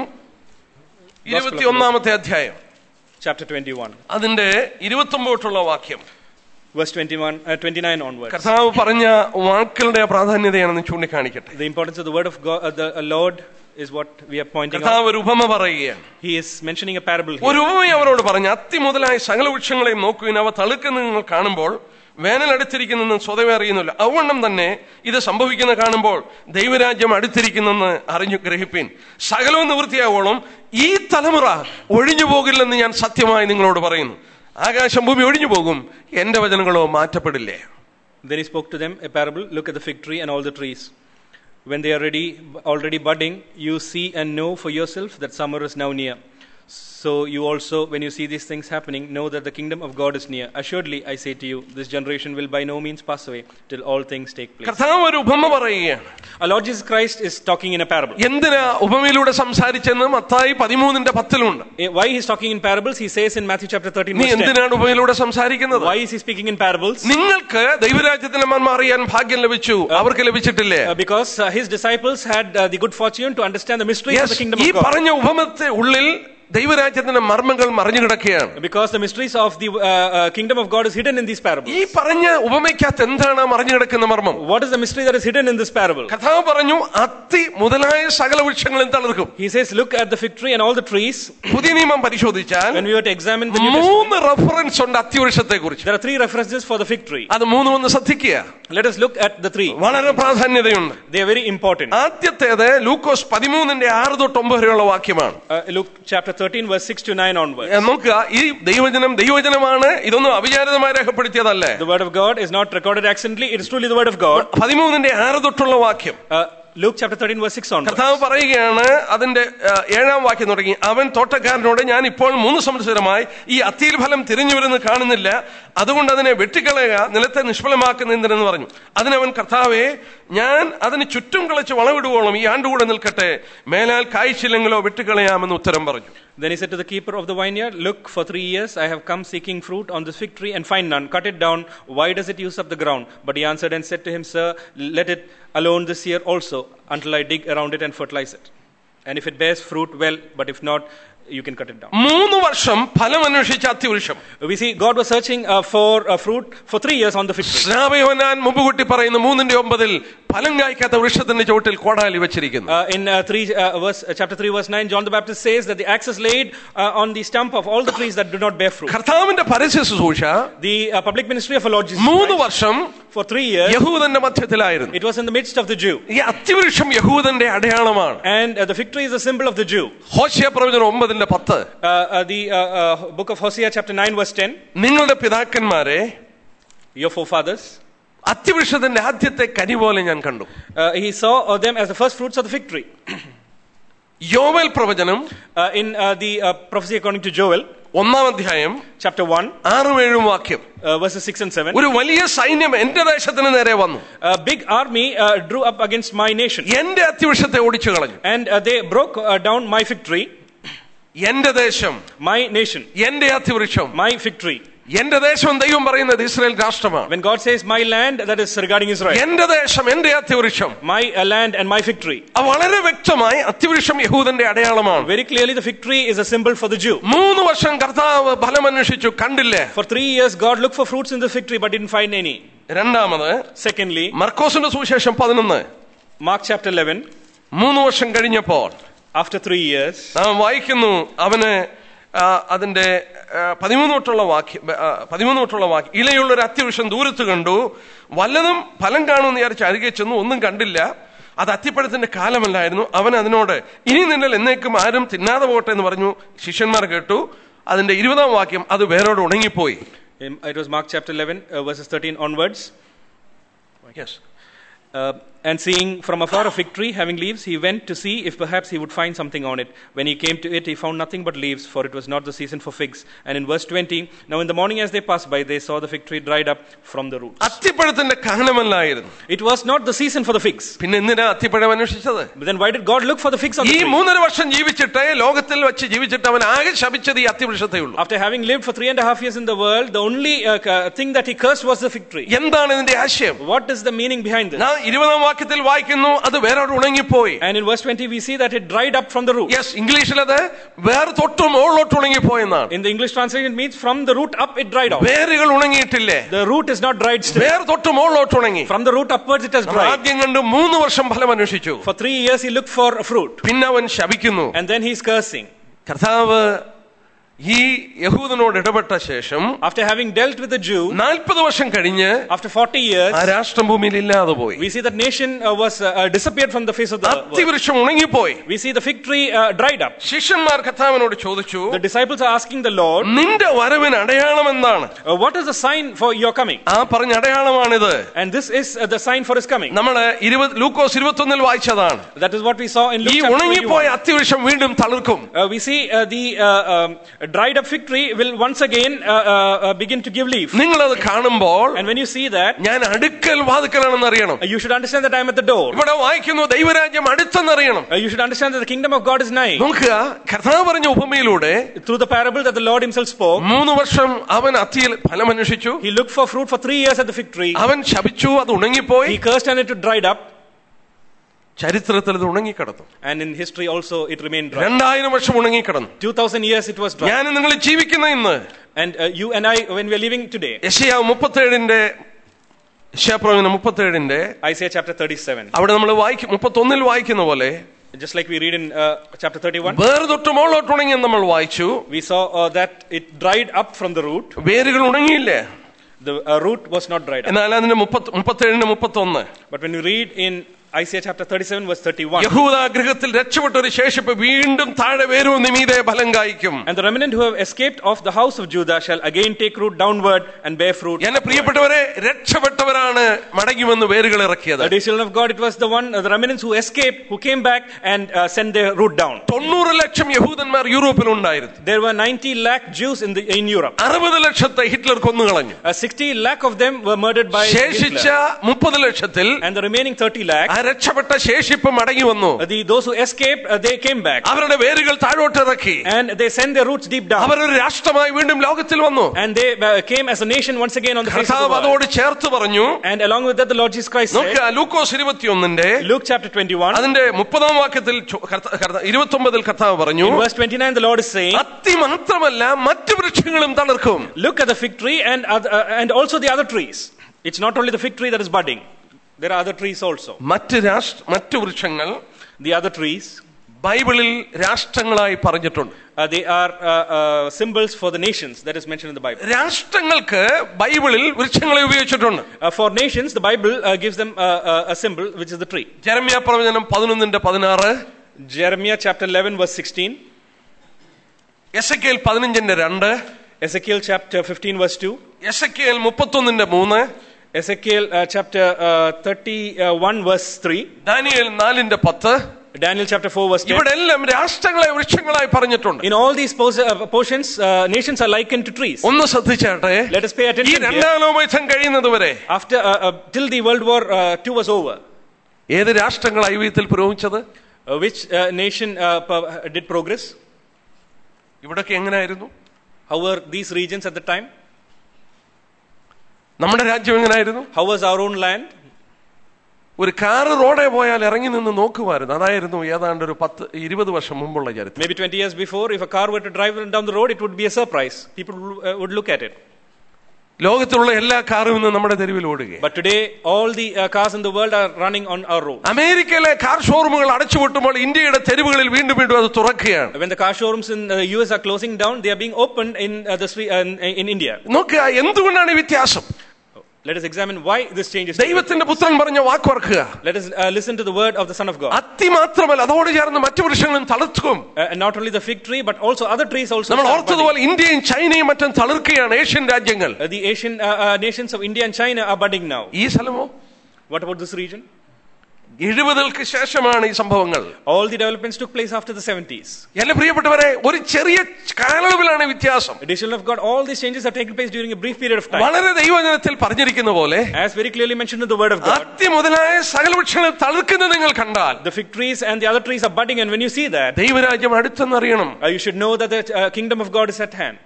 ഇരുപത്തി ഒന്നാമത്തെ അധ്യായം chapter 21, അതിന്റെ ഇരുപത്തൊമ്പതിട്ടുള്ള വാക്യം verse 21, uh, 29 onwards. കർത്താവ് പറഞ്ഞ വാക്കുകളുടെ പ്രാധാന്യതയാണെന്ന് ചൂണ്ടിക്കാണിക്കട്ടെ The importance of the word of God, uh, the uh, Lord, is what we are pointing out. കർത്താവ് ഒരു ഉപമ പറയുകയാണ് He is mentioning a parable here. ഒരു ഉപമ അവരോട് പറഞ്ഞു അത്തി മുതലായ സകല വൃക്ഷങ്ങളെയും നോക്കുവിൻ അവ തളുക്കുന്ന നിങ്ങൾ കാണുമ്പോൾ വേനൽ അടുത്തിരിക്കുന്നെന്ന് സ്വതവേ അറിയുന്നില്ല അവണ്ണം തന്നെ ഇത് സംഭവിക്കുന്ന കാണുമ്പോൾ ദൈവരാജ്യം അടുത്തിരിക്കുന്നെന്ന് അറിഞ്ഞു ഗ്രഹിപ്പീൻ സകലവും നിവൃത്തിയാവോളം ഈ തലമുറ ഒഴിഞ്ഞു പോകില്ലെന്ന് ഞാൻ സത്യമായി നിങ്ങളോട് പറയുന്നു ആകാശം ഭൂമി ഒഴിഞ്ഞു പോകും എന്റെ വചനങ്ങളോ മാറ്റപ്പെടില്ലേ Then he spoke to them a parable. Look at the fig tree and all the trees. When they are ready, already budding, you see and know for yourself that summer is now near. So you also, when you see these things happening, know that the kingdom of God is near. Assuredly, I say to you, this generation will by no means pass away till all things take place. കർത്താവ് ഒരു ഉപമ പറയുകയാണ് Our Lord Jesus Christ is talking in a parable. എന്തിനാ ഉപമയിലൂടെ സംസാരിച്ചെന്ന് Mathai പതിമൂന്നിന്റെ പത്തിലുണ്ട് Eh, Why he's talking in parables? He says in Matthew chapter 13, നീ verse 10. എന്തിനാണ് ഉപമയിലൂടെ സംസാരിക്കുന്നത് Why is he speaking in parables? നിങ്ങൾക്ക് ദൈവരാജ്യത്തിന്റെ മന്മ അറിയാൻ ഭാഗ്യം ലഭിച്ചു അവർക്ക് ലഭിച്ചിട്ടില്ലേ Uh, because uh, his disciples had uh, the good fortune to understand the mysteries of Yes, the kingdom ഈ of God. പറഞ്ഞ ഉപമത്തെ ഉള്ളിൽ ദൈവരാജ്യത്തിന്റെ മർമ്മങ്ങൾ മറിഞ്ഞു കിടക്കുകയാണ് Because the mysteries of the uh, uh, kingdom of God is hidden in these parables. ഈ പറഞ്ഞ ഉപമയ്ക്കകത്ത് എന്താണ് മറിഞ്ഞു കിടക്കുന്ന മർമ്മം What is the mystery that is hidden in this parable? കഥാവ് പറഞ്ഞു അത്തി മുതലായ സകല വൃക്ഷങ്ങളും തളിർക്കും He says, Look at the fig tree and all the trees. പുതിയ നിയമം പരിശോധിച്ചാൽ When we were to examine the New Testament, മൂന്ന് റെഫറൻസ് ഉണ്ട് അത്തിവൃക്ഷത്തെ കുറിച്ച് there are three references for the fig tree. അത് മൂന്നും ഒന്ന് ശ്രദ്ധിക്കുക Let us look at the three. വളരെ പ്രാധാന്യതയുണ്ട് They are very important. ആദ്യത്തേത് ലൂക്കോസ് പതിമൂന്നിന്റെ ആറ് തൊട്ട് ഒമ്പത് വരെയുള്ള വാക്യമാണ് Uh, Luke chapter 13, verse 6 to 9 onwards. ഏ, നോക്കുക ഈ ദൈവജനം ദൈവജനമാണ് ഇതൊന്നും അവിചാരിതമായി രേഖപ്പെടുത്തിയതല്ലേ The word of God is not recorded accidentally, it is truly the word of God. പതിമൂന്നിന്റെ ആറ് തൊട്ടുള്ള വാക്യം Uh, Luke chapter 13, verse 6 onwards. കർത്താവ് പറയുകയാണ് അതിന്റെ ആ, ഏഴാം വാക്യം തുടങ്ങി അവൻ തോട്ടക്കാരനോട് ഞാൻ ഇപ്പോൾ മൂന്ന് സംവത്സരമായി ഈ അത്തിയിൽ ഫലം തിരിഞ്ഞു വരുന്നത് കാണുന്നില്ല അതുകൊണ്ട് അതിനെ വെട്ടിക്കളയുക നിലത്തെ നിഷ്ഫലമാക്കുന്ന എന്തിനെന്ന് പറഞ്ഞു അതിനവൻ കർത്താവേ ഞാൻ അതിന് ചുറ്റും കളിച്ച് വളവിടുവോളം ഈ ആണ്ടുകൂടെ നിൽക്കട്ടെ മേലാൽ കായ്ച്ചില്ലെങ്കിലോ വെട്ടിക്കളയാമെന്ന് ഉത്തരം പറഞ്ഞു Then he said to the keeper of the vineyard, Look, for three years I have come seeking fruit on this fig tree and find none. Cut it down. Why does it use up the ground? But he answered and said to him, Sir, let it alone this year also, until I dig around it and fertilize it. And if it bears fruit, well, but if not, you can cut it down. മൂന്ന് വർഷം ഫലം അന്വേഷിച്ച അത്തിവൃക്ഷം We see God was searching uh, for uh, fruit for three years on the fig tree. സ്നാപയോനാൻ മുമ്പ് കൂട്ടി പറയുന്ന മൂന്നിന്റെ ഒമ്പതിൽ ഫലം കായ്ക്കാത്ത വൃക്ഷത്തിന്റെ ചുവട്ടിൽ കോടാലി വെച്ചിരിക്കുന്നു Uh, in uh, three, uh, verse, uh, chapter 3, verse 9, John the Baptist says that the axe is laid uh, on the stump of all the trees that do not bear fruit. കർത്താവിന്റെ പരസ്യ ശുശ്രൂഷ The uh, public ministry of our Lord Jesus മൂന്ന് Christ, വർഷം for three years, യഹൂദന്റെ മധ്യത്തിലായിരുന്നു it was in the midst of the Jew. ഈ അത്തിവൃക്ഷം യഹൂദന്റെ അടയാളമാണ് And uh, the fig tree is a symbol of the Jew. ഹോശയ പ്രവചനം ഒമ്പതിന്റെ പത്ത് Uh, uh, the uh, uh, book of Hosea, chapter 9, verse 10, നിങ്ങളുടെ പിതാക്കന്മാരെ your forefathers, അത്തിവൃക്ഷത്തിന്റെ ആദ്യത്തെ കനി പോലെ ഞാൻ കണ്ടു uh, he saw uh, them as the first fruits of the fig tree. യോവൽ പ്രവചനം Uh, in uh, the uh, prophecy according to Joel, ഒന്നാം അധ്യായം chapter 1, ആറും ഏഴും വാക്യം uh, verses 6 and 7, ഒരു വലിയ സൈന്യം എന്റെ ദേശത്തിന് നേരെ വന്നു a big army uh, drew up against my nation. എന്റെ അത്തിവൃക്ഷത്തെ ഓടിച്ചു കളഞ്ഞു And uh, they broke uh, down my fig tree, എന്റെ ദേശം my nation, എന്റെ അത്തിവൃക്ഷം my fig tree. എന്റെ ദേശം ദൈവം പറയുന്നത് ഇസ്രായേൽ രാഷ്ട്രമാണ് When God says my land, that is regarding Israel. എന്റെ ദേശം എന്റെ അത്യവൃക്ഷം My uh, land and my fig tree. അത് വളരെ വ്യക്തമായി അത്യവൃക്ഷം യഹൂദന്റെ അടയാളമാണ് Very clearly, the fig tree is a symbol for the Jew. മൂന്ന് വർഷം കർത്താവ് ഫലമന്വേഷിച്ചു കണ്ടില്ല For three years, God looked for fruits in the fig tree but didn't find any. രണ്ടാമത് Secondly, മർക്കോസിന്റെ സുവിശേഷം പതിനൊന്ന് Mark chapter 11, മൂന്ന് വർഷം കഴിഞ്ഞപ്പോൾ after three years, നാം വായിക്കുന്നു അവന് ആ, അതിന്റെ ആ, പതിമൂന്ന് തൊട്ടുള്ള വാക്യം ആ, പതിമൂന്ന് തൊട്ടുള്ള വാക്യം ഇലയുള്ള ഒരു അത്യവൃക്ഷം ദൂരത്ത് കണ്ടു വല്ലതും ഫലം കാണുമെന്ന് വിചാരിച്ച് അരികെ ചെന്നു ഒന്നും കണ്ടില്ല അത് അത്തിപ്പഴത്തിന്റെ കാലമല്ലായിരുന്നു അവൻ അതിനോട് ഇനി നിന്നൽ എന്നേക്കും ആരും തിന്നാതെ പോട്ടെ എന്ന് പറഞ്ഞു ശിഷ്യന്മാർ കേട്ടു അതിന്റെ ഇരുപതാം വാക്യം അത് വേരോട് ഉണങ്ങിപ്പോയി um, it was Mark chapter 11, uh, verses 13 onwards. Uh, and seeing from afar a fig tree having leaves, he went to see if perhaps he would find something on it. When he came to it, he found nothing but leaves, for it was not the season for figs. And in verse 20, now in the morning as they passed by, they saw the fig tree dried up from the roots. അത്തിപ്പഴത്തിന്റെ കാലമല്ലായിരുന്നു It was not the season for the figs. പിന്നെ എന്തിനാ അത്തിപ്പഴം അന്വേഷിച്ചത് But then why did God look for the figs on the ഈ tree? മൂന്നര വർഷം ജീവിച്ചിട്ട് ലോകത്തിൽ വെച്ച് ജീവിച്ചിട്ട് അവൻ ആകെ ശപിച്ചത് ഈ അത്തിവൃക്ഷത്തെ ഉള്ളൂ After having lived for three and a half years in the world, the only uh, uh, thing that he cursed was the fig tree. എന്താണ് ഇതിന്റെ ആശയം What is the meaning behind this? നാം ഇരുപതാം വാക്യത്തിൽ വായിക്കുന്നു അത് വേരോട് ഉണങ്ങിപ്പോയി And in verse 20, we see that it dried up from the root. Yes ഇംഗ്ലീഷിൽ അത് വേറെ തൊട്ട് മുകളിലോട്ട് ഉണങ്ങിപ്പോയെന്നാണ് In the English translation, it means from the root up, it dried out. വേരുകൾ ഉണങ്ങിയിട്ടില്ലേ The root is not dried still. വേറെ തൊട്ട് മുകളിലോട്ട് ഉണങ്ങി From the root upwards, it has നമ്മൾ dried. ആദ്യം കണ്ട് മൂന്ന് വർഷം ഫലം അന്വേഷിച്ചു For three years, he looked for a fruit. പിന്നെ അവൻ ശപിക്കുന്നു And then he's cursing. കർത്താവ് ഈ യഹൂദനോട് ഇടപെട്ട ശേഷം After having dealt with the Jew, നാൽപ്പത് വർഷം കഴിഞ്ഞ് after 40 years, ആ രാഷ്ട്രം ഭൂമിയിൽ ഇല്ലാതെ പോയി we see that nation uh, was uh, uh, disappeared from the face of the world. അത്തിവൃക്ഷം ഉണങ്ങിപ്പോയി We see the fig tree uh, dried up. ശിഷ്യന്മാർ കർത്താവിനോട് ചോദിച്ചു The disciples are asking the Lord, നിന്റെ വരവിന് അടയാളം എന്താണ് uh, What is the sign for your coming? ആ പറഞ്ഞ അടയാളമാണിത് And this is uh, the sign for his coming. നമ്മള് ഇരുപത് ലൂക്കോസ് ഇരുപത്തൊന്നിൽ വായിച്ചതാണ് That is what we saw in ഈ Luke chapter ഉണങ്ങിപ്പോയ 21. അത്തിവൃക്ഷം വീണ്ടും തളിർക്കും Uh, we see uh, the uh, um, dried up fig tree will once again uh, uh, uh, begin to give leaf. നിങ്ങളത് കാണുമ്പോൾ And when you see that, ഞാൻ അടുക്കൽ വാതുക്കലാണെന്ന് അറിയണം uh, you should understand that I am at the door. ഇവിടെ വായിക്കുന്നു ദൈവരാജ്യം അടുത്തെന്നറിയണം Uh, you should understand that the kingdom of God is nigh. നോക്കുക കർത്താവ് പറഞ്ഞ ഉപമയിലൂടെ Through the parable that the Lord himself spoke, മൂന്ന് വർഷം അവൻ അത്തിയിൽ ഫലം അന്വേഷിച്ചു he looked for fruit for three years at the fig tree. അവൻ ശപിച്ചു അത് ഉണങ്ങിപ്പോയി He cursed and it dried up. ചരിത്രത്തിൽ ഇത് ഉണങ്ങിക്കിടന്നു And in history also it remained dry. രണ്ടായിരം വർഷം ഉണങ്ങിക്കിടന്നു 2000 years it was dry. ഞാൻ നിങ്ങൾ ജീവിക്കുന്ന ഇന്ന് And uh, you and I, when we are living today, യശയാവ് മുപ്പത്തേഴിന്റെ യശയാപ്രവചനം മുപ്പത്തേഴിന്റെ Isaiah chapter 37, അവിടെ നമ്മൾ വായിക്കും മുപ്പത്തൊന്നിൽ വായിക്കുന്ന പോലെ just like we read in uh, chapter 31, വേറെ തൊട്ട് മോളോട്ട് ഉണങ്ങി എന്ന് നമ്മൾ വായിച്ചു we saw uh, that it dried up from the root. വേരുകൾ ഉണങ്ങിയില്ലേ The uh, root was not dried up. എന്നാൽ അതിന്റെ മുപ്പത്തി മുപ്പത്തേഴിന്റെ മുപ്പത്തൊന്ന് But when you read in Isaiah chapter 37, verse 31, യഹൂദ ഗൃഹത്തിൽ രക്ഷപ്പെട്ട ഒരു ശേഷിപ്പ് വീണ്ടും താഴെ വേരും നിമീതെ ഫലം കായ്ക്കും and the remnant who have escaped of the house of Judah shall again take root downward and bear fruit. എന്നെ പ്രിയപ്പെട്ടവരെ രക്ഷപ്പെട്ടവരാണ് മടങ്ങിവന്ന് വേരുകൾ ഇറക്കിയത് The dear children of God, it was the one, uh, the remnants who escaped, who came back and uh, sent their root down. തൊണ്ണൂറ് ലക്ഷം യഹൂദന്മാർ യൂറോപ്പിൽ ഉണ്ടായിരുന്നു There were 90 lakh Jews in, the, in Europe. അറുപത് ലക്ഷത്തെ Hitler കൊന്നുകളഞ്ഞു Uh, 60 lakh of them were murdered by ശേഷിച്ച Hitler. മുപ്പത് ലക്ഷത്തിൽ And the remaining 30 lakh, ആ രക്ഷപ്പെട്ട ശേഷിപ്പ് മടങ്ങി വന്നു uh, the, those who escaped, uh, they came back. അവരുടെ വേരുകൾ താഴോട്ട് ഇറക്കി And they sent their roots deep down. അവരൊരു രാഷ്ട്രമായി വീണ്ടും ലോകത്തിൽ വന്നു And they uh, came as a nation once again on the face of കർത്താവ് the world. അതോട് ചേർത്ത് പറഞ്ഞു And along with that, the Lord Jesus Christ നോക്കുക said, ലൂക്കോസ് ഇരുപത്തിയൊന്നിന്റെ Luke chapter 21, അതിന്റെ മുപ്പതാം വാക്യത്തിൽ ഇരുപത്തി ഒമ്പതിൽ കർത്താവ് പറഞ്ഞു in verse 29, the Lord is saying, അത്തി മാത്രമല്ല മറ്റു വൃക്ഷങ്ങളും തളർക്കും Look at the fig tree and, other- uh, and also the other trees. It's not only the fig tree that is budding, there are other trees also. മറ്റ് രാഷ്ട്ര മറ്റു വൃക്ഷങ്ങൾ The other trees, ബൈബിളിൽ രാഷ്ട്രങ്ങളായി പറഞ്ഞിട്ടുണ്ട് uh, they are uh, uh, symbols for the nations that is mentioned in the Bible. രാഷ്ട്രങ്ങൾക്ക് ബൈബിളിൽ വൃക്ഷങ്ങളെ ഉപയോഗിച്ചിട്ടുണ്ട് Uh, for nations, the Bible uh, gives them uh, uh, a symbol, which is the tree. Jeremiah പ്രവചനം പതിനൊന്നിന്റെ പതിനാറ് Jeremiah chapter 11, verse 16, എസ് കെ പതിനഞ്ചിന്റെ രണ്ട് Ezekiel chapter 15, verse 2, എസ് കെ മുപ്പത്തൊന്നിന്റെ മൂന്ന് Ezekiel uh, chapter uh, 31, verse 3, Daniel നാലിന്റെ പത്ത് Daniel chapter 4, verse 10. ഇവിടെ എല്ലാം രാഷ്ട്രങ്ങളെ വൃക്ഷങ്ങളായി പറഞ്ഞിട്ടുണ്ട് In all these pos- uh, portions, uh, nations are likened to trees. ഒന്ന് ശ്രദ്ധിച്ചാട്ടെ Let us pay ഈ attention here. രണ്ടാം ലോകയുദ്ധം കഴിയുന്നത് വരെ After uh, uh, till the World War uh, II was over, ഏത് രാഷ്ട്രങ്ങൾ ഐവ്യത്തിൽ പുരോഗമിച്ചത് uh, which uh, nation uh, per- uh, did progress? ഇവിടൊക്കെ എങ്ങനെയായിരുന്നു How were these regions at the time? നമ്മുടെ രാജ്യം എങ്ങനായിരുന്നു How was our own land? ഒരു car റോഡേ പോയാൽ ഇറങ്ങി നിന്ന് നോക്കുമായിരുന്നു അതായിരുന്നു ഏതാണ്ട് ഒരു പത്ത് ഇരുപത് വർഷം മുമ്പുള്ള ചരിത്രം Maybe 20 years before, if a car were to drive down the road, it would be a surprise. People uh, would look at it. ലോകത്തിലുള്ള എല്ലാ കാറും ഇന്ന് നമ്മുടെ തെരുവിൽ ഓടുകയാണ് But today, all the uh, cars in the world are running on our road. അമേരിക്കയിലെ car ഷോറൂമുകൾ അടച്ചുപൂട്ടുമ്പോൾ ഇന്ത്യയുടെ തെരുവുകളിൽ വീണ്ടും വീണ്ടും അത് തുറക്കുകയാണ് When the car showrooms in the US are closing down, they are being opened in uh, the street, uh, in, in India. നോക്കുക എന്തുകൊണ്ടാണ് ഈ വ്യത്യാസം Let us examine why this change is. taking ദൈവത്തിന്റെ പുത്രൻ പറഞ്ഞ വാക്കോർക്കുക place. Let us uh, listen to the word of the Son of God. അത്തി മാത്രമല്ല അതോട് ചേർന്ന് മറ്റു വൃക്ഷങ്ങളും തളർത്തും Uh, and not only the fig tree, but also other trees also. നമ്മൾ start budding. ഓർത്തതുപോലെ ഇന്ത്യയും ചൈനയും മറ്റും തളിർക്കുകയാണ് ഏഷ്യൻ രാജ്യങ്ങൾ Uh, the Asian uh, uh, nations of India and China are budding now. ഈ സ്ഥലമോ What about this region? എഴുപതുകൾക്ക് ശേഷമാണ് ഈ സംഭവങ്ങൾ All the developments took place after the 70s. എന്റെ പ്രിയപ്പെട്ടവരെ ഒരു ചെറിയ കാലയളവിലാണ് വ്യത്യാസം The decision of God, all these changes have taken place during a brief period of time. വളരെ ദൈവജനത്തിൽ പറഞ്ഞിരിക്കുന്ന പോലെ As very clearly mentioned in the word of God, അത്തി മുതലായ സകല വൃക്ഷങ്ങൾ തളിർക്കുന്നത് നിങ്ങൾ കണ്ടാൽ the fig trees and the other trees are budding, and when you see that, ദൈവരാജ്യം അടുത്തെന്നറിയണം uh, you should know that the uh, kingdom of God is at hand.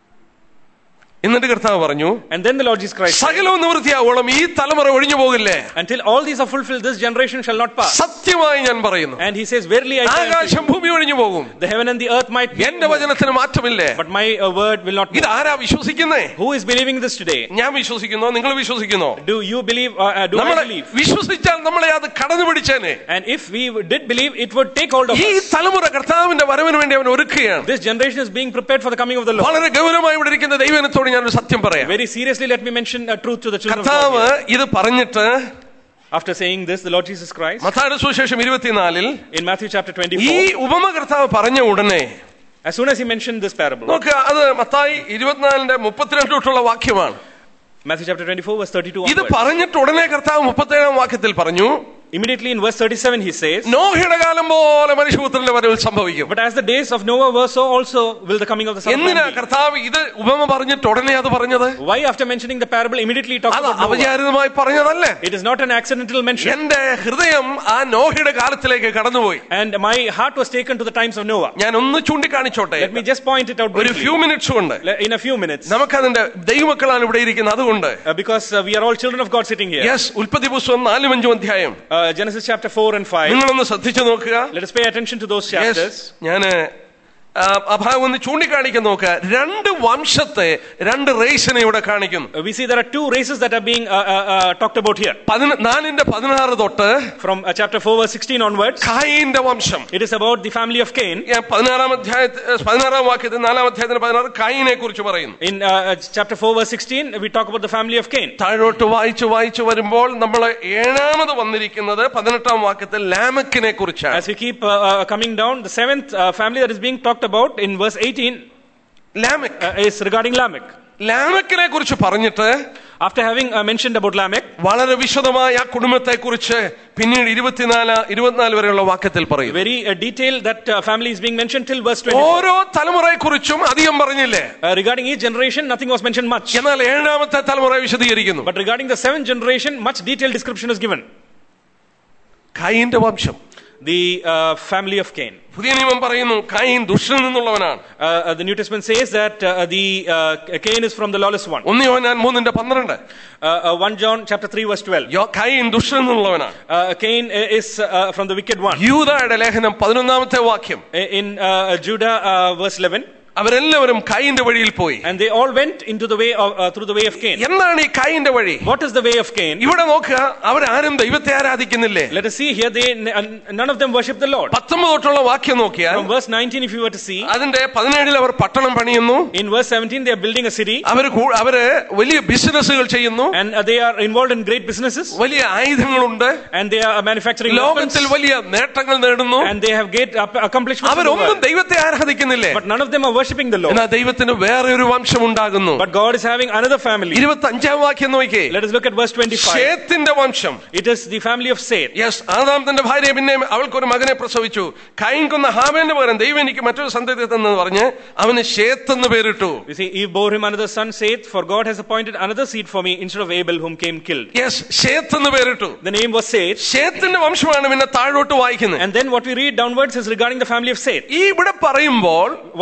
എന്നിട്ട് കർത്താവ് പറഞ്ഞു And then the Lord Jesus Christ, said, സകലവും നിവൃത്തിയാവോളം ഈ തലമുറ ഒഴിഞ്ഞു പോകില്ലേ until all these are fulfilled, this generation shall not pass. സത്യമായി ഞാൻ പറയുന്നു And he says, Verily I tell you, ആകാശം ഭൂമി ഒഴിഞ്ഞു പോകും the heaven and the earth might, എന്റെ വചനത്തിന് മാറ്റമില്ലേ but my uh, word will not. ഇത് ആരാ വിശ്വസിക്കുന്നേ Who is believing this today? ഞാൻ വിശ്വസിക്കുന്നോ നിങ്ങൾ വിശ്വസിക്കുന്നോ Do you believe? Uh, uh, do നമ്മൾ I believe? വിശ്വസിച്ചാൽ നമ്മളെ അത് കടന്നു പിടിച്ചേനെ And if we did believe, it would take hold of ഈ us. തലമുറ കർത്താവിന്റെ വരവിന് വേണ്ടി അവൻ ഒരുക്കുകയാണ് This generation is being prepared for the coming of the Lord. വളരെ ഗൗരവമായി ഇവിടെ ഇരിക്കുന്ന ദൈവനത്തോട് ഞാനൊരു സത്യം പറയാം Very seriously, let me mention a truth to the children of കർത്താവ് God. here. ഇത് പറഞ്ഞിട്ട് After saying this, the Lord Jesus Christ, മത്തായുടെ സുവിശേഷം ഇരുപത്തിനാലിൽ in Matthew chapter ഈ 24, ഉപമ കർത്താവ് പറഞ്ഞ ഉടനെ as soon as he mentioned this parable, നോക്ക് അത് മത്തായി ഇരുപത്തിനാലിന്റെ മുപ്പത്തിരണ്ട് തൊട്ടുള്ള വാക്യമാണ് Matthew chapter 24, verse 32 ഇത് onwards. പറഞ്ഞിട്ട് ഉടനെ കർത്താവ് മുപ്പത്തേഴാം വാക്യത്തിൽ പറഞ്ഞു Immediately in verse 37, he says, നോഹയുടെ കാലം പോലെ മനുഷ്യപുത്രന്റെ വരവിൽ സംഭവിക്കും But as the days of Noah were, so also will the coming of the Son of എന്തിനാ Man be. കർത്താവ് ഇത് ഉപമ പറഞ്ഞിട്ട് ഉടനെ അത് പറഞ്ഞത് Why, after mentioning the parable, immediately he talks അത് about Noah? അപചാരിതമായി പറഞ്ഞതല്ലേ It is not an accidental mention. എന്റെ ഹൃദയം ആ നോഹയുടെ കാലത്തിലേക്ക് കടന്നുപോയി And my heart was taken to the times of Noah. ഞാൻ ഒന്ന് ചൂണ്ടിക്കാണിച്ചോട്ടെ Let me just point it out ഒരു briefly. ഫ്യൂ മിനിറ്റ്സ് കൊണ്ട് Le- In a few minutes, നമുക്കതിന്റെ ദൈവമക്കളാണ് ഇവിടെ ഇരിക്കുന്നത് അതുകൊണ്ട് uh, because uh, we are all children of God sitting here. Yes ഉൽപ്പത്തി പുസ്തകം നാലും അഞ്ചും അധ്യായം Uh, Genesis chapter 4 and 5. നിങ്ങളൊന്ന് ശ്രദ്ധിച്ചു നോക്കുക Let us pay attention to those chapters. ഞാന് ആ, ആ ഭാഗം ഒന്ന് ചൂണ്ടിക്കാണിക്കാൻ നോക്കുക രണ്ട് വംശത്തെ രണ്ട് റേസിനെ ഇവിടെ കാണിക്കുന്നു Uh, we see there are two races that are being uh, uh, uh, talked about here. പതിന- നാലിന്റെ പതിനാറ് തൊട്ട് From uh, chapter 4, verse 16 onwards, കായിന്റെ വംശം it is about the family of Cain. ഞാൻ പതിനാറാം അധ്യായത്തിൽ പതിനാറാം വാക്യത്തിൽ നാലാം അധ്യായത്തിന് പതിനാറ് കായിനെ കുറിച്ച് പറയുന്നു In uh, uh, chapter 4, verse 16, we talk about the family of Cain. താഴോട്ട് വായിച്ചു വായിച്ചു വരുമ്പോൾ നമ്മൾ ഏഴാമത് വന്നിരിക്കുന്നത് പതിനെട്ടാം വാക്യത്തിൽ ലാമക്കിനെ കുറിച്ചാണ് As we keep uh, uh, coming down, the seventh uh, family that is being talked about in verse 18 ലാമക് uh, is regarding Lamech. ലാമക്കിനെ കുറിച്ച് പറഞ്ഞിട്ട് After having uh, mentioned about Lamech, വളരെ വിശദമായ ആ കുടുംബത്തെ കുറിച്ച് പിന്നീട് ഇരുപത്തിനാല് ഇരുപത്തിനാല് വരെയുള്ള വാക്യത്തിൽ പറയും very uh, detailed that uh, family is being mentioned till verse 24. ഓരോ തലമുറയെ കുറിച്ചും അധികം പറഞ്ഞില്ലേ Uh, regarding each generation, nothing was mentioned much. എന്നാൽ ഏഴാമത്തെ തലമുറ വിശദീകരിക്കുന്നു But regarding the seventh generation, much detailed description is given. കായിന്റെ വംശം The uh, family of Cain. പുതിയ നിയമം പറയുന്നു കായിൻ ദുഷ്ടനിൽ നിന്നുള്ളവനാണ് Uh, uh, the New Testament says that uh, the uh, Cain is from the lawless one. ഒന്ന് യോഹന്നാൻ മൂന്നിന്റെ പന്ത്രണ്ട് Uh, uh, 1 John chapter 3 verse 12. യോ- കായിൻ ദുഷ്ടനിൽ നിന്നുള്ളവനാണ് Uh, Cain uh, is uh, from the wicked one. യൂതയുടെ ലേഖനം പതിനൊന്നാമത്തെ വാക്യം In uh, Judah uh, verse 11, അവരെല്ലാവരും കായിന്റെ വഴിയിൽ പോയി and they all went into the way of uh, through the way of Cain. എന്താണ് ഈ കായിന്റെ വഴി What is the way of Cain? ഇവിടെ നോക്കുക അവരാരും ദൈവത്തെ ആരാധിക്കുന്നില്ലേ Let us see here. They n- none of them worship the Lord. പത്തൊമ്പത് തൊട്ടുള്ള വാക്യം നോക്കിയാൽ From verse 19, if you were to see, അതിന്റെ പതിനേഴിൽ അവർ പട്ടണം പണിയുന്നു in verse 17 they are building a city, അവര് കൂ- അവര് വലിയ ബിസിനസ്സുകൾ ചെയ്യുന്നു and uh, they are involved in great businesses, വലിയ ആയുധങ്ങളുണ്ട് and they are manufacturing weapons, ലോകത്തിൽ വലിയ നേട്ടങ്ങൾ നേടുന്നു and they have great up- accomplishments. in the അവരൊന്നും world. ദൈവത്തെ ആരാധിക്കുന്നില്ലേ But none of them are worshiping the Lord. എന്നാൽ ദൈവത്തിന് വേറെ ഒരു വംശം ഉണ്ടാകുന്നു But God is having another family. ഇരുപത്തി അഞ്ചാം വാക്യം നോക്കിയേ Let us look at verse 25. ഷേത്തിന്റെ വംശം It is the family of Seth. Yes Adam തന്റെ ഭാര്യ പിന്നെ അവൾക്കൊരു മകനെ പ്രസവിച്ചു കൈൻ കൊന്ന ഹാബേന്റെ പകരം ദൈവം എനിക്ക് മറ്റൊരു സന്തതി തന്നെന്ന് പറഞ്ഞ് അവന് ഷേത്ത് എന്ന് പേരിട്ടു You see, Eve bore him another son, Seth, for God has appointed another seed for me instead of Abel, whom came killed. Yes Seth എന്ന് പേരിട്ടു The name was Seth. ഷേത്തിന്റെ വംശമാണ് പിന്നെ താഴോട്ട് വായിക്കുന്നത് And then what we read downwards is regarding the family of Seth. ഈ ഇവിടെ പറയുമ്പോൾ What is talked about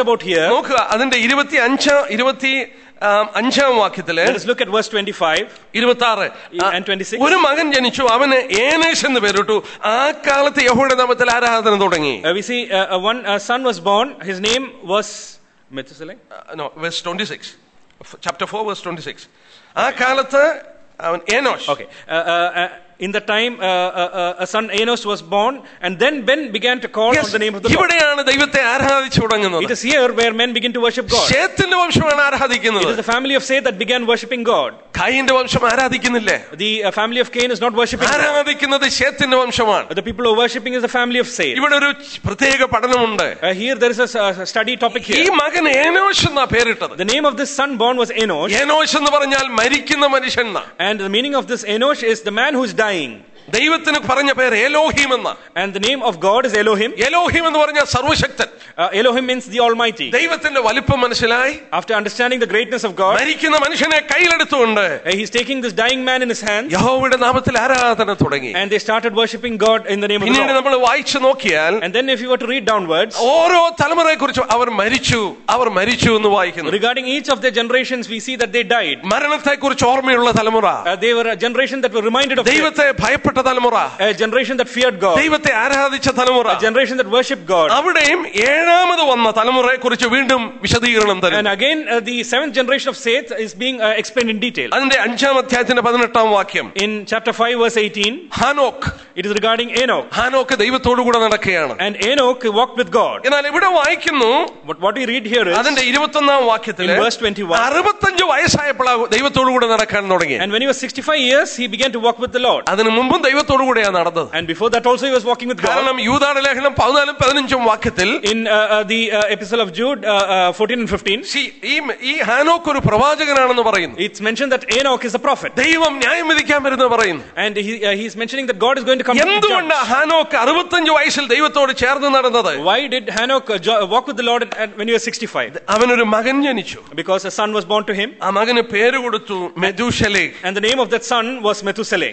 about here, നോക്കുക അതിന്റെ ഇരുപത്തി അഞ്ചാം ഇരുപത്തി ആം, അഞ്ചാം വാക്യത്തില് let us look at verse 25 ഇരുപത്തി ആറ് and 26. ഒരു മകൻ ജനിച്ചു അവന് ഏനേഷ് എന്ന് പേരിട്ടു ആ കാലത്ത് യഹോയുടെ നാമത്തിൽ ആരാധന തുടങ്ങി Uh, we see uh, uh, one uh, son was born. His name was Methuselah. No verse twenty six chapter four verse twenty six ആ കാലത്ത് അവൻ ഏനോഷ് Okay. Uh, uh, uh, in the time, uh, uh, uh, a son Enos was born, and then Ben began to call Yes, on the name of the Lord. ഇവിടെയാണ് ദൈവത്തെ ആരാധിച്ചു തുടങ്ങുന്നത് It is here where men begin to worship God. ഷേത്തിന്റെ വംശമാണ് It ആരാധിക്കുന്നത് is the family of Seth that began worshiping God. കൈന്റെ വംശം ആരാധിക്കുന്നില്ലേ The uh, family of Cain is not worshiping God. ആരാധിക്കുന്നത് ഷേത്തിന്റെ വംശമാണ് The people who are worshiping is the family of Seth. ഇവിടെ ഒരു പ്രത്യേക പഠനമുണ്ട് Uh, here there is a, s- a study topic ഈ here. മകൻ ഏനോഷ് എന്നാ പേരിട്ടത് The name of this son born was Enosh, ഏനോഷ് എന്ന് പറഞ്ഞാൽ മരിക്കുന്ന മനുഷ്യൻ എന്നാ and the meaning of this Enosh is the man who is dying. ദൈവത്തിന് പറഞ്ഞ പേര് എലോഹിം എന്ന And the name of God is Elohim. Elohim എന്ന് പറഞ്ഞാൽ സർവശക്തൻ Uh, Elohim means the Almighty. ദൈവത്തിന്റെ വലിപ്പം മനസ്സിലായി After understanding the greatness of God, മരിക്കുന്ന മനുഷ്യനെ കയ്യിലെടുത്തുകൊണ്ട് uh, he's taking this dying man in his hands, യഹോവയുടെ നാമത്തിൽ ആരാധന തുടങ്ങി and they started worshiping God in the name of the പിന്നീട് Lord. നമ്മൾ വായിച്ചു നോക്കിയാൽ And then, if you were to read downwards, ഓരോ തലമുറയെ കുറിച്ച് അവർ മരിച്ചു അവർ മരിച്ചു എന്ന് വായിക്കുന്നു regarding each of their generations, we see that they died. മരണത്തെ കുറിച്ച് ഓർമ്മയുള്ള തലമുറ Uh, they were a generation that were reminded of death, ദൈവത്തെ ഭയപ്പെട്ട തലമുറ a generation that feared God, ദൈവത്തെ ആരാധിച്ച തലമുറ a generation that worshipped God. അവിടെയും ഏഴാമത് വന്ന തലമുറയെ കുറിച്ച് വീണ്ടും വിശദീകരണം And തരും again, uh, the seventh generation of Seth is being uh, explained in detail. അതിന്റെ അഞ്ചാം അധ്യായത്തിന്റെ പതിനെട്ടാം വാക്യം In chapter 5, verse 18, Hanok it is regarding Enoch. ഹാനോക്ക് ദൈവത്തോടു കൂടെ നടക്കുകയാണ് And Enoch walked with God. എന്നാൽ ഇവിടെ വായിക്കുന്നു But what we read here is, അതിന്റെ ഇരുപത്തൊന്നാം വാക്യത്തില് In verse 21. അറുപത്തഞ്ച് വയസ്സായപ്പോഴാണ് ദൈവത്തോടു കൂടെ നടക്കാൻ തുടങ്ങി and when he was 65 years, he began to walk with the Lord. അതിനു മുമ്പും ദൈവത്തോടു കൂടെയാണ് നടന്നത് And before that also he was walking with God. കാരണം യൂതാട് ലേഖനം പതിനാലും പതിനഞ്ചും വാക്യത്തിൽ In uh, uh, the uh, epistle of Jude uh, uh, 14 and 15, see, ഈ ഈ ഹാനോക്ക് ഒരു പ്രവാചകനാണെന്ന് പറയുന്നു it's mentioned that Enoch is a prophet. ദൈവം ന്യായം വിധിക്കാൻ വരുന്ന പറയുന്നു And he, uh, he's mentioning that God is going to come to judge. എന്തുകൊണ്ട് ഹാനോക്ക് അറുപത്തഞ്ച് വയസ്സിൽ ദൈവത്തോട് ചേർന്ന് നടന്നത് Why did Hanok uh, jo- walk with the Lord at, at- when he was 65? അവനൊരു മകൻ ജനിച്ചു Because a son was born to him, ആ മകന് പേര് കൊടുത്തു മെദൂഷലേ and the name of that son was Methuselah.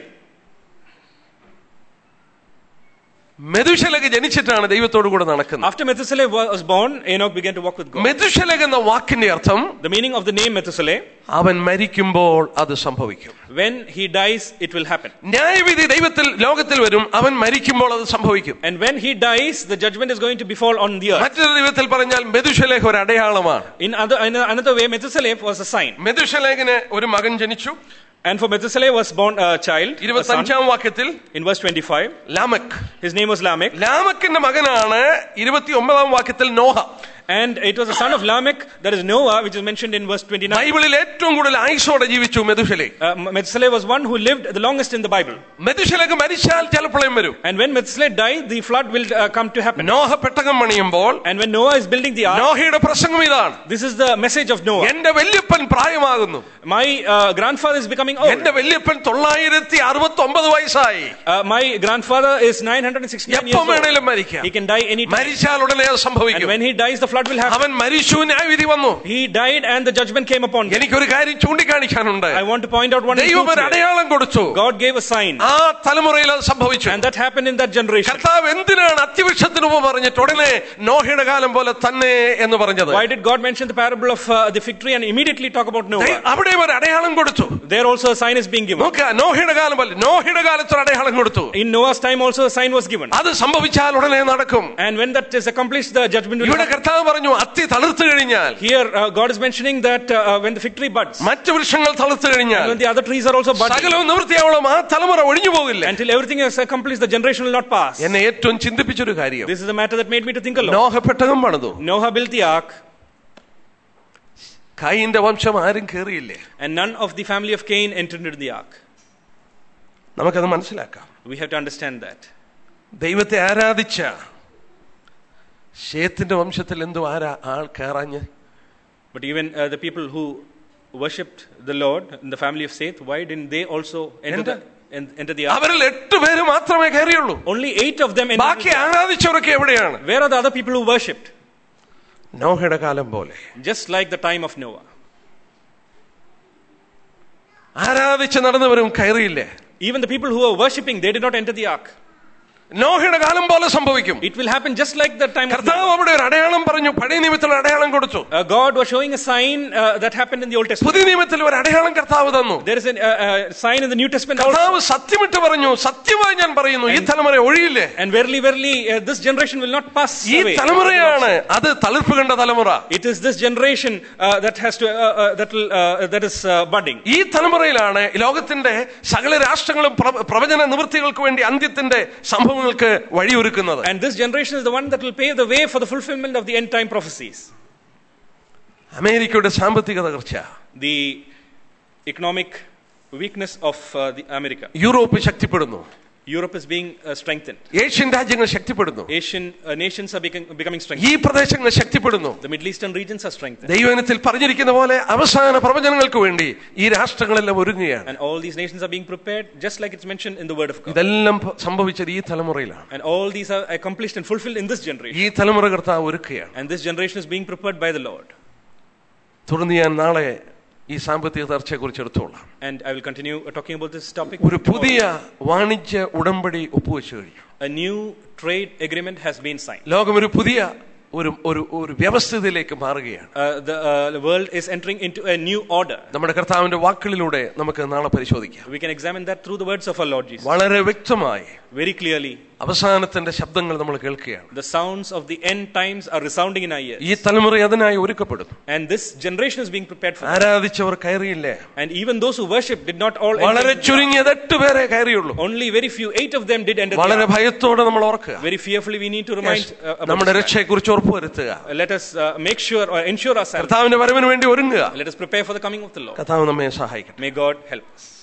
മെദുശലക ജനിച്ചിട്ടാണ് ദൈവത്തോടു കൂടെ നടക്കുന്നത് After Methuselah was born, Enoch began to walk with God. മെദുശലക എന്ന വാക്കിന്റെ അർത്ഥം The meaning of the name Methuselah, അവൻ മരിക്കുമ്പോൾ അത് സംഭവിക്കും when he dies, it will happen. ന്യായവിധി ദൈവത്തിൽ ലോകത്തിൽ വരും അവൻ മരിക്കുമ്പോൾ അത് സംഭവിക്കും And when he dies, the judgment is going to befall on the earth. മറ്റൊരു വിധത്തിൽ പറഞ്ഞാൽ മെദുശലേഖ ഒരു അടയാളമാണ് In, other, in another way, Methuselah was a sign. മെദുശലേഖന് ഒരു മകൻ ജനിച്ചു And for Methuselah was born a child, a son, ഇരുപത്തഞ്ചാം വാക്യത്തിൽ in verse 25. ലാമക് His name was Lamech. ലാമക്കിന്റെ മകനാണ് ഇരുപത്തി ഒമ്പതാം വാക്യത്തിൽ Noah And it was the son of Lamech, that is Noah, which is mentioned in verse 29. ബൈബിളിൽ ഏറ്റവും കൂടുതൽ ആയുസോടെ ജീവിച്ചു മെതുശലേ Uh, Methuselah was one who lived the longest in the Bible. മെതുശലേക്ക് മരിച്ചാൽ ജലപ്രളയം വരും And when Methuselah died, the flood will uh, come to happen. Noah പെട്ടകം പണിയുമ്പോൾ And when Noah is building the ark, നോഹയുടെ പ്രസംഗം ഇതാണ് this is the message of Noah. എന്റെ വല്യപ്പൻ പ്രായമാകുന്നു My uh, grandfather is becoming old. എന്റെ വല്യപ്പൻ തൊള്ളായിരത്തി അറുപത്തി ഒമ്പത് വയസ്സായി Uh, my grandfather is 969 years എപ്പം old. വേണേലും മരിക്കാം He can die any time. മരിച്ചാൽ ഉടനെ അത് And സംഭവിക്കും when he dies, the flood will happen. അവൻ മരിച്ചു ന്യായവിധി വന്നു He died and the judgment came upon him. എനിക്കൊരു കാര്യം ചൂണ്ടിക്കാണിക്കാനുണ്ട് I want to point out one ദൈവം truth ഒരു here. അടയാളം കൊടുത്തു God gave a sign. ആ തലമുറയിൽ അത് സംഭവിച്ചു And that happened in that generation. കർത്താവ് എന്തിനാണ് അത്യവൃക്ഷത്തിന് ഉപ പറഞ്ഞിട്ട് ഉടനെ നോഹയുടെ കാലം പോലെ തന്നെ എന്ന് പറഞ്ഞത് Why did God mention the parable of uh, the fig tree and immediately talk about ദൈ- Noah? അവിടെ ഒരു അടയാളം കൊടുത്തു There also a sign is being given. നോക്ക നോഹയുടെ കാലം പോലെ നോഹയുടെ കാലത്ത് ഒരു അടയാളം കൊടുത്തു In Noah's time also a sign was given. അത് സംഭവിച്ചാൽ ഉടനെ നടക്കും And when that is accomplished, the judgment will ഇവിടെ happen. കർത്താവ് പറഞ്ഞു അത്തി തളിർത്തു കഴിഞ്ഞാൽ Here, uh, God is mentioning that uh, uh, when the fig tree buds, മറ്റു വൃക്ഷങ്ങൾ തളിർത്തു and കഴിഞ്ഞാൽ when the other trees are also budding, സകലവും നിവൃത്തിയാവോളം ആ തലമുറ ഒഴിഞ്ഞു പോകില്ല until everything is accomplished, the generation will not pass. എന്നെ ഏറ്റവും ചിന്തിപ്പിച്ചൊരു കാര്യം This is the matter that made me to think a lot. Noah പെട്ടകം പണിതു Noah built the ark, കൈന്റെ വംശം ആരും കേറിയില്ലേ and none of the family of Cain entered into the ark. നമുക്കത് മനസ്സിലാക്കാം We have to understand that. ദൈവത്തെ ആരാധിച്ച ഷേത്തിന്റെ വംശത്തിൽ എന്തോ ആരാ ആൾ കയറാഞ്ഞ് But even uh, the people who worshipped the Lord in the family of Seth, why didn't they also enter the, en- enter the ark? അവരിൽ എട്ട് പേര് മാത്രമേ കയറിയുള്ളൂ Only eight of them entered. ബാക്കി the ark. ആരാധിച്ചവരൊക്കെ എവിടെയാണ് Where are the other people who worshipped? നോഹയുടെ കാലം പോലെ Just like the time of Noah. ആരാധിച്ച് നടന്നവരും കയറിയില്ലേ Even the people who were worshipping, they did not enter the ark. നോഹയുടെ കാലം പോലെ സംഭവിക്കും It will happen just like the time of കർത്താവ് Noah. അവിടെ ഒരു അടയാളം പറഞ്ഞു പഴയ നിയമത്തിൽ ഒരു അടയാളം കൊടുത്തു Uh, God was showing a sign uh, that happened in the Old Testament. പുതിയ നിയമത്തിൽ ഒരു അടയാളം കർത്താവ് തന്നു There is a uh, uh, sign in the New Testament also. കർത്താവ് സത്യമിട്ട് പറഞ്ഞു സത്യമായി ഞാൻ പറയുന്നു ഈ തലമുറ ഒഴിയില്ലേ And verily, verily, uh, this generation will not pass ഈ away. തലമുറയാണ് അത് തളിർപ്പ് കണ്ട തലമുറ It is this generation uh, that has to uh, uh, that will uh, that is uh, budding. ഈ തലമുറയിലാണ് ലോകത്തിന്റെ സകല രാഷ്ട്രങ്ങളും പ്ര- പ്രവചന നിവൃത്തികൾക്ക് വേണ്ടി അന്ത്യത്തിന്റെ സംഭവങ്ങൾക്ക് വഴിയൊരുക്കുന്നത് And this generation is the one that will pave the way for the fulfillment of the end time prophecies. അമേരിക്കയുടെ സാമ്പത്തിക തകർച്ച The economic weakness of uh, the America. Europe ശക്തിപ്പെടുന്നു Europe is being uh, strengthened. Asian രാജ്യങ്ങൾ ശക്തിപ്പെടുന്നു Asian uh, nations are becoming, becoming ഈ strengthened. പ്രദേശങ്ങൾ ശക്തിപ്പെടുന്നു The Middle Eastern regions are strengthened. ദൈവനത്തിൽ പറഞ്ഞിരിക്കുന്ന പോലെ അവസാന പ്രവചനങ്ങൾക്ക് വേണ്ടി ഈ രാഷ്ട്രങ്ങളെല്ലാം ഒരുങ്ങുകയാണ് And all these nations are being prepared just like it's mentioned in the Word of God. ഇതെല്ലാം ഭ- സംഭവിച്ചത് ഈ തലമുറയിലാണ് And all these are accomplished and fulfilled in this generation. ഈ തലമുറ കർത്താവ് ഒരുക്കുകയാണ് And this generation is being prepared by the Lord. തുടർന്ന് ഞാൻ നാളെ ഈ സാമ്പത്തിക തകർച്ചയെ കുറിച്ച് എടുത്തോളാം And I will continue uh, talking about this topic. ഒരു പുതിയ വാണിജ്യ ഉടമ്പടി ഒപ്പുവെച്ചു കഴിഞ്ഞു A new trade agreement has been signed. ലോകം ഒരു പുതിയ ഒരു ഒരു ഒരു വ്യവസ്ഥിതിയിലേക്ക് മാറുകയാണ് Uh, the, uh, the world is entering into a new order. നമ്മുടെ കർത്താവിന്റെ വാക്കുകളിലൂടെ നമുക്ക് നാളെ പരിശോധിക്കാം We can examine that through the words of our Lord Jesus. വളരെ വ്യക്തമായി Very clearly, അവസാനത്തിന്റെ ശബ്ദങ്ങൾ നമ്മൾ കേൾക്കുകയാണ് the sounds of the end times are resounding in our ears. ഈ തലമുറ അതിനായി ഒരുക്കപ്പെടുന്നു And this generation is being prepared for that. ആരാധിച്ചവർ കയറിയില്ലേ And even those who worship did not all enter വളരെ into that. ചുരുങ്ങിയത് എട്ട് പേരെ കയറിയുള്ളൂ Only very few, eight of them did enter the വളരെ ark. ഭയത്തോടെ നമ്മൾ ഓർക്കുക Very fearfully, we need to remind uh, about നമ്മുടെ this. രക്ഷയെ കുറിച്ച് ഉറപ്പുവരുത്തുക Uh, Let us uh, make sure or ensure ourselves. കർത്താവിന്റെ വരവിന് വേണ്ടി ഒരുങ്ങുക Let us prepare for the coming of the Lord. കർത്താവ് നമ്മെ സഹായിക്കട്ടെ May God help us.